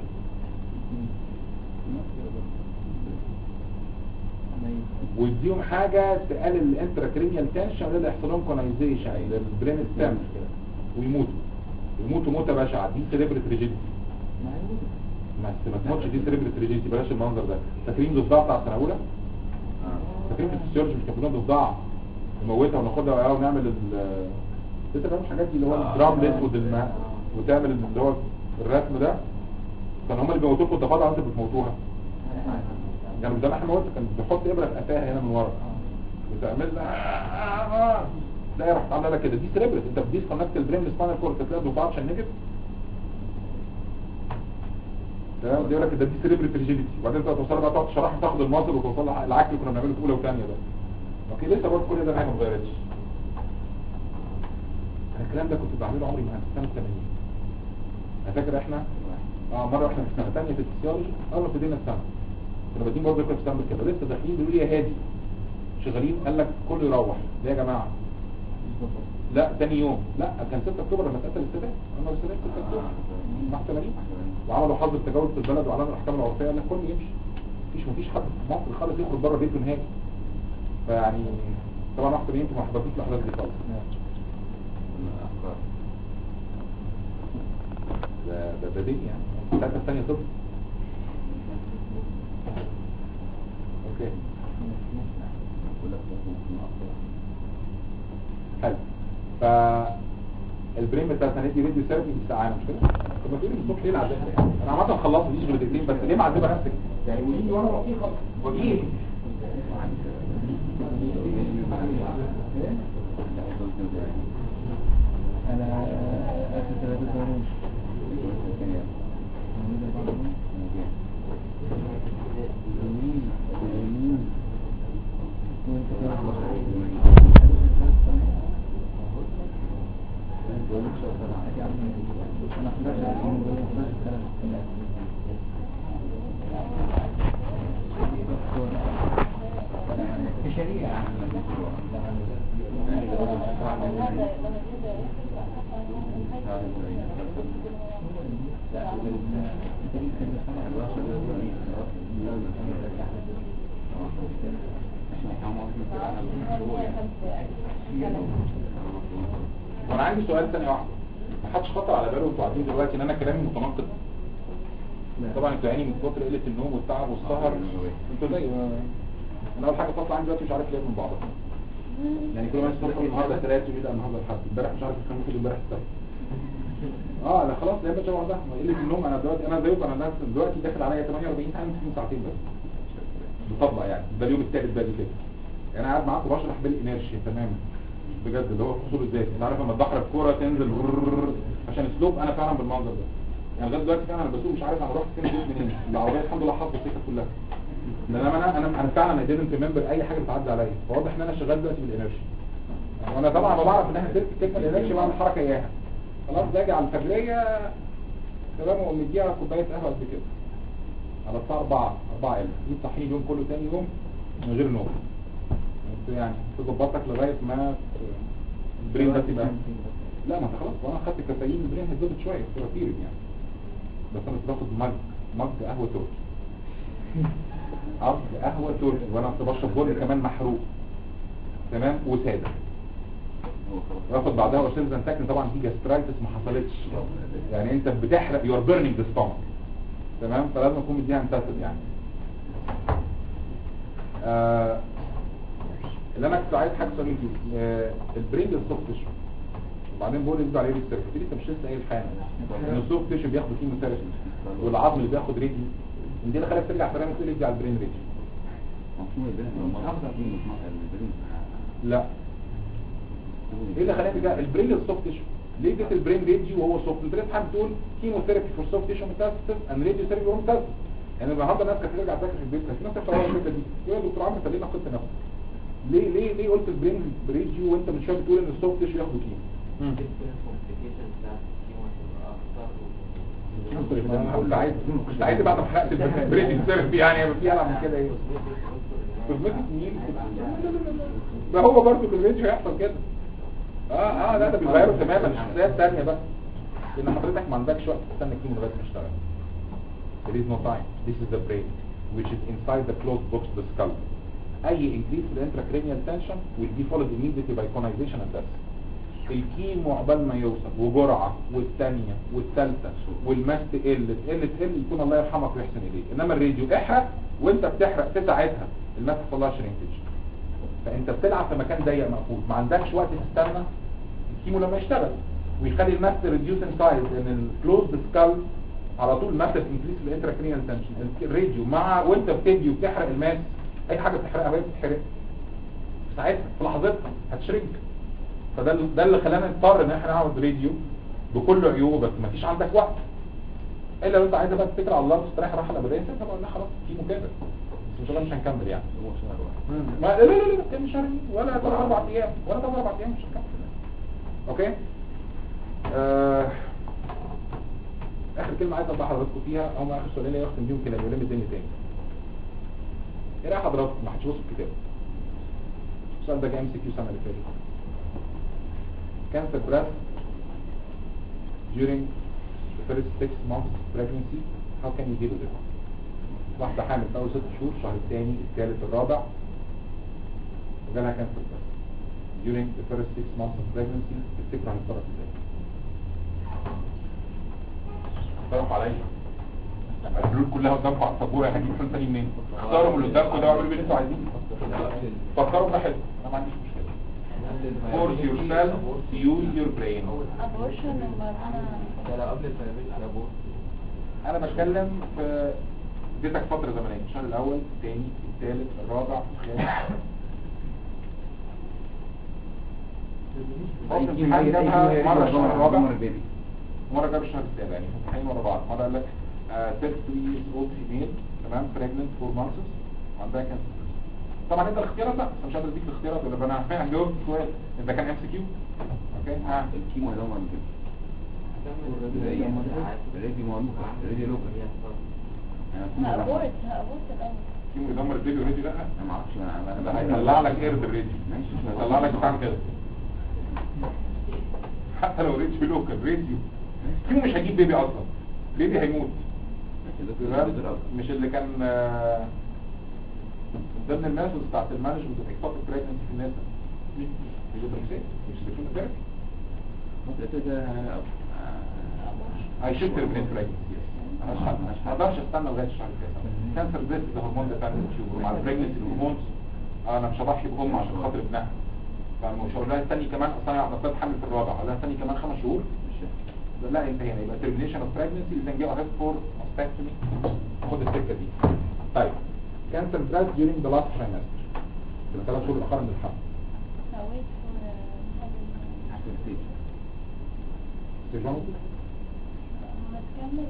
ويديهم حاجة تقلل الانتراكرينيال تنشن ولا يحصل لهم كونايزيشن للبرين ستام ويموتوا يموتوا موتة بشعة دي سيريبريت ريجيديتي ما ما تموتش دي سيريبريت ريجيديتي بلاش المنظر ده فاكرين ضفدع بتاع السنة الأولى؟ فاكرين في الفسيولوجي مش كانوا ضفدع نموتها وناخدها ونعمل ال لسه بنعمل الحاجات دي اللي هو الدرام الاسود الماء وتعمل اللي هو الرسم ده كان هم اللي بيموتوكوا الضفادع وانت بتموتوها يعني ده احنا موت كان بيحط ابره في قفاها هنا من ورا وتعمل لها تلاقي راح عامله لك كده دي سريبرت انت بتديس كونكت البرين للسباينال كورد تلاقي الضفدع عشان نجد تمام دي يقول لك ده دي سريبرت ريجيديتي وبعدين انت توصل بقى تقعد تشرح تاخد المصل وتوصل لها العك اللي كنا بنعمله في اولى وثانيه ده اوكي لسه برضه كل ده حاجه ما اتغيرتش أنا الكلام ده كنت بعمله عمري ما في سنه 80 انا فاكر احنا اه مره احنا في سنه ثانيه في الفسيولوجي اول ما ابتدينا السنه كنا بادئين برضه كده في سنه كده لسه داخلين بيقولوا لي يا هادي شغالين قال لك كله يروح ليه يا جماعه لا تاني يوم لا كان 6 اكتوبر لما اتقتل السادات انا السادات 6 اكتوبر مع 80 وعملوا حظر التجاوز في البلد واعلنوا الاحكام العرفيه قال لك كله يمشي مفيش مفيش حد في مصر خالص يخرج بره بيته نهائي فيعني طبعا احسن انتوا ما حضرتوش الاحداث دي خالص ده ده ده دنيا يعني الثالثه الثانيه طب اوكي حلو ف البرين بتاع هندي راديو ثيرابي بيساعدنا مش كده طب ما تقولي الصبح ليه العذاب يعني انا عامه خلصت دي غير دقيقتين بس ليه معذبه نفسك يعني قولي لي وانا بطيخه واجيب انا اخر ثلاثة ثواني وانا عندي سؤال ثاني واحد ما حدش خطر على باله انتوا عارفين دلوقتي ان انا كلامي متناقض طبعا انتوا يعني من كتر قله النوم والتعب والسهر انتوا زي انا اول حاجه فاصله عندي دلوقتي مش عارف ليه من بعضها يعني كل ما الصبح النهارده ثلاث ويبدا النهارده الحد امبارح مش عارف الخميس اللي امبارح السبت اه انا خلاص لعبت شبه ده قله النوم انا دلوقتي انا زيكم انا ناس دلوقتي داخل عليا 48 ساعه من ساعتين بس بطبق يعني ده اليوم الثالث بقى كده يعني انا قاعد معاكم بشرح بالانرشيا تماما بجد اللي هو فصول الذات انت عارف لما تدحرج الكوره تنزل برررر عشان اسلوب انا فعلا بالمنظر ده يعني لغايه دلوقتي فعلا انا بسوق مش عارف انا رحت فين جيت منين العربيه الحمد لله حافظه السكه كلها انما انا انا انا فعلا I didn't remember اي حاجه بتعدي عليا فواضح ان انا شغال دلوقتي بالانرشيا وانا طبعا ما بعرف ان انا نزلت الكلمه الانرشيا بعمل حركه اياها خلاص باجي على الفجريه تمام واقوم مديها كوبايه قهوه قد كده على الساعه 4 4 الا دي تصحيني اليوم كله تاني يوم من غير نوم يعني تظبطك لغايه ما البرين ده تبقى لا ما انت خلاص وانا خدت كافيين البرين هيتظبط شويه ثيرابيوتيك يعني بس انا كنت باخد مج مج قهوه تركي مج قهوه تركي وانا كنت بشرب بن كمان محروق تمام وساده واخد بعدها ورشيل زنتاكن طبعا دي جاسترايتس ما حصلتش يعني انت بتحرق يور بيرنينج ذا ستومك تمام فلازم اكون مديها انتاسد يعني آه اللي انا كنت عايز حاجه سؤالين فيه آه البرين السوفت تيشو وبعدين بقول يبدو عليه ريسيرش دي لسه مش لسه قايل حاجه ان السوفت تيشو بياخد كيموثيرابي والعظم اللي بياخد ريدي دي اللي خلاك ترجع كلامك تقول يدي على البرين ريدي لا ايه اللي خلاك ترجع البرين السوفت تيشو ليه اديت البرين ريدي وهو سوفت انت لسه حابب تقول كيموثيرابي فور سوفت تيشو ميتاستاسيس ان ريديو ثيرابي فور ميتاستاسيس يعني النهارده الناس كانت ترجع تذاكر في البيت كانت الناس تفكر الفكره دي يا دكتور عمرو انت ليه نقدت نفسك ليه ليه ليه قلت البرين ريديو وانت من شويه بتقول ان السوفت تيشو ياخد كيمو كنت عايز كنت عايز بعد ما حرقت البرين ثيرابي يعني يبقى في العب من كده ايه كوزمتيك مين ده هو برضه في الريديو هيحصل كده اه اه لا ده بيغيره تماما الشخصيات الثانيه بقى لان حضرتك ما عندكش وقت تستنى كيمو لغايه ما يشتغل there is no time this is the brain which is inside the closed box the skull اي increase في intracranial tension will be followed immediately by conization and death الكيمو عقبال ما يوصل وجرعة والثانية والثالثة والماس تقل تقل تقل يكون الله يرحمك ويحسن اليك انما الراديو احرق وانت بتحرق في ساعتها الماس يحصل لها شرينكج فانت بتلعب في مكان ضيق مقفول ما عندكش وقت تستنى الكيمو لما يشتغل ويخلي الماس ريديوس ان سايز لان الكلوز سكال على طول ماس انكريس في الانتراكرينال تنشن الراديو مع وانت بتدي وبتحرق الماس اي حاجه بتحرقها وهي بتتحرق في ساعتها في لحظتها هتشرنك فده ال- ده اللي خلانا نضطر ان احنا نعمل راديو بكل عيوبه بس ما فيش عندك وقت الا لو انت عايز بقى تتكل على الله وتستريح الراحه الابديه انت بقول لا خلاص في مكابر بس ان شاء الله مش هنكمل يعني ما لا لا لا لا كان مش عارفين ولا ثلاث اربع ايام ولا ثلاث اربع ايام مش هنكمل اوكي آه اخر كلمه عايز اوضح حضراتكم فيها او اخر سؤالين يختم بيهم كلام يلم الدنيا تاني ايه رايك حضراتكم ما حدش بص في الكتاب السؤال ده جاي ام سي كيو السنه اللي فاتت cancer breast during the first six months of pregnancy how can you deal with it واحدة حامل في أول ست شهور الشهر الثاني الثالث الرابع وجالها كانسر breast during the first six months of pregnancy تفتكر هنتصرف ازاي؟ اتصرف عليا الحلول كلها قدامكم على السبوره هجيب حلول تاني منين؟ اختاروا من اللي قدامكم ده واعملوا اللي انتوا عايزينه فكروا ده حلو انا ما عنديش مشكله force yourself to use your brain ابورشن وبعد انا ده لو قبل الفيرميشن ابوه انا بتكلم في اديتك فترة زمنية الشهر الاول الثاني الثالث الرابع الخامس أي فترة كيمو- امتحان أي جابها كيمو مرة يرجع الشهر ضمر- الرابع ضمر البيبي مرة جاب الشهر السابع يعني امتحانين ورا بعض مرة قال لك 32 years old female تمام pregnant 4 months وعندها كانسر طبعا انت الاختيارات لا بس مش قادر اديك الاختيارات ولا انا فعلا جاوبت السؤال انت كان ام سي كيو اوكي ها الكيمو يدمر البيبي الراديو مهمة الراديو لوكال هابورت هابورت الاول كيمو يدمر البيبي اوريدي لا انا ما اعرفش انا ده هيطلع لك اير بالراديو ماشي هيطلع لك بتاع كده حتى لو ريتش بلوكال راديو كيمو مش هيجيب بيبي اصلا بيبي هيموت تمام؟ مش اللي كان آه، من ضمن الميثودز بتاعت المانجمنت اوف اكتوبيك بريجنسي في الناس مش الدراسات مش الدكتور ثيرابي هيشوف ترمينيت بريجنسي ما اقدرش استنى لغايه الشهر التاسع كانسر بريست ده هرمون ديبندنت تيومر مع البريجنسي الهرمونز انا مش هضحي بام عشان خاطر ابنها فمش هقول لها استني كمان اصل انا هنفترض حمل في الرابع هقول لها استني كمان خمس شهور لا انت هنا يبقى termination of pregnancy then go ahead for mastectomy خد السكه دي طيب cancer breast during the last trimester في الثلاث شهور الاخر من الحمل سويت فور تجمع ما تكمل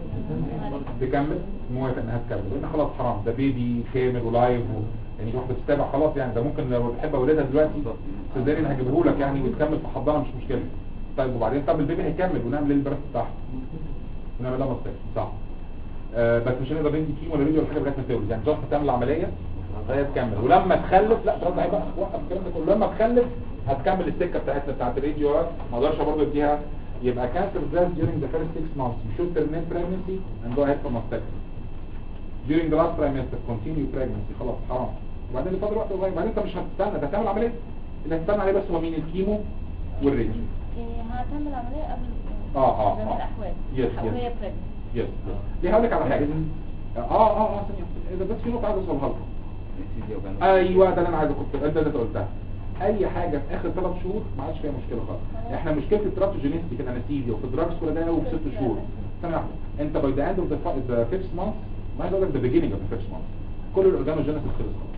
ولا تكمل موافق انها تكمل لان خلاص حرام ده بيبي كامل ولايف و... يعني واحده بتتابع خلاص يعني ده ممكن لو بتحب اولادها دلوقتي صدقني هجيبه لك يعني وتكمل في حضانه مش مشكله طيب وبعدين طب البيبي هيكمل ونعمل ايه البرست بتاعها ونعمل لها مستشفى صح آه بس مش هنقدر ندي كيمو ولا راديو ولا حاجه لغايه ما تولد يعني جاست هتعمل العمليه لغايه تكمل ولما تخلف لا ترد بقى وقف الكلام ده كله لما تخلف هتكمل السكه بتاعتنا بتاعت الراديو ما اقدرش برضه اديها يبقى كانسر breast during the first six months you should terminate pregnancy and go ahead for mastectomy during the last trimester continue pregnancy خلاص حرام وبعدين اللي فاضل وقت صغير بعدين انت مش هتستنى ده هتعمل عمليه اللي هتستنى عليه بس هو مين الكيمو والراديو يعني هتعمل عملية قبل آه، آه، جميع آه. الأحوال Yes, أو yes. هي pregnant يس ليه هقول لك على حاجه اه اه اه ثانيه اذا بس في نقطه عايز اوصلها لكم ايوه ده اللي انا عايز كنت ده اللي انت قلتها اي حاجه في اخر ثلاث شهور ما عادش فيها مشكله خالص احنا مشكله التراتوجينيستي في الانستيزيا وفي الدراجز كل ده وفي ست شهور ثانيه واحده انت باي ذا اند اوف ذا فيفث مانث ما عايز اقول لك ذا بيجيننج اوف ذا فيفث مانث كل الاورجانوجينيسيس خلص خلاص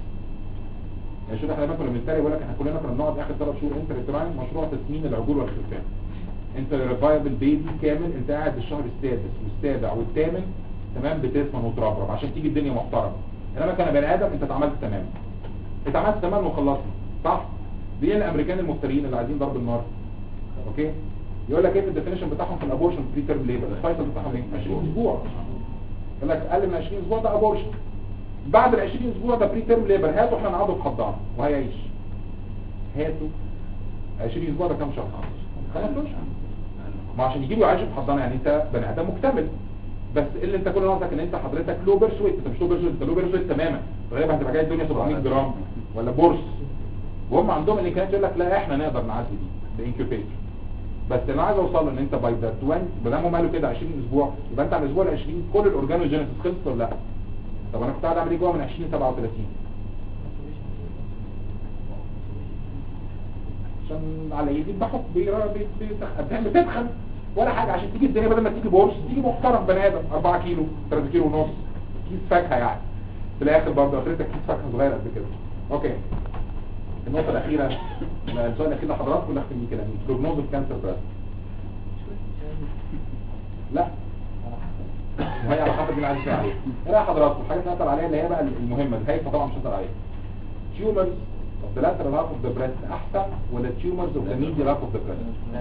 يعني شوف احنا لما كنا بنتريق يقول لك احنا كلنا كنا بنقعد اخر ثلاث شهور انت بتراعي مشروع تسمين العجول والخلفان انت ريفايبل بيبي كامل انت قاعد بالشهر السادس والسابع والثامن تمام بتسمن وتربرب عشان تيجي الدنيا محترمه انما كان بني ادم انت اتعملت تمام اتعملت تمام وخلصنا صح دي الامريكان المفترين اللي عايزين ضرب النار اوكي يقول لك ايه في الديفينيشن بتاعهم في الابورشن بري تيرم ليبر الفيصل بتاعهم ايه 20 اسبوع يقول لك اقل من 20 اسبوع ده ابورشن بعد ال 20 اسبوع ده بري تيرم ليبر هاتوا احنا نقعده في حضانه وهيعيش هاتوا 20 اسبوع ده كام شهر 15 ما عشان يجيبوا يعيشوا في حضانه يعني انت بني ادم مكتمل بس اللي انت كل قصدك ان انت حضرتك لو بيرس ويت انت مش لو بيرس ويت انت لو بيرس ويت تماما غالبا هتبقى جاي الدنيا 700 جرام ولا بورس وهم عندهم الامكانيات يقول لك لا احنا نقدر نعدي دي بانكيوبيتر بس اللي انا عايز اوصل له ان انت باي ذا 20 ما دام هم قالوا كده 20 اسبوع يبقى انت على الاسبوع ال 20 كل الاورجانوجينيسيس خلصت ولا لا طب انا كنت قاعد اعمل ايه جوه من 20 ل 37 عشان على ايدي بحط بيرا بتدخن بتدخن ولا حاجة عشان تيجي الدنيا بدل ما تيجي بورس تيجي محترم بني ادم 4 كيلو 3 كيلو ونص كيس فاكهة يعني في الاخر برضه اخرتك كيس فاكهة صغير قد كده اوكي النقطة الأخيرة السؤال الأخير لحضراتكم اللي أختم بيه كلامي بروجنوز اوف كانسر براست لا وهي على حسب اللي عايز فيها عليه ايه رأي حضراتكم الحاجة اللي هسأل عليها اللي هي بقى المهمة الهايفة طبعا مش هسأل عليها تيومرز of the lateral half of the breast أحسن ولا tumors of the medial half of the breast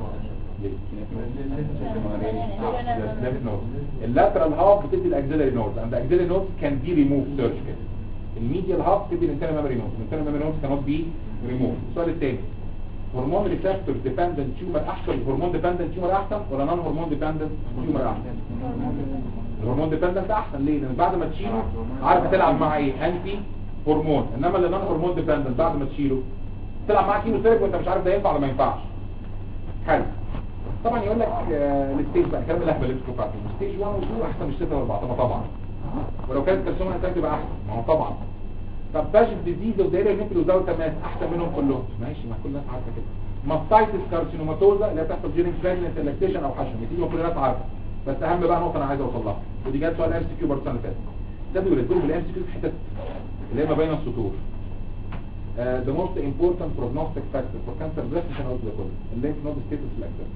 اللاترال هاف بتدي الاكزيلري نودز and the auxiliary nodes can be removed surgically الميديال هاف بتدي الانترنال ميموري نودز الانترنال ميموري نودز cannot be removed السؤال الثاني هرمون ريسبتور ديبندنت تيومر احسن هرمون ديبندنت تيومر احسن ولا نون هرمون ديبندنت تيومر احسن الهرمون ديبندنت احسن ليه لان بعد ما تشيله عارف هتلعب مع ايه انتي هرمون انما اللي نون هرمون ديبندنت بعد ما تشيله تلعب معاه كيمو ثيرابي وانت مش عارف ده ينفع ولا ما ينفعش حلو طبعا يقول لك آه، الستيج بقى كلام الاهبل اللي بتشوفه عارفين ستيج 1 و 2 احسن من 6 و 4 طبعا طبعا ولو كانت كالسيوم هتاك تبقى احسن ما هو طبعا طب باشن ديزيز ودايره نيبل وزاويه تماس احسن منهم كلهم ماشي ما كل الناس عارفه كده ماستايتس كارسينوماتوزا اللي هتحصل جيرنج بريجننت لاكتيشن او حشم دي ما كل الناس عارفه بس اهم بقى نقطه انا عايز اوصل لها ودي جت سؤال ام سي كيو برضه السنه اللي فاتت ده بيقول بالام سي كيو في حتت اللي هي ما بين السطور Uh, the most important prognostic factor for cancer breast مش هنقول ده كله الليمف نود ستيتس الاكتر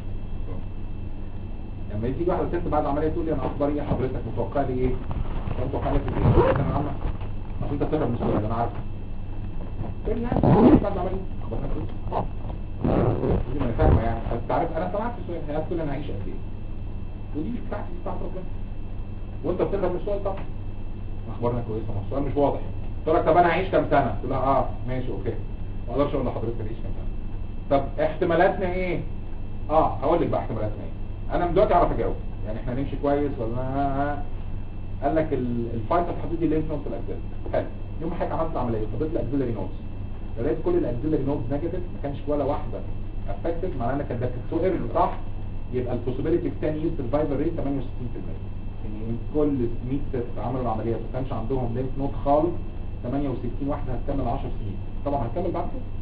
لما يجي واحده ست بعد عمليه تقول لي انا اخباري ايه حضرتك متوقع لي ايه انت متوقع لك ايه انا عامه اصل انت بتهرب من السؤال انا عارف تقول لي يعني بعد عمليه اخبارك ايه دي ما فاهمه يعني انت عارف انا سمعت السؤال هي هتقول انا هعيش قد ايه ودي مش بتاعتي دي بتاعت ربنا وانت بتهرب من السؤال طبعا اخبارنا كويسه ما السؤال مش واضح تقول لك طب انا هعيش كام سنه تقول لها اه ماشي اوكي ما اقدرش اقول لحضرتك هعيش كام سنه طب احتمالاتنا ايه اه هقول لك بقى احتمالاتنا ايه انا من دلوقتي اعرف اجاوب يعني احنا نمشي كويس ولا قال لك ال- الفايت الحدودي اللي نود في الاجزاء حلو يوم حضرتك عملت العمليه فضلت الاكزيلري نودز لقيت كل الاكزيلري نودز نيجاتيف ما كانش ولا واحده افكتد معناها انك كان ده سو ايرلي صح يبقى البوسيبيليتي في 10 يير سرفايفل ريت 68% يعني من كل 100 ست عملوا العمليات ما كانش عندهم ليمف نود خالص 68 واحده هتكمل 10 سنين طبعا هتكمل بعد كده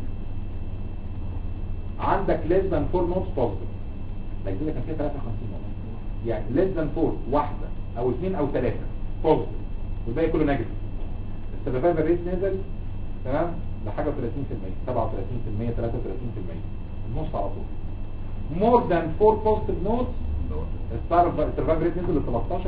عندك less than 4 نودز بوزيتيف الاجزاء كان فيها 53 نود يعني less than 4 واحده او اثنين او ثلاثه بوزيتيف والباقي كله نيجاتيف السرفايفل ريت نزل تمام لحاجه 30% 37% 33% النص على طول more than 4 positive nodes السرفايفل ريت نزل ل 13%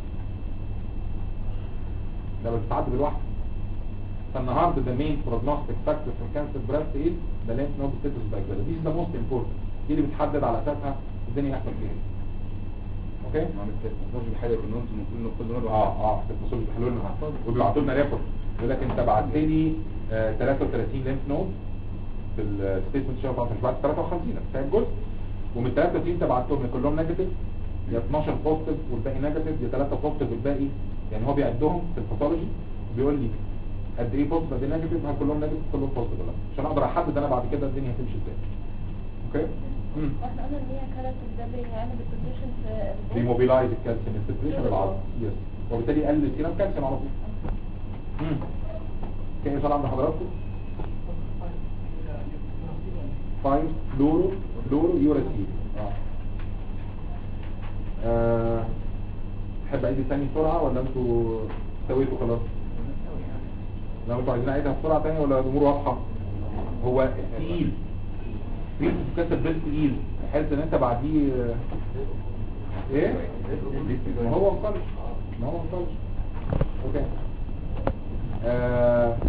ده بتتعدى بالواحد فالنهارده the main prognostic factor for cancer breast is the lymph node status of the This is the most important دي اللي بتحدد على اساسها الدنيا يحصل فيها ايه اوكي ما بتتنظرش بحاجه بالنص من كل كل نوع اه اه التصوير بيحلوا لنا وبيبعتوا لنا ريبورت يقول لك انت بعت لي آه 33 ليمف نود في الستيتمنت شو مش بعت 53 فاهم جزء ومن 33 انت بعتهم يا كلهم نيجاتيف يا 12 بوزيتيف والباقي نيجاتيف يا 3 بوزيتيف والباقي يعني هو بيعدهم في الباثولوجي بيقول لي قد ايه بوزيتيف قد ايه نيجاتيف هل كلهم نيجاتيف كلهم بوزيتيف ولا لا عشان اقدر احدد انا بعد كده الدنيا هتمشي ازاي اوكي امم واحنا قلنا ان هي كانت ده بيعمل ديبريشن في البيت. بيموبيلايز الكالسيوم السبريشن العضلي يس وبالتالي يقلل السيرم كالسيوم على طول امم كان يصل عند حضراتكم 5 فلورو فلورو يوراسيل اه آه، تحب اعيد تاني بسرعه ولا انتوا سويتوا خلاص لو انتوا عايزين اعيدها بسرعه تاني ولا الامور واضحه هو تقيل تقيل كسب بس تقيل بحيث ان انت بعديه آه، ايه ما هو مقلش ما هو مقلش اوكي آه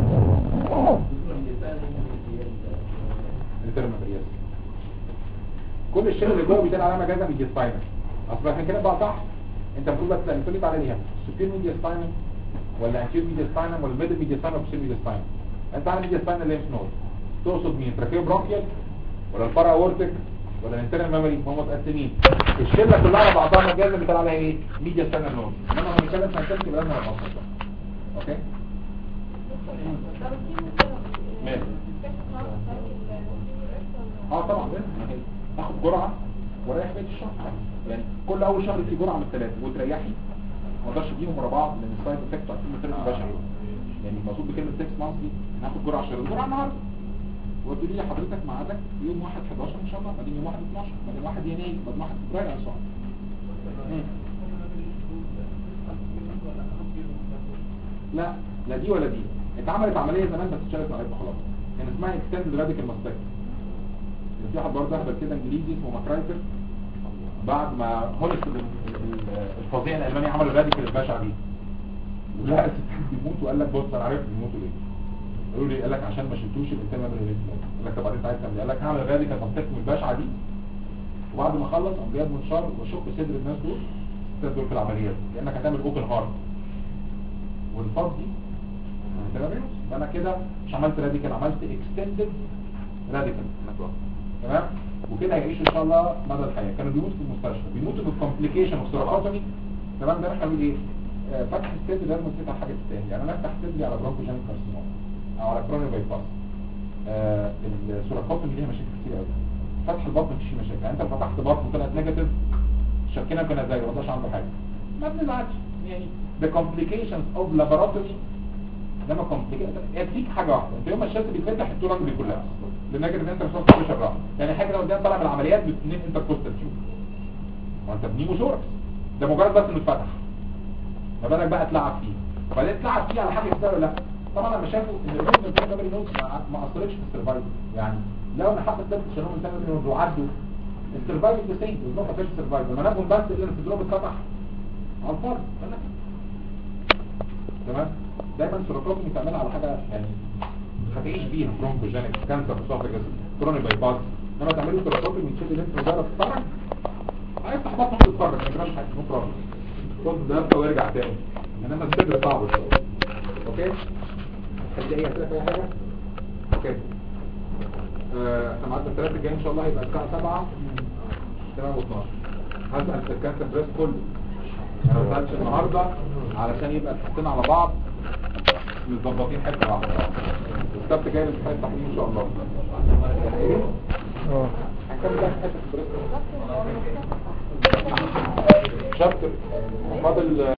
الترماترياس كل الشيء اللي جوه بيدل على مجازا ميديا سباينال اصل احنا كده بقى صح انت المفروض بس تقول لي تعالى ليها سوبير ميديا سباينال ولا انتير ميديا سباينال ولا ميدل ميديا سباينال ولا بوستير ميديا سباينال انت على ميديا سباينال ليمف نود تقصد مين تراكيو برونكيال ولا الفرع اورتيك ولا الانترنال ميموري هم متقسمين الشله كلها على بعضها مجازا بيطلع عليها ايه ميديا سباينال نود انما لما بنتكلم ساينتفك يبقى لازم نبقى اوكي ماشي اه طبعا لازم تاخد جرعه ورايح بقيه الشهر يعني كل اول شهر في جرعه من الثلاثه وتريحي ما اقدرش اديهم ورا بعض لان السايد افكت بتاعت كل بشع يعني المقصود بكلمه 6 مانث دي ناخد جرعه شهر جرعه النهارده وتقولي لي حضرتك ميعادك يوم 1 11 ان شاء الله بعدين يوم 1 12 بعدين 1 يناير بعدين 1 فبراير ان شاء الله مم. لا لا دي ولا دي اتعملت عمليه زمان بس اتشالت من خلاص كان اسمها اكستند راديكال ماستكتومي في واحد برضه اهبل كده انجليزي اسمه ماكرايتر بعد ما هولست الفظيع الالماني عمل الراديكال البشعه دي ولقى الستات بيموت وقال لك بص انا عارف بيموتوا ليه قالوا لي قال لك عشان ما شلتوش الانتما من الريتم قال لك طب بعدين عايز تعمل إيه؟ قال لك هعمل الراديكال ماستكتومي البشعه دي وبعد ما اخلص قام جايب منشار واشق صدر الناس دول الستات دول في العمليات كانك هتعمل اوبن هارت والفض دي تمام فانا كده مش عملت راديكال عملت اكستندد راديكال تمام وكده هيعيشوا ان شاء الله مدى الحياه كانوا بيموتوا في المستشفى بيموتوا بالكومبليكيشن اوف سيروتومي تمام ده احنا بنقول ايه آه، فتح الصدر لازم نسيت على حاجه تاني يعني انا افتح صدري على برونكوجينيك كارسينوم او على كروني باي باس آه السيروتومي ليها مشاكل كتير قوي فتح البطن مفيش فيه مشاكل يعني انت لو فتحت بطن وطلعت نيجاتيف شكينا كنا زي ما عنده حاجه ما بنزعلش يعني the complications of laboratory انما كومبليكيتد يكفيك حاجه واحده انت يوم ما الشاشه بيتفتح التو لانج كلها لانك انت مش هتعرف تشرحها يعني حاجه لو قدام طالع من العمليات باثنين انتركوستال تشوف ما انت بنيموثوركس ده مجرد بس انه اتفتح ما بالك بقى تلعب فيه وبعدين تلعب فيه على حاجه تساوي لا طبعا لما شافوا ان الريزن بتاع جابر نوز ما ما اثرتش في السرفايفل يعني لو انا حاطط ثلاث شهور من جابر نوز وعدوا السرفايفل ده سيد بالظبط ما فيش سرفايفل لما نجم بس اللي السندروم اتفتح على الفرد فلا. تمام دايما السيروتوكسين تعملها على حاجه يعني هتعيش بيها برونكوجينيك كانسر اسوفاجس كروني باي باس انما تعملوا سيروتوكسين من شد الليمف نودات تتفرج هيفتح بطنه وتتفرج ما يجراش حاجه نو بروبلم خد ده ويرجع تاني انما الصدر صعب شويه اوكي حد اي اسئله في اي حاجه اوكي آه، احنا معانا الثلاث الجاي ان شاء الله هيبقى الساعه 7 تمام و12 هسال في الكانسر بريس كله انا ما سالتش النهارده علشان يبقى تحطنا على بعض متظبطين حته واحده السبت جاي الامتحان التحليل ان شاء الله اه هنكمل بقى في حته البريس شابتر فاضل